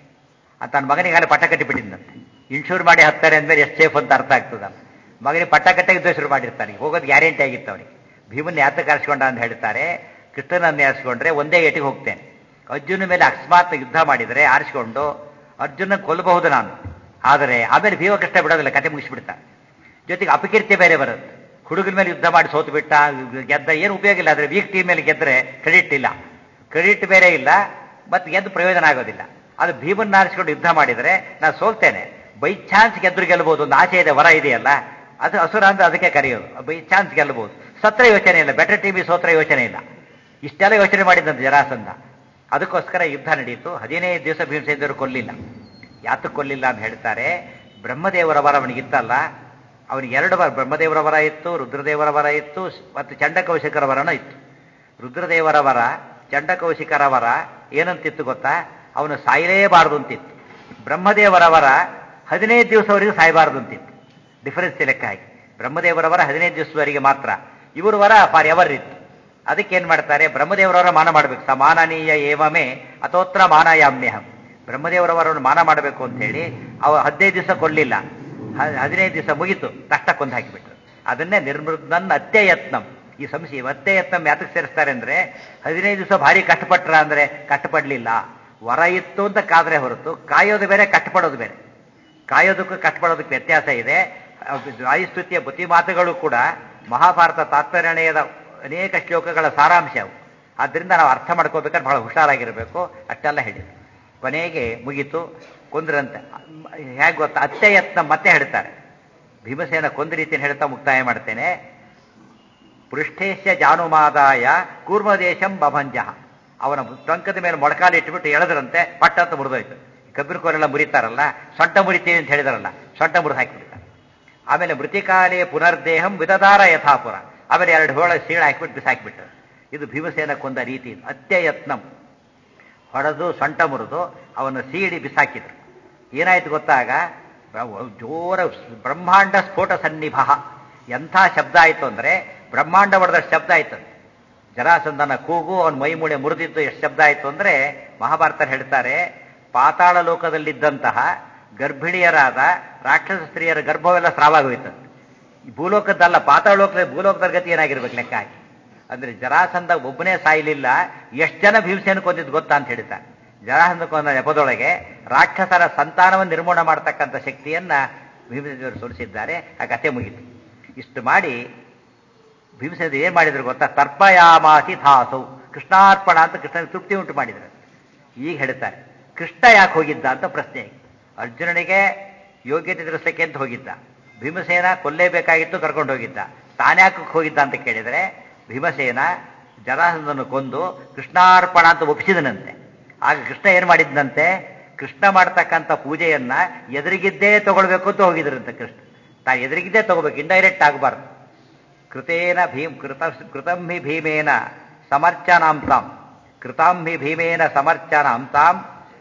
ಅಂತ ತನ್ನ ಮಗನಿಗಾಗಲೇ ಪಟ್ಟ ಕಟ್ಟಿಬಿಟ್ಟಿದ್ದಂತೆ ಇನ್ಶೂರ್ ಮಾಡಿ ಹತ್ತಾರೆ ಅಂದ್ಮೇಲೆ ಎಷ್ಟು ಸೇಫ್ ಅಂತ ಅರ್ಥ ಆಗ್ತದಲ್ಲ ಮಗನಿಗೆ ಪಟ್ಟ ಕಟ್ಟೆ ಯುದ್ಧ ಶುರು ಮಾಡಿರ್ತಾನೆ ಹೋಗೋದು ಗ್ಯಾರಂಟಿ ಆಗಿತ್ತು ಅವನಿಗೆ ಭೀಮನ್ ಯಾತ ಕರೆಸ್ಕೊಂಡ ಅಂತ ಹೇಳ್ತಾರೆ ಕೃಷ್ಣನನ್ನು ಆರಿಸ್ಕೊಂಡ್ರೆ ಒಂದೇ ಏಟಿಗೆ ಹೋಗ್ತೇನೆ ಅರ್ಜುನ ಮೇಲೆ ಅಕಸ್ಮಾತ್ ಯುದ್ಧ ಮಾಡಿದರೆ ಆರಿಸ್ಕೊಂಡು ಅರ್ಜುನ ಕೊಲ್ಲಬಹುದು ನಾನು ಆದರೆ ಆಮೇಲೆ ಭೀಮ ಕೃಷ್ಣ ಬಿಡೋದಿಲ್ಲ ಕತೆ ಮುಗಿಸ್ಬಿಡ್ತಾನೆ ಜೊತೆಗೆ ಅಪಕೀರ್ತಿ ಬೇರೆ ಬರುತ್ತೆ ಹುಡುಗನ ಮೇಲೆ ಯುದ್ಧ ಮಾಡಿ ಸೋತು ಬಿಟ್ಟ ಗೆದ್ದ ಏನು ಉಪಯೋಗ ಇಲ್ಲ ಆದರೆ ವೀಕ್ ಟೀಮ್ ಮೇಲೆ ಗೆದ್ದರೆ ಕ್ರೆಡಿಟ್ ಇಲ್ಲ ಕ್ರೆಡಿಟ್ ಬೇರೆ ಇಲ್ಲ ಮತ್ತೆ ಗೆದ್ದು ಪ್ರಯೋಜನ ಆಗೋದಿಲ್ಲ ಅದು ಭೀಮನ್ನ ಆರಿಸ್ಕೊಂಡು ಯುದ್ಧ ಮಾಡಿದರೆ ನಾನು ಸೋಲ್ತೇನೆ ಬೈ ಚಾನ್ಸ್ ಗೆದ್ರು ಗೆಲ್ಲಬಹುದು ಒಂದು ಆಸೆ ಇದೆ ವರ ಇದೆಯಲ್ಲ ಅದು ಹಸುರ ಅಂತ ಅದಕ್ಕೆ ಕರೆಯೋದು ಬೈ ಚಾನ್ಸ್ ಗೆಲ್ಲಬಹುದು ಸತ್ರ ಯೋಚನೆ ಇಲ್ಲ ಬೆಟರ್ ಟೀಮಿಗೆ ಸೋತ್ರ ಯೋಚನೆ ಇಲ್ಲ ಇಷ್ಟೆಲ್ಲ ಯೋಚನೆ ಮಾಡಿದಂತೆ ಜರಾಸಂಧ ಅದಕ್ಕೋಸ್ಕರ ಯುದ್ಧ ನಡೆಯಿತು ಹದಿನೈದು ದಿವಸ ಭೀಮಸೇಂದ್ರ ಕೊಲ್ಲಿಲ್ಲ ಯಾತಕ್ಕೆ ಕೊಲ್ಲಿಲ್ಲ ಅಂತ ಹೇಳ್ತಾರೆ ಬ್ರಹ್ಮದೇವರ ವರ ಅವನಿಗಿತ್ತಲ್ಲ ಅವನಿಗೆ ಎರಡು ವರ ಬ್ರಹ್ಮದೇವರ ವರ ಇತ್ತು ರುದ್ರದೇವರ ವರ ಇತ್ತು ಮತ್ತು ಚಂಡಕೌಶಿಕರ ವರನೂ ಇತ್ತು ರುದ್ರದೇವರ ವರ ಚಂಡಕೌಶಿಕರ ವರ ಏನಂತಿತ್ತು ಗೊತ್ತಾ ಅವನು ಸಾಯಲೇಬಾರದು ಅಂತಿತ್ತು ಬ್ರಹ್ಮದೇವರ ವರ ಹದಿನೈದು ದಿವಸವರೆಗೂ ಸಾಯಬಾರದು ಅಂತಿತ್ತು ಡಿಫರೆನ್ಸ್ ಲೆಕ್ಕ ಹಾಕಿ ಬ್ರಹ್ಮದೇವರ ವರ ಹದಿನೈದು ದಿವಸದವರೆಗೆ ಮಾತ್ರ ಇವರು ವರ ಫಾರ್ ಎವರ್ ಇತ್ತು ಅದಕ್ಕೆ ಏನ್ ಮಾಡ್ತಾರೆ ಬ್ರಹ್ಮದೇವರವರ ಮಾನ ಮಾಡಬೇಕು ಸಮಾನನೀಯ ಏವಮೇ ಅಥೋತ್ರ ಮಾನಯಾಮ್ಯಹಂ ಬ್ರಹ್ಮದೇವರವರನ್ನು ಮಾನ ಮಾಡಬೇಕು ಅಂತ ಹೇಳಿ ಅವ ಹದಿನೈದು ದಿವಸ ಕೊಡ್ಲಿಲ್ಲ ಹದಿನೈದು ದಿವಸ ಮುಗಿತು ತಷ್ಟ ಕೊಂದು ಹಾಕಿಬಿಟ್ರು ಅದನ್ನೇ ನಿರ್ಮೃದ್ನನ್ ಅತ್ಯಯತ್ನಂ ಈ ಸಂಶಯ ಅತ್ಯಯತ್ನಂ ಯಾತಕ್ಕೆ ಸೇರಿಸ್ತಾರೆ ಅಂದ್ರೆ ಹದಿನೈದು ದಿವಸ ಭಾರಿ ಕಷ್ಟಪಟ್ರ ಅಂದ್ರೆ ಕಷ್ಟಪಡ್ಲಿಲ್ಲ ವರ ಇತ್ತು ಅಂತ ಕಾದ್ರೆ ಹೊರತು ಕಾಯೋದು ಬೇರೆ ಕಷ್ಟಪಡೋದು ಬೇರೆ ಕಾಯೋದಕ್ಕೂ ಕಷ್ಟಪಡೋದಕ್ಕೆ ವ್ಯತ್ಯಾಸ ಇದೆ ವಾಯುಸ್ತುತಿಯ ಬುದ್ಧಿ ಮಾತುಗಳು ಕೂಡ ಮಹಾಭಾರತ ತಾತ್ಪರ್ಯಣಯದ ಅನೇಕ ಶ್ಲೋಕಗಳ ಸಾರಾಂಶ ಅವು ಆದ್ದರಿಂದ ನಾವು ಅರ್ಥ ಮಾಡ್ಕೋಬೇಕಾದ್ರೆ ಬಹಳ ಹುಷಾರಾಗಿರಬೇಕು ಅಷ್ಟೆಲ್ಲ ಹೇಳಿದ್ರು ಕೊನೆಗೆ ಮುಗೀತು ಕೊಂದ್ರಂತೆ ಹೇಗೆ ಗೊತ್ತಾ ಅತ್ಯಯತ್ನ ಮತ್ತೆ ಹೇಳ್ತಾರೆ ಭೀಮಸೇನ ಕೊಂದ ರೀತಿಯನ್ನು ಹೇಳ್ತಾ ಮುಕ್ತಾಯ ಮಾಡ್ತೇನೆ ಪೃಷ್ಠೇಶ ಜಾನುಮಾದಾಯ ಕೂರ್ಮದೇಶಂ ಬಭಂಜ ಅವನ ಟೊಂಕದ ಮೇಲೆ ಮೊಳಕಾಲು ಇಟ್ಬಿಟ್ಟು ಎಳೆದ್ರಂತೆ ಪಟ್ಟಂತ ಮುರಿದೋಯ್ತು ಕಬ್ಬಿರಕೋರೆಲ್ಲ ಮುರಿತಾರಲ್ಲ ಸೊಂಟ ಮುರಿತೀವಿ ಅಂತ ಹೇಳಿದಾರಲ್ಲ ಸೊಂಟ ಮುರಿದು ಹಾಕಿಬಿಡ್ತಾರೆ ಆಮೇಲೆ ಮೃತಿಕಾಲೇ ಪುನರ್ದೇಹಂ ವಿದದಾರ ಯಥಾಪುರ ಆಮೇಲೆ ಎರಡು ಹೋಳ ಸೀಳ ಹಾಕಿಬಿಟ್ಟು ಬಿಸಾಕಿಬಿಟ್ರು ಇದು ಭೀಮಸೇನ ಕೊಂದ ರೀತಿ ಅತ್ಯಯತ್ನಂ ಹೊಡೆದು ಸೊಂಟ ಮುರಿದು ಅವನು ಸೀಡಿ ಬಿಸಾಕಿದ್ರು ಏನಾಯ್ತು ಗೊತ್ತಾಗ ಜೋರ ಬ್ರಹ್ಮಾಂಡ ಸ್ಫೋಟ ಸನ್ನಿಭ ಎಂಥ ಶಬ್ದ ಆಯಿತು ಅಂದರೆ ಬ್ರಹ್ಮಾಂಡ ಹೊಡೆದಷ್ಟು ಶಬ್ದ ಆಯ್ತು ಜರಾಸಂದನ ಕೂಗು ಅವನ ಮೈಮೂಳೆ ಮುರಿದಿದ್ದು ಎಷ್ಟು ಶಬ್ದ ಆಯಿತು ಅಂದರೆ ಮಹಾಭಾರತ ಹೇಳ್ತಾರೆ ಪಾತಾಳ ಲೋಕದಲ್ಲಿದ್ದಂತಹ ಗರ್ಭಿಣಿಯರಾದ ರಾಕ್ಷಸ ಸ್ತ್ರೀಯರ ಗರ್ಭವೆಲ್ಲ ಸ್ರಾವಾಗೋಯ್ತು ಈ ಭೂಲೋಕದ್ದಲ್ಲ ಪಾತಾಳ ಲೋಕದ ಭೂಲೋಕದ ಗತಿ ಏನಾಗಿರ್ಬೇಕು ಲೆಕ್ಕ ಹಾಕಿ ಅಂದ್ರೆ ಜರಾಸಂದ ಒಬ್ಬನೇ ಸಾಯಲಿಲ್ಲ ಎಷ್ಟು ಜನ ಭೀಮಸೇನ ಕೊಂದಿದ್ದು ಗೊತ್ತಾ ಅಂತ ಹೇಳ್ತಾರೆ ಜರಾಸಂದ ಕೊಂದ ನೆಪದೊಳಗೆ ರಾಕ್ಷಸರ ಸಂತಾನವನ್ನು ನಿರ್ಮೂಲ ಮಾಡತಕ್ಕಂಥ ಶಕ್ತಿಯನ್ನ ಭೀಮಸೇನರು ಸುರಿಸಿದ್ದಾರೆ ಆ ಕಥೆ ಮುಗಿತು ಇಷ್ಟು ಮಾಡಿ ಭೀಮಸೇನ ಏನ್ ಮಾಡಿದ್ರು ಗೊತ್ತಾ ತರ್ಪಯಾಮಾಸಿ ಥಾಸೌ ಕೃಷ್ಣಾರ್ಪಣ ಅಂತ ಕೃಷ್ಣನ ತೃಪ್ತಿ ಉಂಟು ಮಾಡಿದ್ರು ಈಗ ಹೇಳ್ತಾರೆ ಕೃಷ್ಣ ಯಾಕೆ ಹೋಗಿದ್ದ ಅಂತ ಪ್ರಶ್ನೆ ಅರ್ಜುನನಿಗೆ ಯೋಗ್ಯತೆ ತಿಳಿಸಲಿಕ್ಕೆ ಅಂತ ಹೋಗಿದ್ದ ಭೀಮಸೇನ ಕೊಲ್ಲೇಬೇಕಾಗಿತ್ತು ಕರ್ಕೊಂಡು ಹೋಗಿದ್ದ ತಾನ್ಯಾಕೆ ಹೋಗಿದ್ದ ಅಂತ ಕೇಳಿದರೆ ಭೀಮಸೇನ ಜರಾಸಂದನ್ನು ಕೊಂದು ಕೃಷ್ಣಾರ್ಪಣ ಅಂತ ಒಪ್ಪಿಸಿದನಂತೆ ಆಗ ಕೃಷ್ಣ ಏನ್ ಮಾಡಿದ್ನಂತೆ ಕೃಷ್ಣ ಮಾಡ್ತಕ್ಕಂಥ ಪೂಜೆಯನ್ನ ಎದುರಿಗಿದ್ದೇ ತಗೊಳ್ಬೇಕು ಅಂತ ಹೋಗಿದ್ರಂತೆ ಕೃಷ್ಣ ತಾ ಎದುರಿಗಿದ್ದೇ ತಗೋಬೇಕು ಇಂಡೈರೆಕ್ಟ್ ಆಗಬಾರ್ದು ಕೃತೇನ ಭೀಮ್ ಕೃತ ಕೃತಂ ಹಿ ಭೀಮೇನ ಸಮರ್ಚನಾಂ ತಾಂ ಕೃತಾಂ ಹಿ ಭೀಮೇನ ಸಮರ್ಚನಾಂ ತಾಂ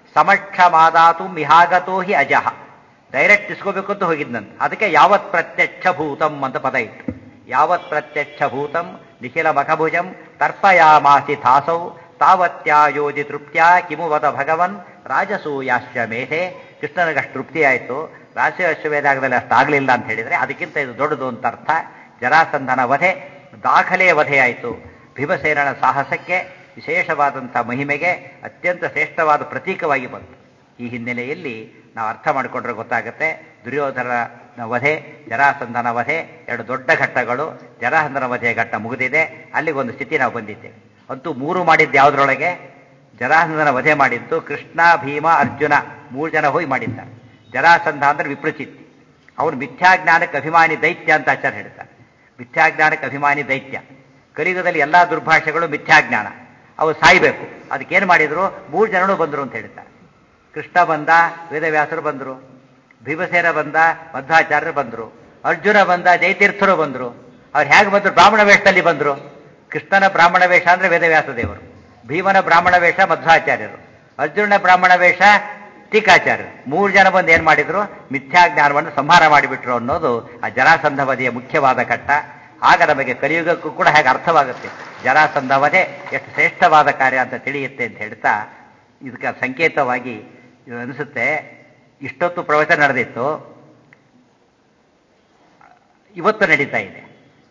ಸಮಕ್ಷಮಾದಾತು ಮಿಹಾಗತೋ ಹಿ ಅಜಃ ಡೈರೆಕ್ಟ್ ಇಸ್ಕೋಬೇಕು ಅಂತ ಹೋಗಿದ್ನಂತೆ ಅದಕ್ಕೆ ಯಾವತ್ ಪ್ರತ್ಯಕ್ಷ ಭೂತಂ ಅಂತ ಪದ ಇತ್ತು ಯಾವತ್ ಪ್ರತ್ಯಕ್ಷ ಭೂತಂ ನಿಖಿಲ ಮಖಭುಜಂ ತರ್ಪಯಾಮಾಸಿ ಥಾಸೌ ತಾವತ್ಯಾಯೋಜಿ ತೃಪ್ತ್ಯಾ ಕಿಮು ವದ ಭಗವನ್ ರಾಜಸೂಯಾಶ್ವ ಮೇಧೆ ಕೃಷ್ಣನಿಗಷ್ಟು ತೃಪ್ತಿ ಆಯಿತು ರಾಜಸೂಯಾಶ್ವವೇದಾಗದಲ್ಲಿ ಅಷ್ಟಾಗಲಿಲ್ಲ ಅಂತ ಹೇಳಿದರೆ ಅದಕ್ಕಿಂತ ಇದು ದೊಡ್ಡದು ಅಂತ ಅರ್ಥ ಜರಾಸಂಧನ ವಧೆ ದಾಖಲೆ ವಧೆ ಆಯಿತು ಭೀಮಸೇನನ ಸಾಹಸಕ್ಕೆ ವಿಶೇಷವಾದಂಥ ಮಹಿಮೆಗೆ ಅತ್ಯಂತ ಶ್ರೇಷ್ಠವಾದ ಪ್ರತೀಕವಾಗಿ ಬಂತು ಈ ಹಿನ್ನೆಲೆಯಲ್ಲಿ ನಾವು ಅರ್ಥ ಮಾಡಿಕೊಂಡ್ರೆ ಗೊತ್ತಾಗುತ್ತೆ ದುರ್ಯೋಧನ ವಧೆ ಜರಾಸಂಧನ ವಧೆ ಎರಡು ದೊಡ್ಡ ಘಟ್ಟಗಳು ಜರಾಸಂಧನ ವಧೆಯ ಘಟ್ಟ ಮುಗಿದಿದೆ ಅಲ್ಲಿಗೊಂದು ಸ್ಥಿತಿ ನಾವು ಬಂದಿದ್ದೇವೆ ಅಂತೂ ಮೂರು ಮಾಡಿದ್ದು ಯಾವುದರೊಳಗೆ ಜರಾಸಂಧನ ವಧೆ ಮಾಡಿದ್ದು ಕೃಷ್ಣ ಭೀಮ ಅರ್ಜುನ ಮೂರು ಜನ ಹೋಗಿ ಮಾಡಿದ್ದಾರೆ ಜರಾಸಂಧ ಅಂದ್ರೆ ವಿಪ್ರಚಿತ್ತಿ ಅವನು ಮಿಥ್ಯಾಜ್ಞಾನಕ್ಕೆ ಅಭಿಮಾನಿ ದೈತ್ಯ ಅಂತ ಆಚಾರ್ಯ ಹೇಳ್ತಾರೆ ಮಿಥ್ಯಾಜ್ಞಾನಕ್ಕೆ ಅಭಿಮಾನಿ ದೈತ್ಯ ಕಲಿಯುಗದಲ್ಲಿ ಎಲ್ಲಾ ದುರ್ಭಾಷೆಗಳು ಮಿಥ್ಯಾಜ್ಞಾನ ಅವು ಸಾಯ್ಬೇಕು ಅದಕ್ಕೇನು ಮಾಡಿದ್ರು ಮೂರು ಜನರು ಬಂದರು ಅಂತ ಹೇಳ್ತಾರೆ ಕೃಷ್ಣ ಬಂದ ವೇದವ್ಯಾಸರು ಬಂದರು ಭೀಮಸೇನ ಬಂದ ಮಧ್ವಾಚಾರ್ಯರು ಬಂದರು ಅರ್ಜುನ ಬಂದ ಜಯತೀರ್ಥರು ಬಂದರು ಅವ್ರು ಹೇಗೆ ಬಂದರು ಬ್ರಾಹ್ಮಣ ವೇಷದಲ್ಲಿ ಬಂದರು ಕೃಷ್ಣನ ಬ್ರಾಹ್ಮಣ ವೇಷ ಅಂದ್ರೆ ವೇದವ್ಯಾಸ ದೇವರು ಭೀಮನ ಬ್ರಾಹ್ಮಣ ವೇಷ ಮಧ್ವಾಚಾರ್ಯರು ಅರ್ಜುನನ ಬ್ರಾಹ್ಮಣ ವೇಷ ಟೀಕಾಚಾರ್ಯರು ಮೂರು ಜನ ಬಂದು ಏನ್ ಮಾಡಿದ್ರು ಮಿಥ್ಯಾಜ್ಞಾನವನ್ನು ಸಂಹಾರ ಮಾಡಿಬಿಟ್ರು ಅನ್ನೋದು ಆ ಜರಾಸಂಧ ವಧೆಯ ಮುಖ್ಯವಾದ ಘಟ್ಟ ಆಗ ನಮಗೆ ಕಲಿಯುಗಕ್ಕೂ ಕೂಡ ಹೇಗೆ ಅರ್ಥವಾಗುತ್ತೆ ಜರಾಸಂಧ ವಧೆ ಎಷ್ಟು ಶ್ರೇಷ್ಠವಾದ ಕಾರ್ಯ ಅಂತ ತಿಳಿಯುತ್ತೆ ಅಂತ ಹೇಳ್ತಾ ಇದಕ್ಕೆ ಸಂಕೇತವಾಗಿ ಇದು ಅನಿಸುತ್ತೆ ಇಷ್ಟೊತ್ತು ಪ್ರವಚನ ನಡೆದಿತ್ತು ಇವತ್ತು ನಡೀತಾ ಇದೆ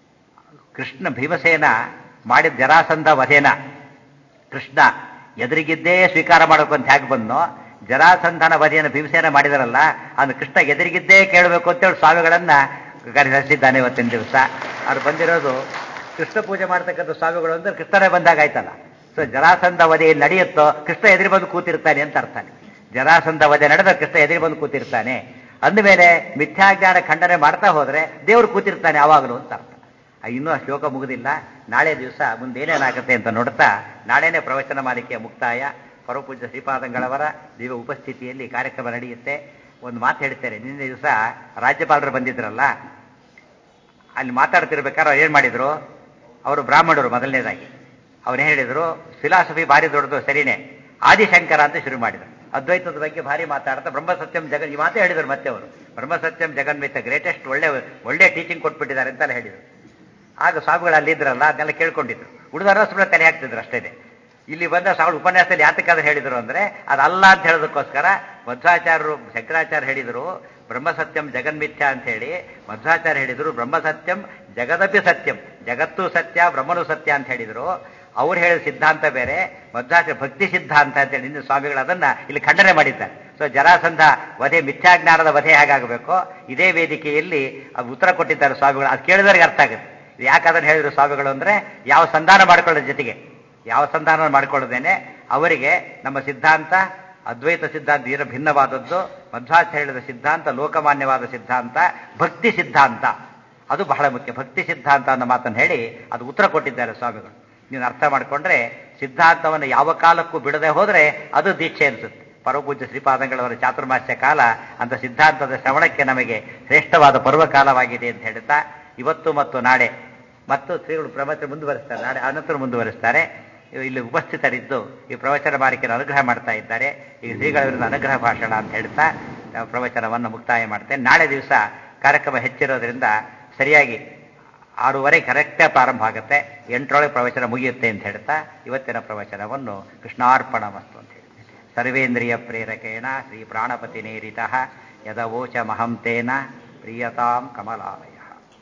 ಕೃಷ್ಣ ಭೀಮಸೇನ ಮಾಡಿದ ಜರಾಸಂಧ ವಧೆನ ಕೃಷ್ಣ ಎದುರಿಗಿದ್ದೇ ಸ್ವೀಕಾರ ಮಾಡಬೇಕು ಅಂತ ಹೇಗೆ ಬಂದೋ ಜರಾಸಂಧನ ವಧೆಯನ್ನು ಭೀಮಸೇನ ಮಾಡಿದರಲ್ಲ ಅದು ಕೃಷ್ಣ ಎದುರಿಗಿದ್ದೇ ಕೇಳಬೇಕು ಅಂತೇಳಿ ಸ್ವಾಮಿಗಳನ್ನ ಕರೆಸಿದ್ದಾನೆ ಇವತ್ತಿನ ದಿವಸ ಅವ್ರು ಬಂದಿರೋದು ಕೃಷ್ಣ ಪೂಜೆ ಮಾಡ್ತಕ್ಕಂಥ ಸ್ವಾಮಿಗಳು ಅಂದ್ರೆ ಕೃಷ್ಣನೇ ಬಂದಾಗ ಆಯ್ತಲ್ಲ ಸೊ ಜರಾಸಂಧ ವಧೆ ಎಲ್ಲಿ ನಡೆಯುತ್ತೋ ಕೃಷ್ಣ ಎದುರು ಬಂದು ಕೂತಿರ್ತಾನೆ ಅಂತ ಅರ್ಥ ಜರಾಸಂಧ ವಧೆ ನಡೆದ ಕೃಷ್ಣ ಎದುರು ಬಂದು ಕೂತಿರ್ತಾನೆ ಅಂದಮೇಲೆ ಮಿಥ್ಯಾಜ್ಞಾನ ಖಂಡನೆ ಮಾಡ್ತಾ ಹೋದ್ರೆ ದೇವರು ಕೂತಿರ್ತಾನೆ ಯಾವಾಗಲೂ ಅಂತ ಅರ್ಥ ಇನ್ನೂ ಆ ಶ್ಲೋಕ ಮುಗುದಿಲ್ಲ ನಾಳೆ ದಿವಸ ಮುಂದೇನೇನಾಗುತ್ತೆ ಅಂತ ನೋಡ್ತಾ ನಾಳೆನೇ ಪ್ರವಚನ ಮಾಲಿಕೆಯ ಮುಕ್ತಾಯ ಪರಪೂಜ್ಯ ಶ್ರೀಪಾದಂಗಳವರ ದಿವ್ಯ ಉಪಸ್ಥಿತಿಯಲ್ಲಿ ಕಾರ್ಯಕ್ರಮ ನಡೆಯುತ್ತೆ ಒಂದು ಮಾತು ಹೇಳ್ತಾರೆ ನಿನ್ನೆ ದಿವಸ ರಾಜ್ಯಪಾಲರು ಬಂದಿದ್ರಲ್ಲ ಅಲ್ಲಿ ಮಾತಾಡ್ತಿರ್ಬೇಕಾದ್ರೆ ಅವ್ರು ಏನ್ ಮಾಡಿದ್ರು ಅವರು ಬ್ರಾಹ್ಮಣರು ಮೊದಲನೇದಾಗಿ ಅವ್ರೇನ್ ಹೇಳಿದ್ರು ಫಿಲಾಸಫಿ ಭಾರಿ ದೊಡ್ಡದು ಸರಿನೇ ಆದಿಶಂಕರ ಅಂತ ಶುರು ಮಾಡಿದ್ರು ಅದ್ವೈತದ ಬಗ್ಗೆ ಭಾರಿ ಮಾತಾಡ್ತಾ ಬ್ರಹ್ಮಸತ್ಯಂ ಜಗನ್ ಈ ಮಾತೇ ಹೇಳಿದ್ರು ಮತ್ತೆ ಅವರು ಬ್ರಹ್ಮಸತ್ಯಂ ಜಗನ್ಮಿತ ಗ್ರೇಟೆಸ್ಟ್ ಒಳ್ಳೆ ಒಳ್ಳೆ ಟೀಚಿಂಗ್ ಕೊಟ್ಬಿಟ್ಟಿದ್ದಾರೆ ಅಂತೆಲ್ಲ ಹೇಳಿದ್ರು ಆಗ ಸ್ವಾಮಿಗಳು ಅಲ್ಲಿದ್ರಲ್ಲ ಅದನ್ನೆಲ್ಲ ಕೇಳ್ಕೊಂಡಿದ್ರು ಉಳಿದವರು ಸುಮ್ಮನೆ ತಲೆ ಹಾಕ್ತಿದ್ರು ಅಷ್ಟೇ ಇಲ್ಲಿ ಬಂದ ಸಾವಿರ ಉಪನ್ಯಾಸದಲ್ಲಿ ಯಾತಕ್ಕಾದ್ರೆ ಹೇಳಿದ್ರು ಅಂದ್ರೆ ಅದಲ್ಲ ಅಂತ ಹೇಳೋದಕ್ಕೋಸ್ಕರ ಮಧ್ವಾಚಾರ್ಯರು ಶಂಕರಾಚಾರ್ಯ ಹೇಳಿದ್ರು ಬ್ರಹ್ಮಸತ್ಯಂ ಜಗನ್ಮಿಥ್ಯ ಅಂತ ಹೇಳಿ ಮಧ್ವಾಚಾರ್ಯ ಹೇಳಿದ್ರು ಬ್ರಹ್ಮಸತ್ಯಂ ಜಗದಪಿ ಸತ್ಯಂ ಜಗತ್ತು ಸತ್ಯ ಬ್ರಹ್ಮನು ಸತ್ಯ ಅಂತ ಹೇಳಿದ್ರು ಅವ್ರು ಹೇಳಿದ ಸಿದ್ಧಾಂತ ಬೇರೆ ಮಧ್ವಾಚಾರ್ಯ ಭಕ್ತಿ ಸಿದ್ಧಾಂತ ಅಂತ ಹೇಳಿ ನಿನ್ನ ಸ್ವಾಮಿಗಳು ಅದನ್ನ ಇಲ್ಲಿ ಖಂಡನೆ ಮಾಡಿದ್ದಾರೆ ಸೊ ಜರಾಸಂಧ ವಧೆ ಮಿಥ್ಯಾಜ್ಞಾನದ ವಧೆ ಹೇಗಾಗಬೇಕು ಇದೇ ವೇದಿಕೆಯಲ್ಲಿ ಉತ್ತರ ಕೊಟ್ಟಿದ್ದಾರೆ ಸ್ವಾಮಿಗಳು ಅದು ಕೇಳಿದವರಿಗೆ ಅರ್ಥ ಆಗುತ್ತೆ ಯಾಕದನ್ನು ಹೇಳಿದ್ರು ಸ್ವಾಮಿಗಳು ಅಂದ್ರೆ ಯಾವ ಸಂಧಾನ ಮಾಡ್ಕೊಳ್ಳೋದ್ರ ಜೊತೆಗೆ ಯಾವ ಸಂಧಾನ ಮಾಡ್ಕೊಳ್ಳೋದೇನೆ ಅವರಿಗೆ ನಮ್ಮ ಸಿದ್ಧಾಂತ ಅದ್ವೈತ ಸಿದ್ಧಾಂತ ಏನು ಭಿನ್ನವಾದದ್ದು ಮಧ್ವಾಚಾರ್ಯದ ಸಿದ್ಧಾಂತ ಲೋಕಮಾನ್ಯವಾದ ಸಿದ್ಧಾಂತ ಭಕ್ತಿ ಸಿದ್ಧಾಂತ ಅದು ಬಹಳ ಮುಖ್ಯ ಭಕ್ತಿ ಸಿದ್ಧಾಂತ ಅನ್ನೋ ಮಾತನ್ನು ಹೇಳಿ ಅದು ಉತ್ತರ ಕೊಟ್ಟಿದ್ದಾರೆ ಸ್ವಾಮಿಗಳು ನೀನು ಅರ್ಥ ಮಾಡಿಕೊಂಡ್ರೆ ಸಿದ್ಧಾಂತವನ್ನು ಯಾವ ಕಾಲಕ್ಕೂ ಬಿಡದೆ ಹೋದ್ರೆ ಅದು ದೀಕ್ಷೆ ಅನಿಸುತ್ತೆ ಪರಮಪೂಜ್ಯ ಶ್ರೀಪಾದಂಗಳವರ ಚಾತುರ್ಮಾಸ್ಯ ಕಾಲ ಅಂತ ಸಿದ್ಧಾಂತದ ಶ್ರವಣಕ್ಕೆ ನಮಗೆ ಶ್ರೇಷ್ಠವಾದ ಪರ್ವಕಾಲವಾಗಿದೆ ಅಂತ ಹೇಳ್ತಾ ಇವತ್ತು ಮತ್ತು ನಾಳೆ ಮತ್ತು ಶ್ರೀಗಳು ಪ್ರವಚನ ಮುಂದುವರಿಸ್ತಾರೆ ನಾಳೆ ಅನಂತರ ಮುಂದುವರಿಸ್ತಾರೆ ಇಲ್ಲಿ ಉಪಸ್ಥಿತರಿದ್ದು ಈ ಪ್ರವಚನ ಮಾಲಿಕೆಯನ್ನು ಅನುಗ್ರಹ ಮಾಡ್ತಾ ಇದ್ದಾರೆ ಈ ಶ್ರೀಗಳ ವಿರುದ್ಧ ಅನುಗ್ರಹ ಭಾಷಣ ಅಂತ ಹೇಳ್ತಾ ಪ್ರವಚನವನ್ನು ಮುಕ್ತಾಯ ಮಾಡ್ತೇನೆ ನಾಳೆ ದಿವಸ ಕಾರ್ಯಕ್ರಮ ಹೆಚ್ಚಿರೋದ್ರಿಂದ ಸರಿಯಾಗಿ ಆರೂವರೆ ಕರೆಕ್ಟಾಗಿ ಪ್ರಾರಂಭ ಆಗುತ್ತೆ ಎಂಟರೊಳಗೆ ಪ್ರವಚನ ಮುಗಿಯುತ್ತೆ ಅಂತ ಹೇಳ್ತಾ ಇವತ್ತಿನ ಪ್ರವಚನವನ್ನು ಕೃಷ್ಣಾರ್ಪಣ ಮಸ್ತು ಅಂತ ಹೇಳಿ ಸರ್ವೇಂದ್ರಿಯ ಪ್ರೇರಕೇಣ ಶ್ರೀ ಪ್ರಾಣಪತಿ ನೇರಿತ ಯದವೋಚ ಮಹಂತೇನ ಪ್ರಿಯತಾಂ ಕಮಲಾಲಯ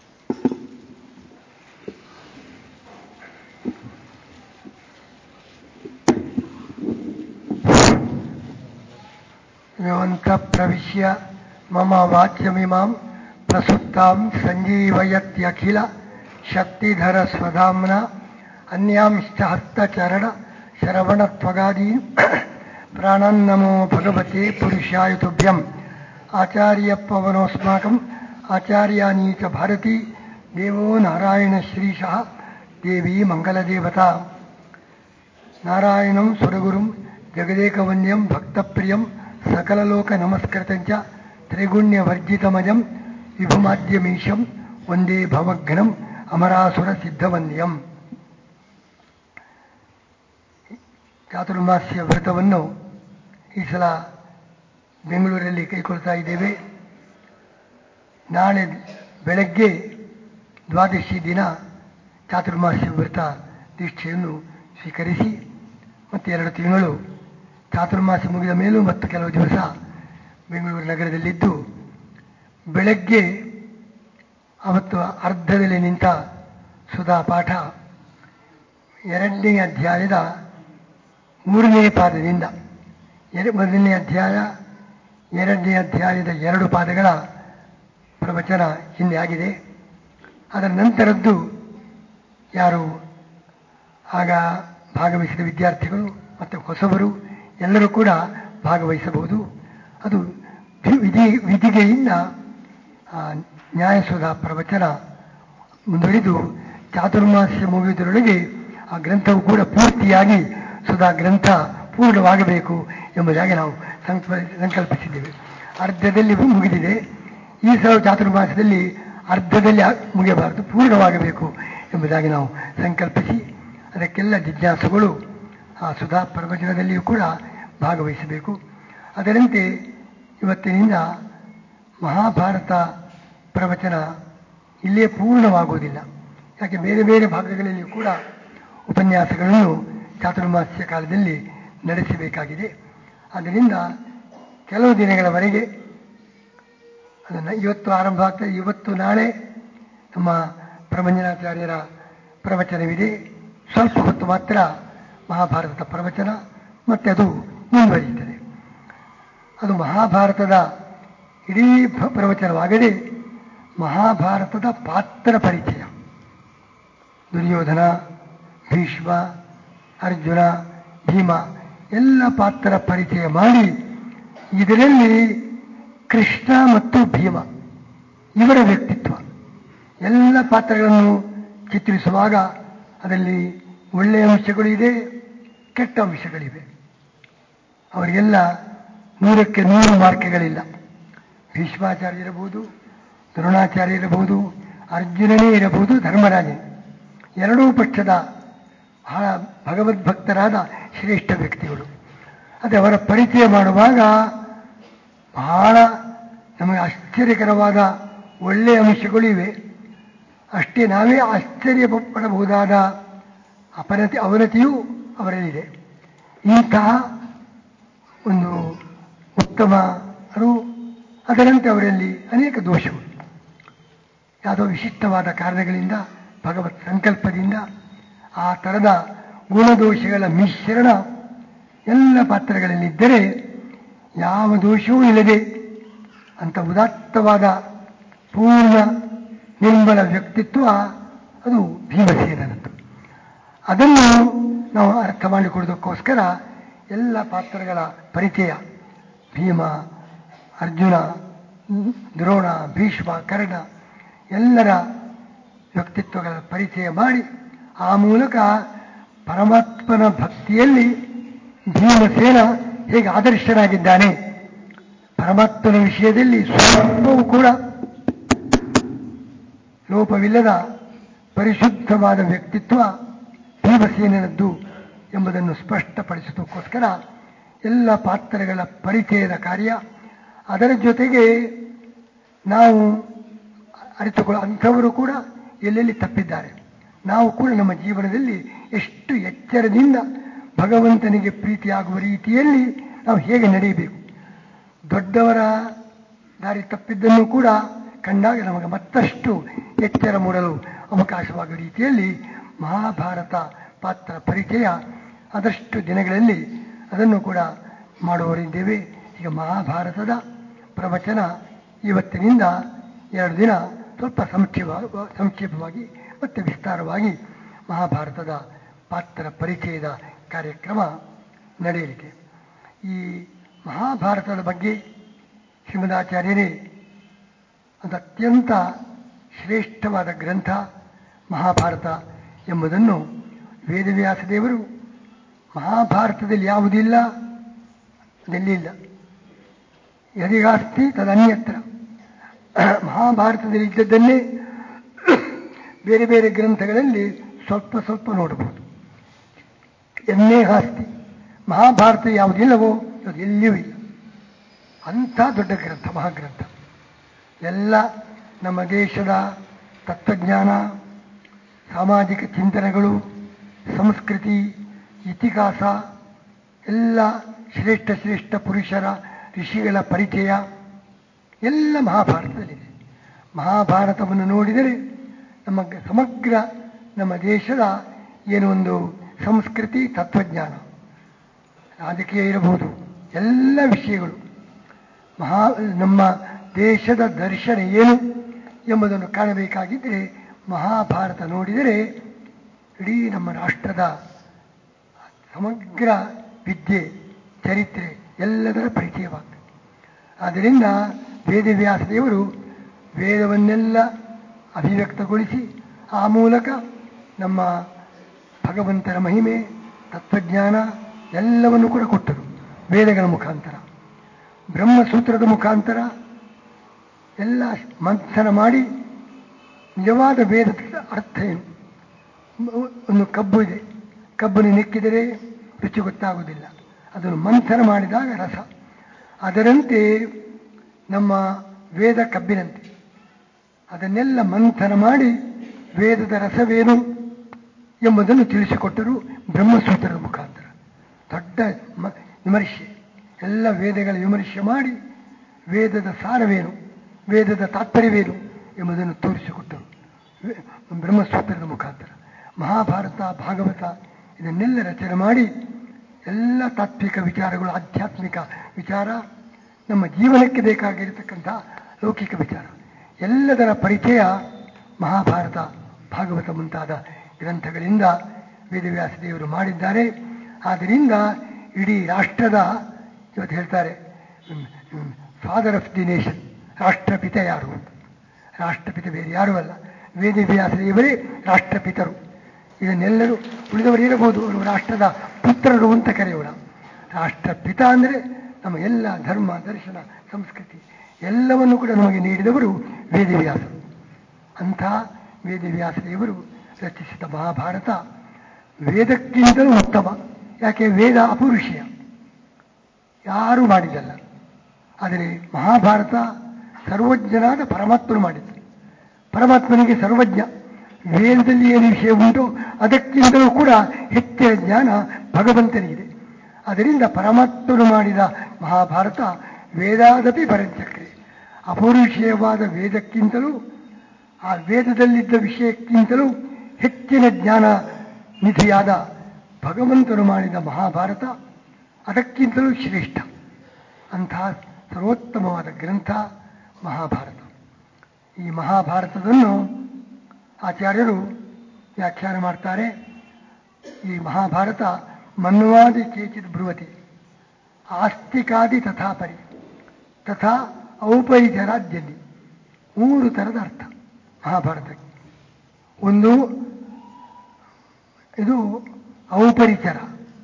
ಯೋऽन्तः प्रविश्य मम वाच्यमिमां प्रसुप्तां सञ्जीवयत्यखिल शक्तिधरस्वधाम्ना अन्यांश्च हस्तचरण शरवणत्वगादीन् प्राणान्नमो भगवते पुरुषाय तुभ्यम् आचार्यपवनोऽस्माकम् आचार्याणी च भारती देवो नारायणश्रीशः देवी मङ्गलदेवता ನಾರಾಯಣಂ ಸುರಗುರುಂ ಜಗದೇಕವನ್ಯಂ ಭಕ್ತಪ್ರಿಯಂ ಸಕಲಲೋಕ ನಮಸ್ಕೃತಂಚ ತ್ರಿಗುಣ್ಯವರ್ಜಿತಮಜಂ ವಿಭುಮಾದ್ಯಮೀಶಂ ಒಂದೇ ಭವಘ್ನಂ ಅಮರಾಸುರ ಸಿದ್ಧವನ್ಯಂ ಚಾತುರ್ಮಾಸ್ಯ ವ್ರತವನ್ನು ಈ ಸಲ ಬೆಂಗಳೂರಲ್ಲಿ ಕೈಗೊಳ್ತಾ ಇದ್ದೇವೆ ನಾಳೆ ಬೆಳಗ್ಗೆ ದ್ವಾದಶಿ ದಿನ ಚಾತುರ್ಮಾಸ್ಯ ವ್ರತ ದೀಕ್ಷೆಯನ್ನು ಸ್ವೀಕರಿಸಿ ಮತ್ತು ಎರಡು ತಿಂಗಳು ಚಾತುರ್ಮಾಸ ಮುಗಿದ ಮೇಲೂ ಮತ್ತು ಕೆಲವು ದಿವಸ ಬೆಂಗಳೂರು ನಗರದಲ್ಲಿದ್ದು ಬೆಳಗ್ಗೆ ಅವತ್ತು ಅರ್ಧದಲ್ಲಿ ನಿಂತ ಸುಧಾ ಪಾಠ ಎರಡನೇ ಅಧ್ಯಾಯದ ಮೂರನೇ ಪಾದದಿಂದ ಎರ ಮೊದಲನೇ ಅಧ್ಯಾಯ ಎರಡನೇ ಅಧ್ಯಾಯದ ಎರಡು ಪಾದಗಳ ಪ್ರವಚನ ಹಿಂದೆ ಆಗಿದೆ ಅದರ ನಂತರದ್ದು ಯಾರು ಆಗ ಭಾಗವಹಿಸಿದ ವಿದ್ಯಾರ್ಥಿಗಳು ಮತ್ತು ಹೊಸಬರು ಎಲ್ಲರೂ ಕೂಡ ಭಾಗವಹಿಸಬಹುದು ಅದು ವಿ- ವಿಧಿ ವಿಧಿಗೆಯಿಂದ ಆ, ನ್ಯಾಯಸುಧ ಪ್ರವಚನ ಮುಂದುವರಿದು ಚಾತುರ್ಮಾಸ್ಯ ಮುಗಿಯುವುದರೊಳಗೆ ಆ ಗ್ರಂಥವು ಕೂಡ ಪೂರ್ತಿಯಾಗಿ ಸುಧಾ ಗ್ರಂಥ ಪೂರ್ಣವಾಗಬೇಕು ಎಂಬುದಾಗಿ ನಾವು ಸಂಕಲ್ಪ ಸಂಕಲ್ಪಿಸಿದ್ದೇವೆ ಅರ್ಧದಲ್ಲಿ ಮುಗಿದಿದೆ ಈ ಸಲ ಚಾತುರ್ಮಾಸದಲ್ಲಿ ಅರ್ಧದಲ್ಲಿ ಆ- ಮುಗಿಯಬಾರದು ಪೂರ್ಣವಾಗಬೇಕು ಎಂಬುದಾಗಿ ನಾವು ಸಂಕಲ್ಪಿಸಿ ಅದಕ್ಕೆಲ್ಲ ಜಿಜ್ಞಾಸುಗಳು ಆ ಸುಧಾ ಪ್ರವಚನದಲ್ಲಿಯೂ ಕೂಡ ಭಾಗವಹಿಸಬೇಕು ಅದರಂತೆ ಇವತ್ತಿನಿಂದ ಮಹಾಭಾರತ ಪ್ರವಚನ ಇಲ್ಲೇ ಪೂರ್ಣವಾಗುವುದಿಲ್ಲ ಯಾಕೆ ಬೇರೆ ಬೇರೆ ಭಾಗಗಳಲ್ಲಿಯೂ ಕೂಡ ಉಪನ್ಯಾಸಗಳನ್ನು ಚಾತುರ್ಮಾಸ್ಯ ಕಾಲದಲ್ಲಿ ನಡೆಸಬೇಕಾಗಿದೆ ಆದ್ದರಿಂದ ಕೆಲವು ದಿನಗಳವರೆಗೆ ಅದನ್ನು ಇವತ್ತು ಆರಂಭ ಆಗ್ತದೆ ಇವತ್ತು ನಾಳೆ ನಮ್ಮ ಪ್ರಮಂಜನಾಚಾರ್ಯರ ಪ್ರವಚನವಿದೆ ಸ್ವಲ್ಪ ಹೊತ್ತು ಮಾತ್ರ ಮಹಾಭಾರತದ ಪ್ರವಚನ ಮತ್ತೆ ಅದು ಮುಂದುವರಿಯುತ್ತದೆ ಅದು ಮಹಾಭಾರತದ ಇಡೀ ಭ- ಪ್ರವಚನವಾಗದೆ ಮಹಾಭಾರತದ ಪಾತ್ರ ಪರಿಚಯ ದುರ್ಯೋಧನ ಭೀಷ್ಮ ಅರ್ಜುನ ಭೀಮ ಎಲ್ಲ ಪಾತ್ರ ಪರಿಚಯ ಮಾಡಿ ಇದರಲ್ಲಿ ಕೃಷ್ಣ ಮತ್ತು ಭೀಮ ಇವರ ವ್ಯಕ್ತಿತ್ವ ಎಲ್ಲ ಪಾತ್ರಗಳನ್ನು ಚಿತ್ರಿಸುವಾಗ ಅದರಲ್ಲಿ ಒಳ್ಳೆಯ ಅಂಶಗಳು ಇದೆ ಕೆಟ್ಟ ಅಂಶಗಳಿವೆ ಅವರಿಗೆಲ್ಲ ನೂರಕ್ಕೆ ನೂರು ಮಾರ್ಕ್ಗಳಿಲ್ಲ ಭೀಷ್ಮಾಚಾರ್ಯ ಇರಬಹುದು ದ್ರೋಣಾಚಾರ್ಯ ಇರಬಹುದು ಅರ್ಜುನನೇ ಇರಬಹುದು ಧರ್ಮರಾಜನೇ ಎರಡೂ ಪಕ್ಷದ ಬಹಳ ಭಗವದ್ಭಕ್ತರಾದ ಶ್ರೇಷ್ಠ ವ್ಯಕ್ತಿಗಳು ಅದೇ ಅವರ ಪರಿಚಯ ಮಾಡುವಾಗ ಬಹಳ ನಮಗೆ ಆಶ್ಚರ್ಯಕರವಾದ ಒಳ್ಳೆಯ ಅಂಶಗಳು ಇವೆ ಅಷ್ಟೇ ನಾವೇ ಆಶ್ಚರ್ಯ ಪಡಬಹುದಾದ ಅಪನತಿ ಅವನತಿಯೂ ಅವರಲ್ಲಿದೆ ಇಂತಹ ಒಂದು ಉತ್ತಮರು ಅದರಂತೆ ಅವರಲ್ಲಿ ಅನೇಕ ದೋಷಗಳು ಯಾವುದೋ ವಿಶಿಷ್ಟವಾದ ಕಾರಣಗಳಿಂದ ಭಗವತ್ ಸಂಕಲ್ಪದಿಂದ ಆ ಥರದ ಗುಣದೋಷಗಳ ಮಿಶ್ರಣ ಎಲ್ಲ ಪಾತ್ರಗಳಲ್ಲಿದ್ದರೆ ಯಾವ ದೋಷವೂ ಇಲ್ಲದೆ ಅಂತ ಉದಾತ್ತವಾದ ಪೂರ್ಣ ನಿರ್ಮಲ ವ್ಯಕ್ತಿತ್ವ ಅದು ಭೀಮಸೇನದ್ದು ಅದನ್ನು ನಾವು ಅರ್ಥ ಮಾಡಿಕೊಳ್ಳೋದಕ್ಕೋಸ್ಕರ ಎಲ್ಲ ಪಾತ್ರಗಳ ಪರಿಚಯ ಭೀಮ ಅರ್ಜುನ ದ್ರೋಣ ಭೀಷ್ಮ ಕರ್ಣ ಎಲ್ಲರ ವ್ಯಕ್ತಿತ್ವಗಳ ಪರಿಚಯ ಮಾಡಿ ಆ ಮೂಲಕ ಪರಮಾತ್ಮನ ಭಕ್ತಿಯಲ್ಲಿ ಭೀಮಸೇನ ಹೇಗೆ ಆದರ್ಶನಾಗಿದ್ದಾನೆ ಪರಮಾತ್ಮನ ವಿಷಯದಲ್ಲಿ ಸ್ವಲ್ಪವೂ ಕೂಡ ಲೋಪವಿಲ್ಲದ ಪರಿಶುದ್ಧವಾದ ವ್ಯಕ್ತಿತ್ವ ಭೀಮಸೇನದ್ದು ಎಂಬುದನ್ನು ಸ್ಪಷ್ಟಪಡಿಸುವುದಕ್ಕೋಸ್ಕರ ಎಲ್ಲ ಪಾತ್ರಗಳ ಪರಿಚಯದ ಕಾರ್ಯ ಅದರ ಜೊತೆಗೆ ನಾವು ಅರಿತುಕೊಳ್ಳೋ ಅಂಥವರು ಕೂಡ ಎಲ್ಲೆಲ್ಲಿ ತಪ್ಪಿದ್ದಾರೆ ನಾವು ಕೂಡ ನಮ್ಮ ಜೀವನದಲ್ಲಿ ಎಷ್ಟು ಎಚ್ಚರದಿಂದ ಭಗವಂತನಿಗೆ ಪ್ರೀತಿಯಾಗುವ ರೀತಿಯಲ್ಲಿ ನಾವು ಹೇಗೆ ನಡೆಯಬೇಕು ದೊಡ್ಡವರ ದಾರಿ ತಪ್ಪಿದ್ದನ್ನು ಕೂಡ ಕಂಡಾಗ ನಮಗೆ ಮತ್ತಷ್ಟು ಎಚ್ಚರ ಮೂಡಲು ಅವಕಾಶವಾಗುವ ರೀತಿಯಲ್ಲಿ ಮಹಾಭಾರತ ಪಾತ್ರ ಪರಿಚಯ ಆದಷ್ಟು ದಿನಗಳಲ್ಲಿ ಅದನ್ನು ಕೂಡ ಮಾಡುವರಿದ್ದೇವೆ ಈಗ ಮಹಾಭಾರತದ ಪ್ರವಚನ ಇವತ್ತಿನಿಂದ ಎರಡು ದಿನ ಸ್ವಲ್ಪ ಸಂಕ್ಷೇಪ ಸಂಕ್ಷೇಪವಾಗಿ ಮತ್ತು ವಿಸ್ತಾರವಾಗಿ ಮಹಾಭಾರತದ ಪಾತ್ರ ಪರಿಚಯದ ಕಾರ್ಯಕ್ರಮ ನಡೆಯಲಿದೆ ಈ ಮಹಾಭಾರತದ ಬಗ್ಗೆ ಶ್ರೀಮದಾಚಾರ್ಯರೇ ಒಂದು ಅತ್ಯಂತ ಶ್ರೇಷ್ಠವಾದ ಗ್ರಂಥ ಮಹಾಭಾರತ ಎಂಬುದನ್ನು ವೇದವ್ಯಾಸ ದೇವರು ಮಹಾಭಾರತದಲ್ಲಿ ಯಾವುದಿಲ್ಲ ಅದೆಲ್ಲಿಲ್ಲ ಯದಿಗಾಸ್ತಿ ತದನ್ಯತ್ರ ಮಹಾಭಾರತದಲ್ಲಿ ಇದ್ದದ್ದನ್ನೇ ಬೇರೆ ಬೇರೆ ಗ್ರಂಥಗಳಲ್ಲಿ ಸ್ವಲ್ಪ ಸ್ವಲ್ಪ ನೋಡಬಹುದು ಎನ್ನೇ ಆಸ್ತಿ ಮಹಾಭಾರತ ಯಾವುದಿಲ್ಲವೋ ಅದು ಎಲ್ಲಿಯೂ ಇಲ್ಲ ಅಂಥ ದೊಡ್ಡ ಗ್ರಂಥ ಮಹಾಗ್ರಂಥ ಎಲ್ಲ ನಮ್ಮ ದೇಶದ ತತ್ವಜ್ಞಾನ ಸಾಮಾಜಿಕ ಚಿಂತನೆಗಳು ಸಂಸ್ಕೃತಿ ಇತಿಹಾಸ ಎಲ್ಲ ಶ್ರೇಷ್ಠ ಶ್ರೇಷ್ಠ ಪುರುಷರ ಋಷಿಗಳ ಪರಿಚಯ ಎಲ್ಲ ಮಹಾಭಾರತದಲ್ಲಿದೆ ಮಹಾಭಾರತವನ್ನು ನೋಡಿದರೆ ನಮ್ಮ ಸಮಗ್ರ ನಮ್ಮ ದೇಶದ ಏನೋ ಒಂದು ಸಂಸ್ಕೃತಿ ತತ್ವಜ್ಞಾನ ರಾಜಕೀಯ ಇರಬಹುದು ಎಲ್ಲ ವಿಷಯಗಳು ಮಹಾ ನಮ್ಮ ದೇಶದ ದರ್ಶನ ಏನು ಎಂಬುದನ್ನು ಕಾಣಬೇಕಾಗಿದ್ದರೆ ಮಹಾಭಾರತ ನೋಡಿದರೆ ಇಡೀ ನಮ್ಮ ರಾಷ್ಟ್ರದ ಸಮಗ್ರ ವಿದ್ಯೆ ಚರಿತ್ರೆ ಎಲ್ಲದರ ಪರಿಚಯವಾಗ್ತದೆ ಆದ್ದರಿಂದ ವೇದವ್ಯಾಸ ದೇವರು ವೇದವನ್ನೆಲ್ಲ ಅಭಿವ್ಯಕ್ತಗೊಳಿಸಿ ಆ ಮೂಲಕ ನಮ್ಮ ಭಗವಂತನ ಮಹಿಮೆ ತತ್ವಜ್ಞಾನ ಎಲ್ಲವನ್ನು ಕೂಡ ಕೊಟ್ಟರು ವೇದಗಳ ಮುಖಾಂತರ ಬ್ರಹ್ಮಸೂತ್ರದ ಮುಖಾಂತರ ಎಲ್ಲ ಮಂಥನ ಮಾಡಿ ನಿಜವಾದ ವೇದದ ಅರ್ಥ ಏನು ಒಂದು ಕಬ್ಬು ಇದೆ ಕಬ್ಬನ್ನು ನೆಕ್ಕಿದರೆ ರುಚಿ ಗೊತ್ತಾಗುವುದಿಲ್ಲ ಅದನ್ನು ಮಂಥನ ಮಾಡಿದಾಗ ರಸ ಅದರಂತೆ ನಮ್ಮ ವೇದ ಕಬ್ಬಿನಂತೆ ಅದನ್ನೆಲ್ಲ ಮಂಥನ ಮಾಡಿ ವೇದದ ರಸವೇನು ಎಂಬುದನ್ನು ತಿಳಿಸಿಕೊಟ್ಟರು ಬ್ರಹ್ಮಸೂತ್ರದ ಮುಖಾಂತರ ದೊಡ್ಡ ಮ ವಿಮರ್ಶೆ ಎಲ್ಲ ವೇದಗಳ ವಿಮರ್ಶೆ ಮಾಡಿ ವೇದದ ಸಾರವೇನು ವೇದದ ತಾತ್ಪರ್ಯವೇನು ಎಂಬುದನ್ನು ತೋರಿಸಿಕೊಟ್ಟರು ವೇ- ಬ್ರಹ್ಮಸೂತ್ರದ ಮುಖಾಂತರ ಮಹಾಭಾರತ ಭಾಗವತ ಇದನ್ನೆಲ್ಲ ರಚನೆ ಮಾಡಿ ಎಲ್ಲ ತಾತ್ವಿಕ ವಿಚಾರಗಳು ಆಧ್ಯಾತ್ಮಿಕ ವಿಚಾರ ನಮ್ಮ ಜೀವನಕ್ಕೆ ಬೇಕಾಗಿರತಕ್ಕಂಥ ಲೌಕಿಕ ವಿಚಾರ ಎಲ್ಲದರ ಪರಿಚಯ ಮಹಾಭಾರತ ಭಾಗವತ ಮುಂತಾದ ಗ್ರಂಥಗಳಿಂದ ವೇದವ್ಯಾಸ ದೇವರು ಮಾಡಿದ್ದಾರೆ ಆದ್ದರಿಂದ ಇಡೀ ರಾಷ್ಟ್ರದ ಇವತ್ತು ಹೇಳ್ತಾರೆ ಫಾದರ್ ಆಫ್ ದಿ ನೇಷನ್ ರಾಷ್ಟ್ರಪಿತ ಯಾರು ರಾಷ್ಟ್ರಪಿತ ಬೇರೆ ಯಾರೂ ಅಲ್ಲ ವೇದವ್ಯಾಸ ದೇವರೇ ರಾಷ್ಟ್ರಪಿತರು ಇದನ್ನೆಲ್ಲರೂ ಉಳಿದವರು ಇರಬಹುದು ಅವರು ರಾಷ್ಟ್ರದ ಪುತ್ರರು ಅಂತ ಕರೆಯೋಣ ರಾಷ್ಟ್ರಪಿತ ಅಂದರೆ ನಮ್ಮ ಎಲ್ಲ ಧರ್ಮ ದರ್ಶನ ಸಂಸ್ಕೃತಿ ಎಲ್ಲವನ್ನು ಕೂಡ ನಮಗೆ ನೀಡಿದವರು ವೇದವ್ಯಾಸರು ಅಂಥ ವೇದವ್ಯಾಸ ದೇವರು ರಚಿಸಿದ ಮಹಾಭಾರತ ವೇದಕ್ಕಿಂತಲೂ ಉತ್ತಮ ಯಾಕೆ ವೇದ ಅಪುರುಷೀಯ ಯಾರೂ ಮಾಡಿದಲ್ಲ ಆದರೆ ಮಹಾಭಾರತ ಸರ್ವಜ್ಞನಾದ ಪರಮಾತ್ಮನು ಮಾಡಿದ್ದು ಪರಮಾತ್ಮನಿಗೆ ಸರ್ವಜ್ಞ ವೇದದಲ್ಲಿ ಏನು ವಿಷಯ ಉಂಟು ಅದಕ್ಕಿಂತಲೂ ಕೂಡ ಹೆಚ್ಚಿನ ಜ್ಞಾನ ಭಗವಂತನಿಗಿದೆ ಅದರಿಂದ ಪರಮಾತ್ಮನು ಮಾಡಿದ ಮಹಾಭಾರತ ವೇದಾದಪಿ ಪರಂಚಕ್ರೆ ಅಪೌರುಷೇಯವಾದ ವೇದಕ್ಕಿಂತಲೂ ಆ ವೇದದಲ್ಲಿದ್ದ ವಿಷಯಕ್ಕಿಂತಲೂ ಹೆಚ್ಚಿನ ಜ್ಞಾನ ನಿಧಿಯಾದ ಭಗವಂತನು ಮಾಡಿದ ಮಹಾಭಾರತ ಅದಕ್ಕಿಂತಲೂ ಶ್ರೇಷ್ಠ ಅಂತಹ ಸರ್ವೋತ್ತಮವಾದ ಗ್ರಂಥ ಮಹಾಭಾರತ ಈ ಮಹಾಭಾರತವನ್ನು ಆಚಾರ್ಯರು ವ್ಯಾಖ್ಯಾನ ಮಾಡ್ತಾರೆ ಈ ಮಹಾಭಾರತ ಮನ್ವಾದಿ ಕೇಚಿತ್ ಬ್ರುವತಿ ಆಸ್ತಿಕಾದಿ ತಥಾಪರಿ ತಥಾ ಔಪರಿಚರಾದ್ಯಲ್ಲಿ ಮೂರು ಥರದ ಅರ್ಥ ಮಹಾಭಾರತಕ್ಕೆ ಒಂದು ಇದು ಔಪರಿಚರ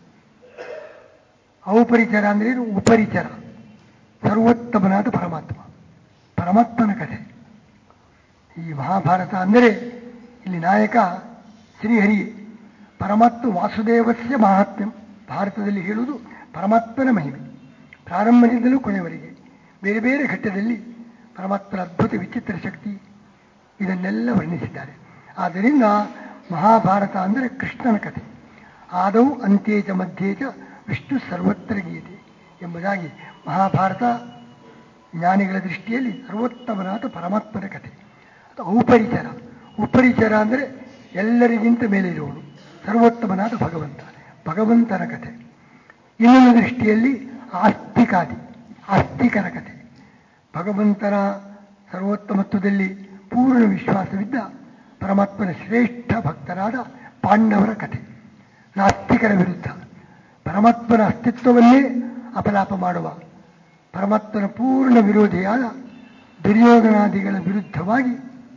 ಔಪರಿಚರ ಅಂದ್ರೆ ಏನು ಉಪರಿಚರ ಸರ್ವೋತ್ತಮನಾದ ಪರಮಾತ್ಮ ಪರಮಾತ್ಮನ ಕಥೆ ಈ ಮಹಾಭಾರತ ಅಂದರೆ ಇಲ್ಲಿ ನಾಯಕ ಶ್ರೀಹರಿ ಪರಮಾತ್ಮ ವಾಸುದೇವಸ್ಯ ಮಹಾತ್ಮ್ಯಂ ಭಾರತದಲ್ಲಿ ಹೇಳುವುದು ಪರಮಾತ್ಮನ ಮಹಿಮೆ ಪ್ರಾರಂಭದಿಂದಲೂ ಕೊನೆಯವರೆಗೆ ಬೇರೆ ಬೇರೆ ಘಟ್ಟದಲ್ಲಿ ಪರಮಾತ್ಮನ ಅದ್ಭುತ ವಿಚಿತ್ರ ಶಕ್ತಿ ಇದನ್ನೆಲ್ಲ ವರ್ಣಿಸಿದ್ದಾರೆ ಆದ್ದರಿಂದ ಮಹಾಭಾರತ ಅಂದರೆ ಕೃಷ್ಣನ ಕಥೆ ಆದೌ ಅಂತ್ಯೇಚ ಮಧ್ಯೇಚ ವಿಷ್ಣು ಸರ್ವತ್ರ ಗೀತೆ ಎಂಬುದಾಗಿ ಮಹಾಭಾರತ ಜ್ಞಾನಿಗಳ ದೃಷ್ಟಿಯಲ್ಲಿ ಸರ್ವೋತ್ತಮನಾದ ಪರಮಾತ್ಮನ ಕಥೆ ಅದು ಔಪರಿಚರ ಉಪರಿಚರ ಅಂದರೆ ಎಲ್ಲರಿಗಿಂತ ಮೇಲೆ ಇರುವನು ಸರ್ವೋತ್ತಮನಾದ ಭಗವಂತ ಭಗವಂತನ ಕಥೆ ಇನ್ನೊಂದು ದೃಷ್ಟಿಯಲ್ಲಿ ಆಸ್ತಿಕಾದಿ ಆಸ್ತಿಕರ ಕಥೆ ಭಗವಂತನ ಸರ್ವೋತ್ತಮತ್ವದಲ್ಲಿ ಪೂರ್ಣ ವಿಶ್ವಾಸವಿದ್ದ ಪರಮಾತ್ಮನ ಶ್ರೇಷ್ಠ ಭಕ್ತರಾದ ಪಾಂಡವರ ಕಥೆ ನಾಸ್ತಿಕರ ವಿರುದ್ಧ ಪರಮಾತ್ಮನ ಅಸ್ತಿತ್ವವನ್ನೇ ಅಪಲಾಪ ಮಾಡುವ ಪರಮಾತ್ಮನ ಪೂರ್ಣ ವಿರೋಧಿಯಾದ ದುರ್ಯೋಧನಾದಿಗಳ ವಿರುದ್ಧವಾಗಿ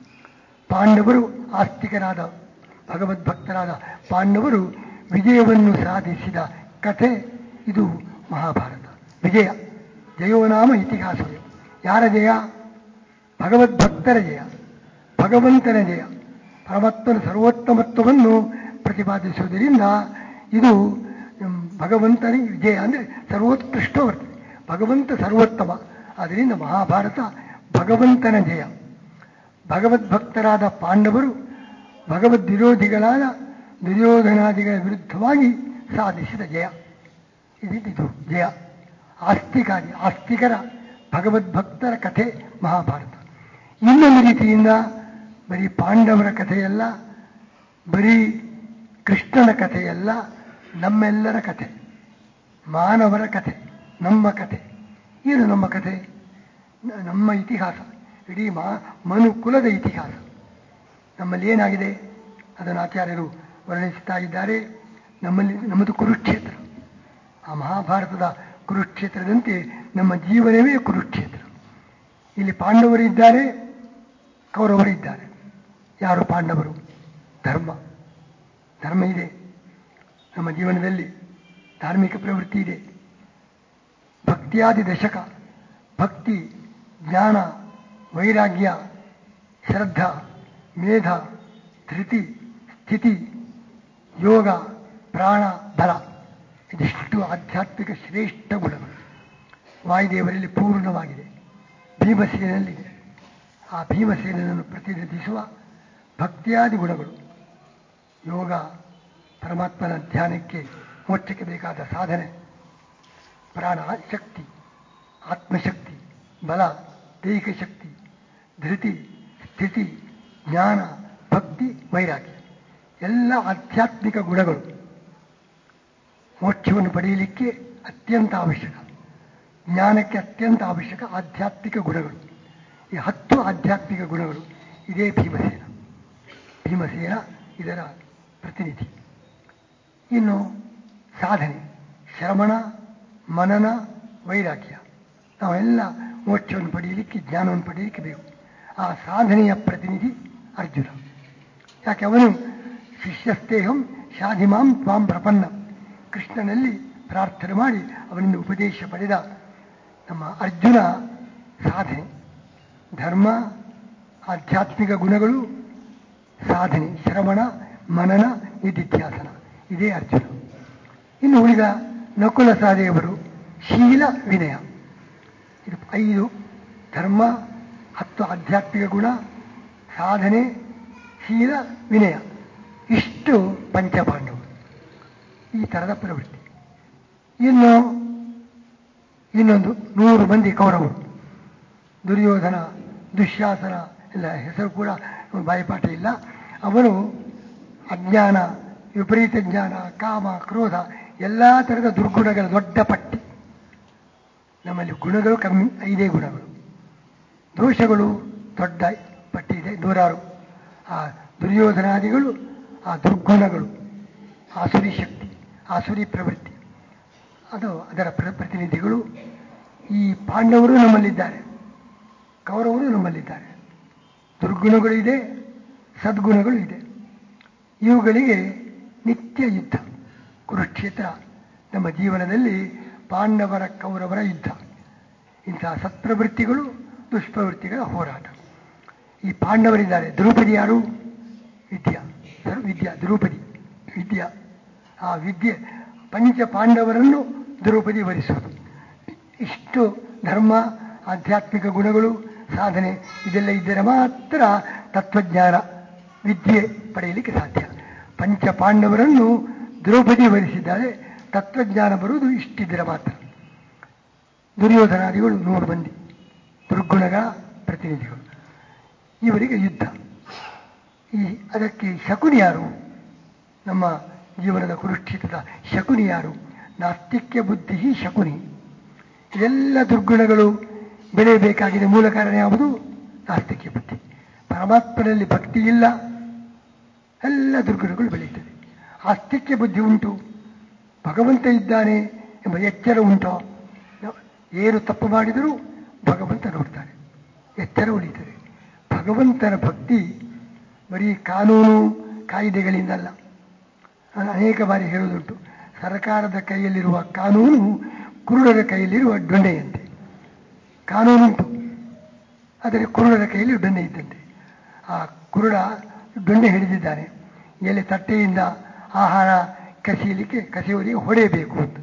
ಪಾಂಡವರು ಆಸ್ತಿಕರಾದ ಭಗವದ್ಭಕ್ತರಾದ ಪಾಂಡವರು ವಿಜಯವನ್ನು ಸಾಧಿಸಿದ ಕಥೆ ಇದು ಮಹಾಭಾರತ ವಿಜಯ ಜಯೋನಾಮ ಇತಿಹಾಸವೇ ಯಾರ ಜಯ ಭಗವದ್ಭಕ್ತರ ಜಯ ಭಗವಂತನ ಜಯ ಪರಮಾತ್ಮನ ಸರ್ವೋತ್ತಮತ್ವವನ್ನು ಪ್ರತಿಪಾದಿಸುವುದರಿಂದ ಇದು ಹ್ಮ್, ಭಗವಂತನ ವಿಜಯ ಅಂದರೆ ಸರ್ವೋತ್ಕೃಷ್ಟ ವರ್ತನೆ ಭಗವಂತ ಸರ್ವೋತ್ತಮ ಆದ್ದರಿಂದ ಮಹಾಭಾರತ ಭಗವಂತನ ಜಯ ಭಗವದ್ಭಕ್ತರಾದ ಪಾಂಡವರು ಭಗವದ್ ವಿರೋಧಿಗಳಾದ ದುರ್ಯೋಧನಾದಿಗಳ ವಿರುದ್ಧವಾಗಿ ಸಾಧಿಸಿದ ಜಯ ಇದಿದು ಜಯ ಆಸ್ತಿಕಾದಿ ಆಸ್ತಿಕರ ಭಗವದ್ಭಕ್ತರ ಕಥೆ ಮಹಾಭಾರತ ಇನ್ನೊಂದು ರೀತಿಯಿಂದ ಬರೀ ಪಾಂಡವರ ಕಥೆಯಲ್ಲ ಬರೀ ಕೃಷ್ಣನ ಕಥೆಯಲ್ಲ ನಮ್ಮೆಲ್ಲರ ಕಥೆ ಮಾನವರ ಕಥೆ ನಮ್ಮ ಕಥೆ ಏನು ನಮ್ಮ ಕಥೆ ನ- ನಮ್ಮ ಇತಿಹಾಸ ಇಡೀ ಮಾ ಮನುಕುಲದ ಇತಿಹಾಸ ನಮ್ಮಲ್ಲಿ ಏನಾಗಿದೆ ಅದನ್ನು ಆಚಾರ್ಯರು ವರ್ಣಿಸ್ತಾ ಇದ್ದಾರೆ ನಮ್ಮಲ್ಲಿ ನಮ್ಮದು ಕುರುಕ್ಷೇತ್ರ ಆ ಮಹಾಭಾರತದ ಕುರುಕ್ಷೇತ್ರದಂತೆ ನಮ್ಮ ಜೀವನವೇ ಕುರುಕ್ಷೇತ್ರ ಇಲ್ಲಿ ಪಾಂಡವರಿದ್ದಾರೆ ಕೌರವರಿದ್ದಾರೆ ಯಾರು ಪಾಂಡವರು ಧರ್ಮ ಧರ್ಮ ಇದೆ ನಮ್ಮ ಜೀವನದಲ್ಲಿ ಧಾರ್ಮಿಕ ಪ್ರವೃತ್ತಿ ಇದೆ ಭಕ್ತಿಯಾದಿ ದಶಕ ಭಕ್ತಿ ಜ್ಞಾನ ವೈರಾಗ್ಯ ಶ್ರದ್ಧಾ ಮೇಧ ಧೃತಿ ಸ್ಥಿತಿ ಯೋಗ ಪ್ರಾಣ ಬಲ ಇದಿಷ್ಟು ಆಧ್ಯಾತ್ಮಿಕ ಶ್ರೇಷ್ಠ ಗುಣಗಳು ವಾಯುದೇವರಲ್ಲಿ ಪೂರ್ಣವಾಗಿದೆ ಭೀಮಸೇನಲ್ಲಿದೆ ಆ ಭೀಮಸೇನನ್ನು ಪ್ರತಿನಿಧಿಸುವ ಭಕ್ತಿಯಾದಿ ಗುಣಗಳು ಯೋಗ ಪರಮಾತ್ಮನ ಧ್ಯಾನಕ್ಕೆ ಮೋಕ್ಷಕ್ಕೆ ಬೇಕಾದ ಸಾಧನೆ ಪ್ರಾಣ ಶಕ್ತಿ ಆತ್ಮಶಕ್ತಿ ಬಲ ದೈಹಿಕ ಶಕ್ತಿ ಧೃತಿ ಸ್ಥಿತಿ ಜ್ಞಾನ ಭಕ್ತಿ ವೈರಾಗ್ಯ ಎಲ್ಲ ಆಧ್ಯಾತ್ಮಿಕ ಗುಣಗಳು ಮೋಕ್ಷವನ್ನು ಪಡೆಯಲಿಕ್ಕೆ ಅತ್ಯಂತ ಅವಶ್ಯಕ ಜ್ಞಾನಕ್ಕೆ ಅತ್ಯಂತ ಅವಶ್ಯಕ ಆಧ್ಯಾತ್ಮಿಕ ಗುಣಗಳು ಈ ಹತ್ತು ಆಧ್ಯಾತ್ಮಿಕ ಗುಣಗಳು ಇದೇ ಭೀಮಸೇನ ಭೀಮಸೇನ ಇದರ ಪ್ರತಿನಿಧಿ ಇನ್ನು ಸಾಧನೆ ಶ್ರವಣ ಮನನ ವೈರಾಗ್ಯ ನಾವೆಲ್ಲ ಮೋಕ್ಷವನ್ನು ಪಡೆಯಲಿಕ್ಕೆ ಜ್ಞಾನವನ್ನು ಪಡೆಯಲಿಕ್ಕೆ ಬೇಕು ಆ ಸಾಧನೆಯ ಪ್ರತಿನಿಧಿ ಅರ್ಜುನ ಯಾಕೆ ಅವನು ಶಿಷ್ಯಸ್ತೇಹಂ ಶಾಧಿಮಾಂ ತ್ವಾಂ ಪ್ರಪನ್ನ ಕೃಷ್ಣನಲ್ಲಿ ಪ್ರಾರ್ಥನೆ ಮಾಡಿ ಅವನಿಂದ ಉಪದೇಶ ಪಡೆದ ನಮ್ಮ ಅರ್ಜುನ ಸಾಧನೆ ಧರ್ಮ ಆಧ್ಯಾತ್ಮಿಕ ಗುಣಗಳು ಸಾಧನೆ ಶ್ರವಣ ಮನನ ನಿಧಿಧ್ಯಾಸನ ಇದೇ ಅರ್ಜುನ ಇನ್ನು ಉಳಿದ ನಕುಲ ಸಹದೇವರು ಶೀಲ ವಿನಯ ಇದು ಐದು ಧರ್ಮ ಹತ್ತು ಆಧ್ಯಾತ್ಮಿಕ ಗುಣ ಸಾಧನೆ ಶೀಲ ವಿನಯ ಇಷ್ಟು ಪಂಚಪಾಂಡವರು ಈ ಥರದ ಪ್ರವೃತ್ತಿ ಇನ್ನು ಇನ್ನೊಂದು ನೂರು ಮಂದಿ ಕೌರವರು ದುರ್ಯೋಧನ ದುಶ್ಯಾಸನ ಎಲ್ಲ ಹೆಸರು ಕೂಡ ಬಾಯಿಪಾಠ ಇಲ್ಲ ಅವನು ಅಜ್ಞಾನ ವಿಪರೀತ ಜ್ಞಾನ ಕಾಮ ಕ್ರೋಧ ಎಲ್ಲ ಥರದ ದುರ್ಗುಣಗಳ ದೊಡ್ಡ ಪಟ್ಟಿ ನಮ್ಮಲ್ಲಿ ಗುಣಗಳು ಕಮ್ಮಿ ಐದೇ ಗುಣಗಳು ದೋಷಗಳು ದೊಡ್ಡ ಪಟ್ಟಿ ಇದೆ ನೂರಾರು ಆ ದುರ್ಯೋಧನಾದಿಗಳು ಆ ದುರ್ಗುಣಗಳು ಆಸುರಿ ಶಕ್ತಿ ಆಸುರಿ ಪ್ರವೃತ್ತಿ ಅದು ಅದರ ಪ್ರ ಪ್ರತಿನಿಧಿಗಳು ಈ ಪಾಂಡವರು ನಮ್ಮಲ್ಲಿದ್ದಾರೆ ಕೌರವರು ನಮ್ಮಲ್ಲಿದ್ದಾರೆ ದುರ್ಗುಣಗಳು ಇದೆ ಸದ್ಗುಣಗಳು ಇದೆ ಇವುಗಳಿಗೆ ನಿತ್ಯ ಯುದ್ಧ ಕುರುಕ್ಷೇತ್ರ ನಮ್ಮ ಜೀವನದಲ್ಲಿ ಪಾಂಡವರ ಕೌರವರ ಯುದ್ಧ ಇಂತಹ ಸತ್ಪ್ರವೃತ್ತಿಗಳು ದುಷ್ಪ್ರವೃತ್ತಿಗಳ ಹೋರಾಟ ಈ ಪಾಂಡವರಿದ್ದಾರೆ ದ್ರೌಪದಿ ಯಾರು ವಿದ್ಯಾ ಸರ್ ವಿದ್ಯಾ ದ್ರೌಪದಿ ವಿದ್ಯಾ ಆ ವಿದ್ಯೆ ಪಂಚ ಪಾಂಡವರನ್ನು ದ್ರೌಪದಿ ವರಿಸುವುದು ಇಷ್ಟು ಧರ್ಮ ಆಧ್ಯಾತ್ಮಿಕ ಗುಣಗಳು ಸಾಧನೆ ಇದೆಲ್ಲ ಇದ್ದರೆ ಮಾತ್ರ ತತ್ವಜ್ಞಾನ ವಿದ್ಯೆ ಪಡೆಯಲಿಕ್ಕೆ ಸಾಧ್ಯ ಪಂಚ ಪಾಂಡವರನ್ನು ದ್ರೌಪದಿ ವರಿಸಿದ್ದಾರೆ ತತ್ವಜ್ಞಾನ ಬರುವುದು ಇಷ್ಟಿದ್ದರೆ ಮಾತ್ರ ದುರ್ಯೋಧನಾದಿಗಳು ನೂರು ಮಂದಿ ದುರ್ಗುಣಗಳ ಪ್ರತಿನಿಧಿಗಳು ಇವರಿಗೆ ಯುದ್ಧ ಈ ಅದಕ್ಕೆ ಶಕುನಿ ಯಾರು ನಮ್ಮ ಜೀವನದ ಕುರುಕ್ಷೇತ್ರದ ಶಕುನಿ ಯಾರು ನಾಸ್ತಿಕ್ಯ ಬುದ್ಧಿ ಶಕುನಿ ಇದೆಲ್ಲ ದುರ್ಗುಣಗಳು ಬೆಳೆಯಬೇಕಾಗಿದೆ ಮೂಲ ಕಾರಣ ಯಾವುದು ನಾಸ್ತಿಕ್ಯ ಬುದ್ಧಿ ಪರಮಾತ್ಮನಲ್ಲಿ ಭಕ್ತಿ ಇಲ್ಲ ಎಲ್ಲ ದುರ್ಗುಣಗಳು ಬೆಳೆಯುತ್ತದೆ ಆಸ್ತಿಕ್ಯ ಬುದ್ಧಿ ಉಂಟು ಭಗವಂತ ಇದ್ದಾನೆ ಎಂಬ ಎಚ್ಚರ ಉಂಟೋ ಏನು ತಪ್ಪು ಮಾಡಿದರೂ ಭಗವಂತ ನೋಡ್ತಾನೆ ಎಚ್ಚರ ಉಳಿತದೆ ಭಗವಂತನ ಭಕ್ತಿ ಬರೀ ಕಾನೂನು ಕಾಯ್ದೆಗಳಿಂದಲ್ಲ ನಾನು ಅನೇಕ ಬಾರಿ ಹೇಳುವುದುಂಟು ಸರ್ಕಾರದ ಕೈಯಲ್ಲಿರುವ ಕಾನೂನು ಕುರುಡರ ಕೈಯಲ್ಲಿರುವ ಡೊಂಡೆಯಂತೆ ಕಾನೂನುಂಟು ಆದರೆ ಕುರುಡರ ಕೈಯಲ್ಲಿ ಡೊಂಡೆ ಇದ್ದಂತೆ ಆ ಕುರುಡ ಡೊಂಡೆ ಹಿಡಿದಿದ್ದಾನೆ ಎಲೆ ತಟ್ಟೆಯಿಂದ ಆಹಾರ ಕಸಿಯಲಿಕ್ಕೆ ಕಸಿಯವರಿಗೆ ಹೊಡೆಯಬೇಕು ಅಂತ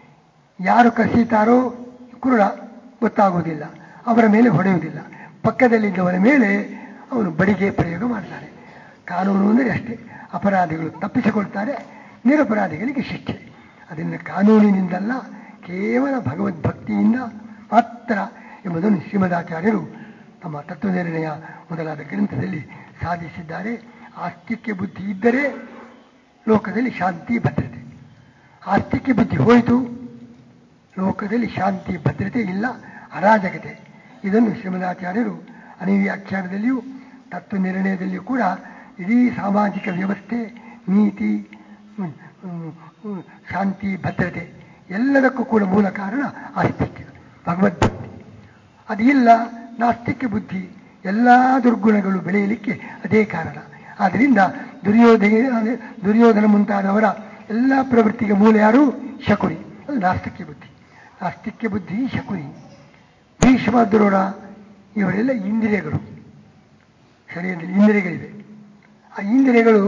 ಯಾರು ಕಸೀತಾರೋ ಕುರುಡ ಗೊತ್ತಾಗುವುದಿಲ್ಲ ಅವರ ಮೇಲೆ ಹೊಡೆಯುವುದಿಲ್ಲ ಪಕ್ಕದಲ್ಲಿದ್ದವರ ಮೇಲೆ ಅವನು ಬಡಿಗೆ ಪ್ರಯೋಗ ಮಾಡ್ತಾನೆ ಕಾನೂನು ಅಂದರೆ ಅಷ್ಟೇ ಅಪರಾಧಿಗಳು ತಪ್ಪಿಸಿಕೊಳ್ತಾರೆ ನಿರಪರಾಧಿಗಳಿಗೆ ಶಿಕ್ಷೆ ಅದನ್ನು ಕಾನೂನಿನಿಂದಲ್ಲ ಕೇವಲ ಭಗವದ್ಭಕ್ತಿಯಿಂದ ಮಾತ್ರ ಎಂಬುದನ್ನು ಶ್ರೀಮದಾಚಾರ್ಯರು ತಮ್ಮ ತತ್ವನಿರ್ಣಯ ಮೊದಲಾದ ಗ್ರಂಥದಲ್ಲಿ ಸಾಧಿಸಿದ್ದಾರೆ ಆಸ್ತಿಕ್ಯ ಬುದ್ಧಿ ಇದ್ದರೆ ಲೋಕದಲ್ಲಿ ಶಾಂತಿ ಭದ್ರತೆ ಆಸ್ತಿಕ್ಯ ಬುದ್ಧಿ ಹೋಯಿತು ಲೋಕದಲ್ಲಿ ಶಾಂತಿ ಭದ್ರತೆ ಇಲ್ಲ ಅರಾಜಕತೆ ಇದನ್ನು ಶ್ರೀಮದಾಚಾರ್ಯರು ಅನಿವ್ಯಾಖ್ಯಾನದಲ್ಲಿಯೂ ತತ್ವ ನಿರ್ಣಯದಲ್ಲಿಯೂ ಕೂಡ ಇಡೀ ಸಾಮಾಜಿಕ ವ್ಯವಸ್ಥೆ ನೀತಿ ಹ್ಮ್, ಹ್ಮ್, ಹ್ಮ್, ಶಾಂತಿ ಭದ್ರತೆ ಎಲ್ಲದಕ್ಕೂ ಕೂಡ ಮೂಲ ಕಾರಣ ಆಸ್ತಿಕ್ಯ ಭಗವದ್ಭಕ್ತಿ ಅದು ಇಲ್ಲ ನಾಸ್ತಿಕ್ಯ ಬುದ್ಧಿ ಎಲ್ಲ ದುರ್ಗುಣಗಳು ಬೆಳೆಯಲಿಕ್ಕೆ ಅದೇ ಕಾರಣ ಆದ್ದರಿಂದ ದುರ್ಯೋಧನ ದುರ್ಯೋಧನ ಮುಂತಾದವರ ಎಲ್ಲ ಪ್ರವೃತ್ತಿಗೆ ಮೂಲ ಯಾರು ಶಕುನಿ ಅದು ನಾಸ್ತಿಕ್ಯ ಬುದ್ಧಿ ನಾಸ್ತಿಕ್ಯ ಬುದ್ಧಿ ಶಕುನಿ ಭೀಷ್ಮ ದ್ರೋಣ ಇವರೆಲ್ಲ ಇಂದ್ರಿಯಗಳು ಶರೀರದಲ್ಲಿ ಇಂದ್ರಿಯಗಳಿವೆ ಆ ಇಂದ್ರಿಯಗಳು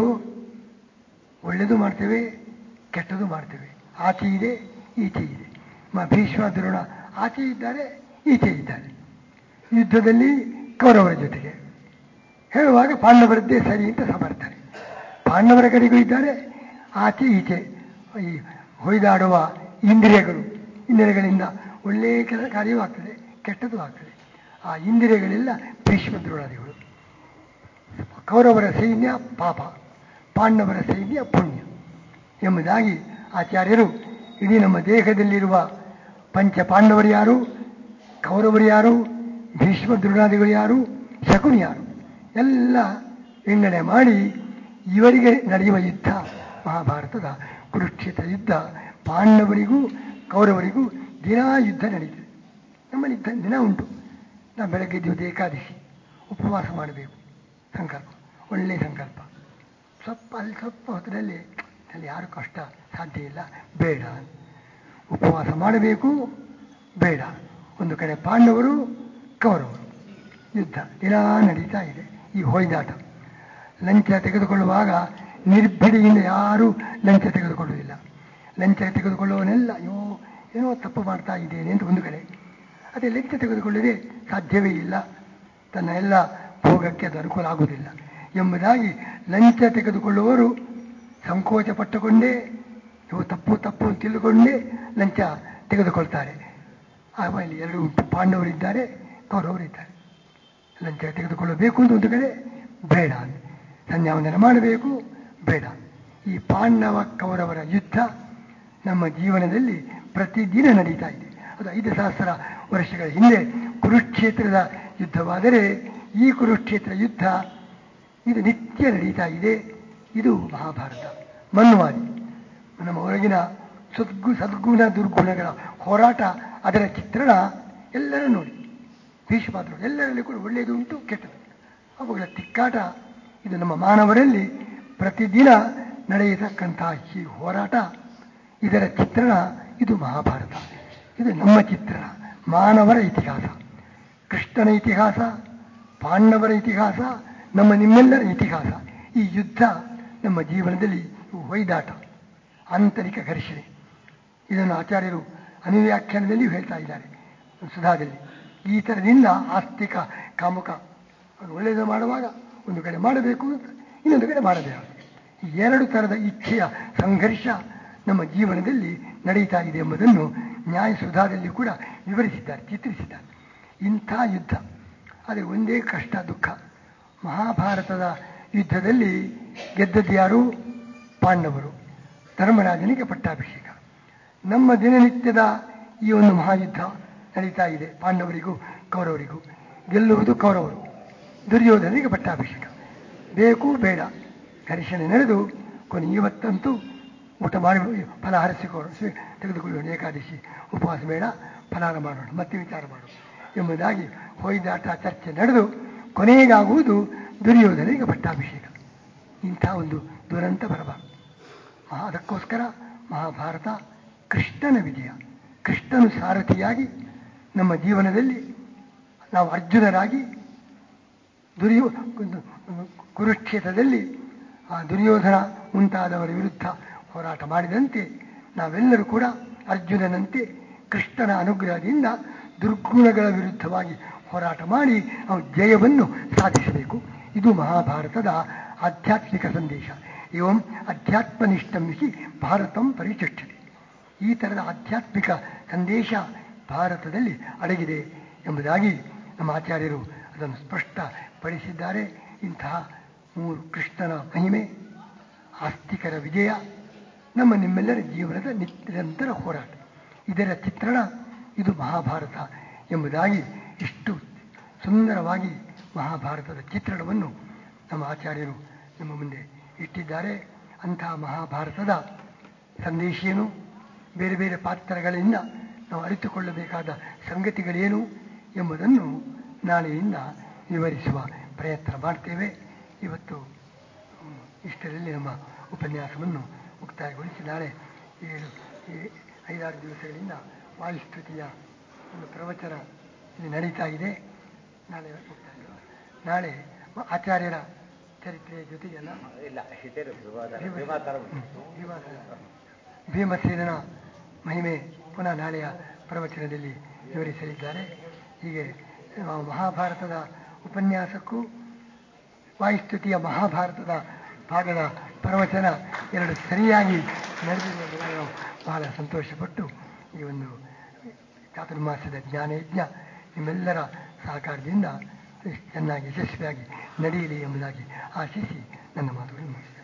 ಒಳ್ಳೆಯದು ಮಾಡ್ತೇವೆ ಕೆಟ್ಟದು ಮಾಡ್ತೇವೆ ಆಚೆ ಇದೆ ಈಚೆ ಇದೆ ಮ ಭೀಷ್ಮ ದ್ರೋಣ ಆಚೆ ಇದ್ದಾರೆ ಈಚೆ ಇದ್ದಾರೆ ಯುದ್ಧದಲ್ಲಿ ಕೌರವರ ಜೊತೆಗೆ ಹೇಳುವಾಗ ಪಾಂಡವರದ್ದೇ ಸರಿ ಅಂತ ಸಮರ್ಥನೆ ಪಾಂಡವರ ಕಡೆಗೂ ಇದ್ದಾರೆ ಆಚೆ ಈಚೆ ಈ ಹೊಯ್ದಾಡುವ ಇಂದ್ರಿಯಗಳು ಇಂದ್ರಿಯಗಳಿಂದ ಒಳ್ಳೆಯ ಕೆಲ ಕಾರ್ಯವೂ ಆಗ್ತದೆ ಕೆಟ್ಟದ್ದು ಆಗ್ತದೆ ಆ ಇಂದ್ರಿಯಗಳೆಲ್ಲ ಭೀಷ್ಮ ದ್ರೋಣಾದಿಗಳು ಕೌರವರ ಸೈನ್ಯ ಪಾಪ ಪಾಂಡವರ ಸೈನ್ಯ ಪುಣ್ಯ ಎಂಬುದಾಗಿ ಆಚಾರ್ಯರು ಇಡೀ ನಮ್ಮ ದೇಹದಲ್ಲಿರುವ ಪಂಚ ಪಾಂಡವರು ಯಾರು ಕೌರವರು ಯಾರು ಭೀಷ್ಮ ದ್ರೋಣಾದಿಗಳು ಯಾರು ಶಕುನಿ ಯಾರು ಎಲ್ಲ ವಿಂಗಡಣೆ ಮಾಡಿ ಇವರಿಗೆ ನಡೆಯುವ ಯುದ್ಧ ಮಹಾಭಾರತದ ಕುರುಕ್ಷೇತ್ರ ಯುದ್ಧ ಪಾಂಡವರಿಗೂ ಕೌರವರಿಗೂ ದಿನಾ ಯುದ್ಧ ನಡೀತದೆ ನಮ್ಮಲ್ಲಿ ಯುದ್ಧ ದಿನ ಉಂಟು ನಾವು ಬೆಳಗ್ಗೆ ಎದ್ದು ಏಕಾದಶಿ ಉಪವಾಸ ಮಾಡಬೇಕು ಸಂಕಲ್ಪ ಒಳ್ಳೆಯ ಸಂಕಲ್ಪ ಸ್ವಲ್ಪ ಅಲ್ಲಿ ಸ್ವಲ್ಪ ಹೊತ್ತಿನಲ್ಲಿ ಅಲ್ಲಿ ಯಾರು ಕಷ್ಟ ಸಾಧ್ಯ ಇಲ್ಲ ಬೇಡ ಉಪವಾಸ ಮಾಡಬೇಕು ಬೇಡ ಒಂದು ಕಡೆ ಪಾಂಡವರು ಕೌರವರು ಯುದ್ಧ ದಿನ ನಡೀತಾ ಇದೆ ಈ ಹೊಯ್ದಾಟ ಲಂಚ ತೆಗೆದುಕೊಳ್ಳುವಾಗ ನಿರ್ಭಿಡಿಯಿಂದ ಯಾರೂ ಲಂಚ ತೆಗೆದುಕೊಳ್ಳುವುದಿಲ್ಲ ಲಂಚ ತೆಗೆದುಕೊಳ್ಳುವವನೆಲ್ಲ ಅಯ್ಯೋ ಏನೋ ತಪ್ಪು ಮಾಡ್ತಾ ಇದ್ದೇನೆ ಅಂತ ಒಂದು ಕಡೆ ಅದೇ ಲಂಚ ತೆಗೆದುಕೊಳ್ಳದೆ ಸಾಧ್ಯವೇ ಇಲ್ಲ ತನ್ನ ಎಲ್ಲ ಭೋಗಕ್ಕೆ ಅದು ಅನುಕೂಲ ಆಗುವುದಿಲ್ಲ ಎಂಬುದಾಗಿ ಲಂಚ ತೆಗೆದುಕೊಳ್ಳುವವರು ಸಂಕೋಚ ಪಟ್ಟುಕೊಂಡೇ ಇವು ತಪ್ಪು ತಪ್ಪು ಅಂತ ತಿಳ್ಕೊಂಡೇ ಲಂಚ ತೆಗೆದುಕೊಳ್ತಾರೆ ಆಮೇಲೆ ಎರಡು ಉಂಟು ಪಾಂಡವರಿದ್ದಾರೆ ಕೌರವರಿದ್ದಾರೆ ಲಂಚ ತೆಗೆದುಕೊಳ್ಳಬೇಕು ಅಂತ ಒಂದು ಕಡೆ ಬೇಡ ಸಂಧ್ಯಾವಂದನ ಮಾಡಬೇಕು ಬೇಡ ಈ ಪಾಂಡವ ಕೌರವರ ಯುದ್ಧ ನಮ್ಮ ಜೀವನದಲ್ಲಿ ಪ್ರತಿದಿನ ನಡೀತಾ ಇದೆ ಅದು ಐದು ಸಹಸ್ರ ವರ್ಷಗಳ ಹಿಂದೆ ಕುರುಕ್ಷೇತ್ರದ ಯುದ್ಧವಾದರೆ ಈ ಕುರುಕ್ಷೇತ್ರ ಯುದ್ಧ ಇದು ನಿತ್ಯ ನಡೀತಾ ಇದೆ ಇದು ಮಹಾಭಾರತ ಮನ್ವಾದಿ ನಮ್ಮ ಒಳಗಿನ ಸದ್ಗು ಸದ್ಗುಣ ದುರ್ಗುಣಗಳ ಹೋರಾಟ ಅದರ ಚಿತ್ರಣ ಎಲ್ಲರೂ ನೋಡಿ ಭೀಷ್ಮಾದ್ರು ಎಲ್ಲರಲ್ಲಿ ಕೂಡ ಒಳ್ಳೆಯದು ಉಂಟು ಕೆಟ್ಟದು ಅವುಗಳ ತಿಕ್ಕಾಟ ಇದು ನಮ್ಮ ಮಾನವರಲ್ಲಿ ಪ್ರತಿದಿನ ನಡೆಯತಕ್ಕಂತಹ ಈ ಹೋರಾಟ ಇದರ ಚಿತ್ರಣ ಇದು ಮಹಾಭಾರತ ಇದು ನಮ್ಮ ಚಿತ್ರಣ ಮಾನವರ ಇತಿಹಾಸ ಕೃಷ್ಣನ ಇತಿಹಾಸ ಪಾಂಡವರ ಇತಿಹಾಸ ನಮ್ಮ ನಿಮ್ಮೆಲ್ಲರ ಇತಿಹಾಸ ಈ ಯುದ್ಧ ನಮ್ಮ ಜೀವನದಲ್ಲಿ ಹೊಯ್ದಾಟ ಆಂತರಿಕ ಘರ್ಷಣೆ ಇದನ್ನು ಆಚಾರ್ಯರು ಅನುವ್ಯಾಖ್ಯಾನದಲ್ಲಿಯೂ ಹೇಳ್ತಾ ಇದ್ದಾರೆ ಸುಧಾದಲ್ಲಿ ಈ ಥರದಿಂದ ಆಸ್ತಿಕ ಕಾಮುಕ ಅದು ಒಳ್ಳೆಯದು ಮಾಡುವಾಗ ಒಂದು ಕಡೆ ಮಾಡಬೇಕು ಅಂತ ಇನ್ನೊಂದು ಕಡೆ ಮಾಡಬೇಕು ಈ ಎರಡು ಥರದ ಇಚ್ಛೆಯ ಸಂಘರ್ಷ ನಮ್ಮ ಜೀವನದಲ್ಲಿ ನಡೀತಾ ಇದೆ ಎಂಬುದನ್ನು ನ್ಯಾಯ ಸುಧಾದಲ್ಲಿ ಕೂಡ ವಿವರಿಸಿದ್ದಾರೆ ಚಿತ್ರಿಸಿದ್ದಾರೆ ಇಂಥ ಯುದ್ಧ ಆದರೆ ಒಂದೇ ಕಷ್ಟ ದುಃಖ ಮಹಾಭಾರತದ ಯುದ್ಧದಲ್ಲಿ ಗೆದ್ದದ್ದು ಯಾರು ಪಾಂಡವರು ಧರ್ಮರಾಜನಿಗೆ ಪಟ್ಟಾಭಿಷೇಕ ನಮ್ಮ ದಿನನಿತ್ಯದ ಈ ಒಂದು ಮಹಾಯುದ್ಧ ನಡೀತಾ ಇದೆ ಪಾಂಡವರಿಗೂ ಕೌರವರಿಗೂ ಗೆಲ್ಲುವುದು ಕೌರವರು ದುರ್ಯೋಧನಿಗೆ ಪಟ್ಟಾಭಿಷೇಕ ಬೇಕು ಬೇಡ ಘರ್ಷಣೆ ನಡೆದು ಕೊನೆ ಇವತ್ತಂತೂ ಊಟ ಮಾಡಿ ಫಲ ಹರಿಸಿಕೊಳ್ಳೋಣ ಸ್ವೀ- ತೆಗೆದುಕೊಳ್ಳೋಣ ಏಕಾದಶಿ ಉಪವಾಸ ಬೇಡ ಫಲಾರ ಮಾಡೋಣ ಮತ್ತೆ ವಿಚಾರ ಮಾಡೋಣ ಎಂಬುದಾಗಿ ಹೊಯ್ದಾಟ ಚರ್ಚೆ ನಡೆದು ಕೊನೆಗಾಗುವುದು ದುರ್ಯೋಧನಿಗೆ ಪಟ್ಟಾಭಿಷೇಕ ಇಂಥ ಒಂದು ದುರಂತ ಬರಬಾರದು ಮಹಾ ಅದಕ್ಕೋಸ್ಕರ ಮಹಾಭಾರತ ಕೃಷ್ಣನ ವಿಜಯ ಕೃಷ್ಣನು ಸಾರಥಿಯಾಗಿ ನಮ್ಮ ಜೀವನದಲ್ಲಿ ನಾವು ಅರ್ಜುನರಾಗಿ ದುರ್ಯೋ ಕುರುಕ್ಷೇತ್ರದಲ್ಲಿ ಆ ದುರ್ಯೋಧನ ಮುಂತಾದವರ ವಿರುದ್ಧ ಹೋರಾಟ ಮಾಡಿದಂತೆ ನಾವೆಲ್ಲರೂ ಕೂಡ ಅರ್ಜುನನಂತೆ ಕೃಷ್ಣನ ಅನುಗ್ರಹದಿಂದ ದುರ್ಗುಣಗಳ ವಿರುದ್ಧವಾಗಿ ಹೋರಾಟ ಮಾಡಿ ನಾವು ಜಯವನ್ನು ಸಾಧಿಸಬೇಕು ಇದು ಮಹಾಭಾರತದ ಆಧ್ಯಾತ್ಮಿಕ ಸಂದೇಶ ಇವಂ ಅಧ್ಯಾತ್ಮನಿಷ್ಠಮಿಸಿ ಭಾರತಂ ಪರಿಚಕ್ಷತೆ ಈ ಥರದ ಆಧ್ಯಾತ್ಮಿಕ ಸಂದೇಶ ಭಾರತದಲ್ಲಿ ಅಡಗಿದೆ ಎಂಬುದಾಗಿ ನಮ್ಮ ಆಚಾರ್ಯರು ಅದನ್ನು ಸ್ಪಷ್ಟಪಡಿಸಿದ್ದಾರೆ ಇಂತಹ ಮೂರು ಕೃಷ್ಣನ ಮಹಿಮೆ ಆಸ್ತಿಕರ ವಿಜಯ ನಮ್ಮ ನಿಮ್ಮೆಲ್ಲರ ಜೀವನದ ನಿತ್- ನಿರಂತರ ಹೋರಾಟ ಇದರ ಚಿತ್ರಣ ಇದು ಮಹಾಭಾರತ ಎಂಬುದಾಗಿ ಇಷ್ಟು ಸುಂದರವಾಗಿ ಮಹಾಭಾರತದ ಚಿತ್ರಣವನ್ನು ನಮ್ಮ ಆಚಾರ್ಯರು ನಿಮ್ಮ ಮುಂದೆ ಇಟ್ಟಿದ್ದಾರೆ ಅಂತಹ ಮಹಾಭಾರತದ ಸಂದೇಶ ಏನು ಬೇರೆ ಬೇರೆ ಪಾತ್ರಗಳಿಂದ ನಾವು ಅರಿತುಕೊಳ್ಳಬೇಕಾದ ಸಂಗತಿಗಳೇನು ಎಂಬುದನ್ನು ನಾಳೆಯಿಂದ ವಿವರಿಸುವ ಪ್ರಯತ್ನ ಮಾಡ್ತೇವೆ ಇವತ್ತು ಹ್ಮ್, ಇಷ್ಟರಲ್ಲಿ ನಮ್ಮ ಉಪನ್ಯಾಸವನ್ನು ಮುಕ್ತಾಯಗೊಳಿಸಿ ನಾಳೆ ಏಳು ಏ- ಐದಾರು ದಿವಸಗಳಿಂದ ವಾಯುಸ್ತುತಿಯ ಒಂದು ಪ್ರವಚನ ಇಲ್ಲಿ ನಡೀತಾ ಇದೆ ನಾಳೆ ಮುಕ್ತಾಯ ನಾಳೆ ಆಚಾರ್ಯರ ಚರಿತ್ರೆಯ ಜೊತೆಗೆಲ್ಲ ಇಲ್ಲ ಹಿತೇರು ಭೀಮಸೇನನ ಮಹಿಮೆ ಪುನಃ ನಾಳೆಯ ಪ್ರವಚನದಲ್ಲಿ ವಿವರಿಸಲಿದ್ದಾರೆ ಹೀಗೆ ಆ ಮಹಾಭಾರತದ ಉಪನ್ಯಾಸಕ್ಕೂ ವಾಯುಸ್ತುತಿಯ ಮಹಾಭಾರತದ ಭಾಗದ ಪ್ರವಚನ ಎರಡು ಸರಿಯಾಗಿ ನಡೆದಿರುವುದರಿಂದ ನಾವು ಬಹಳ ಸಂತೋಷಪಟ್ಟು ಈ ಒಂದು ಚಾತುರ್ಮಾಸದ ಜ್ಞಾನಯಜ್ಞ ನಿಮ್ಮೆಲ್ಲರ ಸಹಕಾರದಿಂದ ಚೆನ್ನಾಗಿ ಯಶಸ್ವಿಯಾಗಿ ನಡೆಯಲಿ ಎಂಬುದಾಗಿ ಆಶಿಸಿ ನನ್ನ ಮಾತುಗಳನ್ನು ಮುಗಿಸ್ತೇನೆ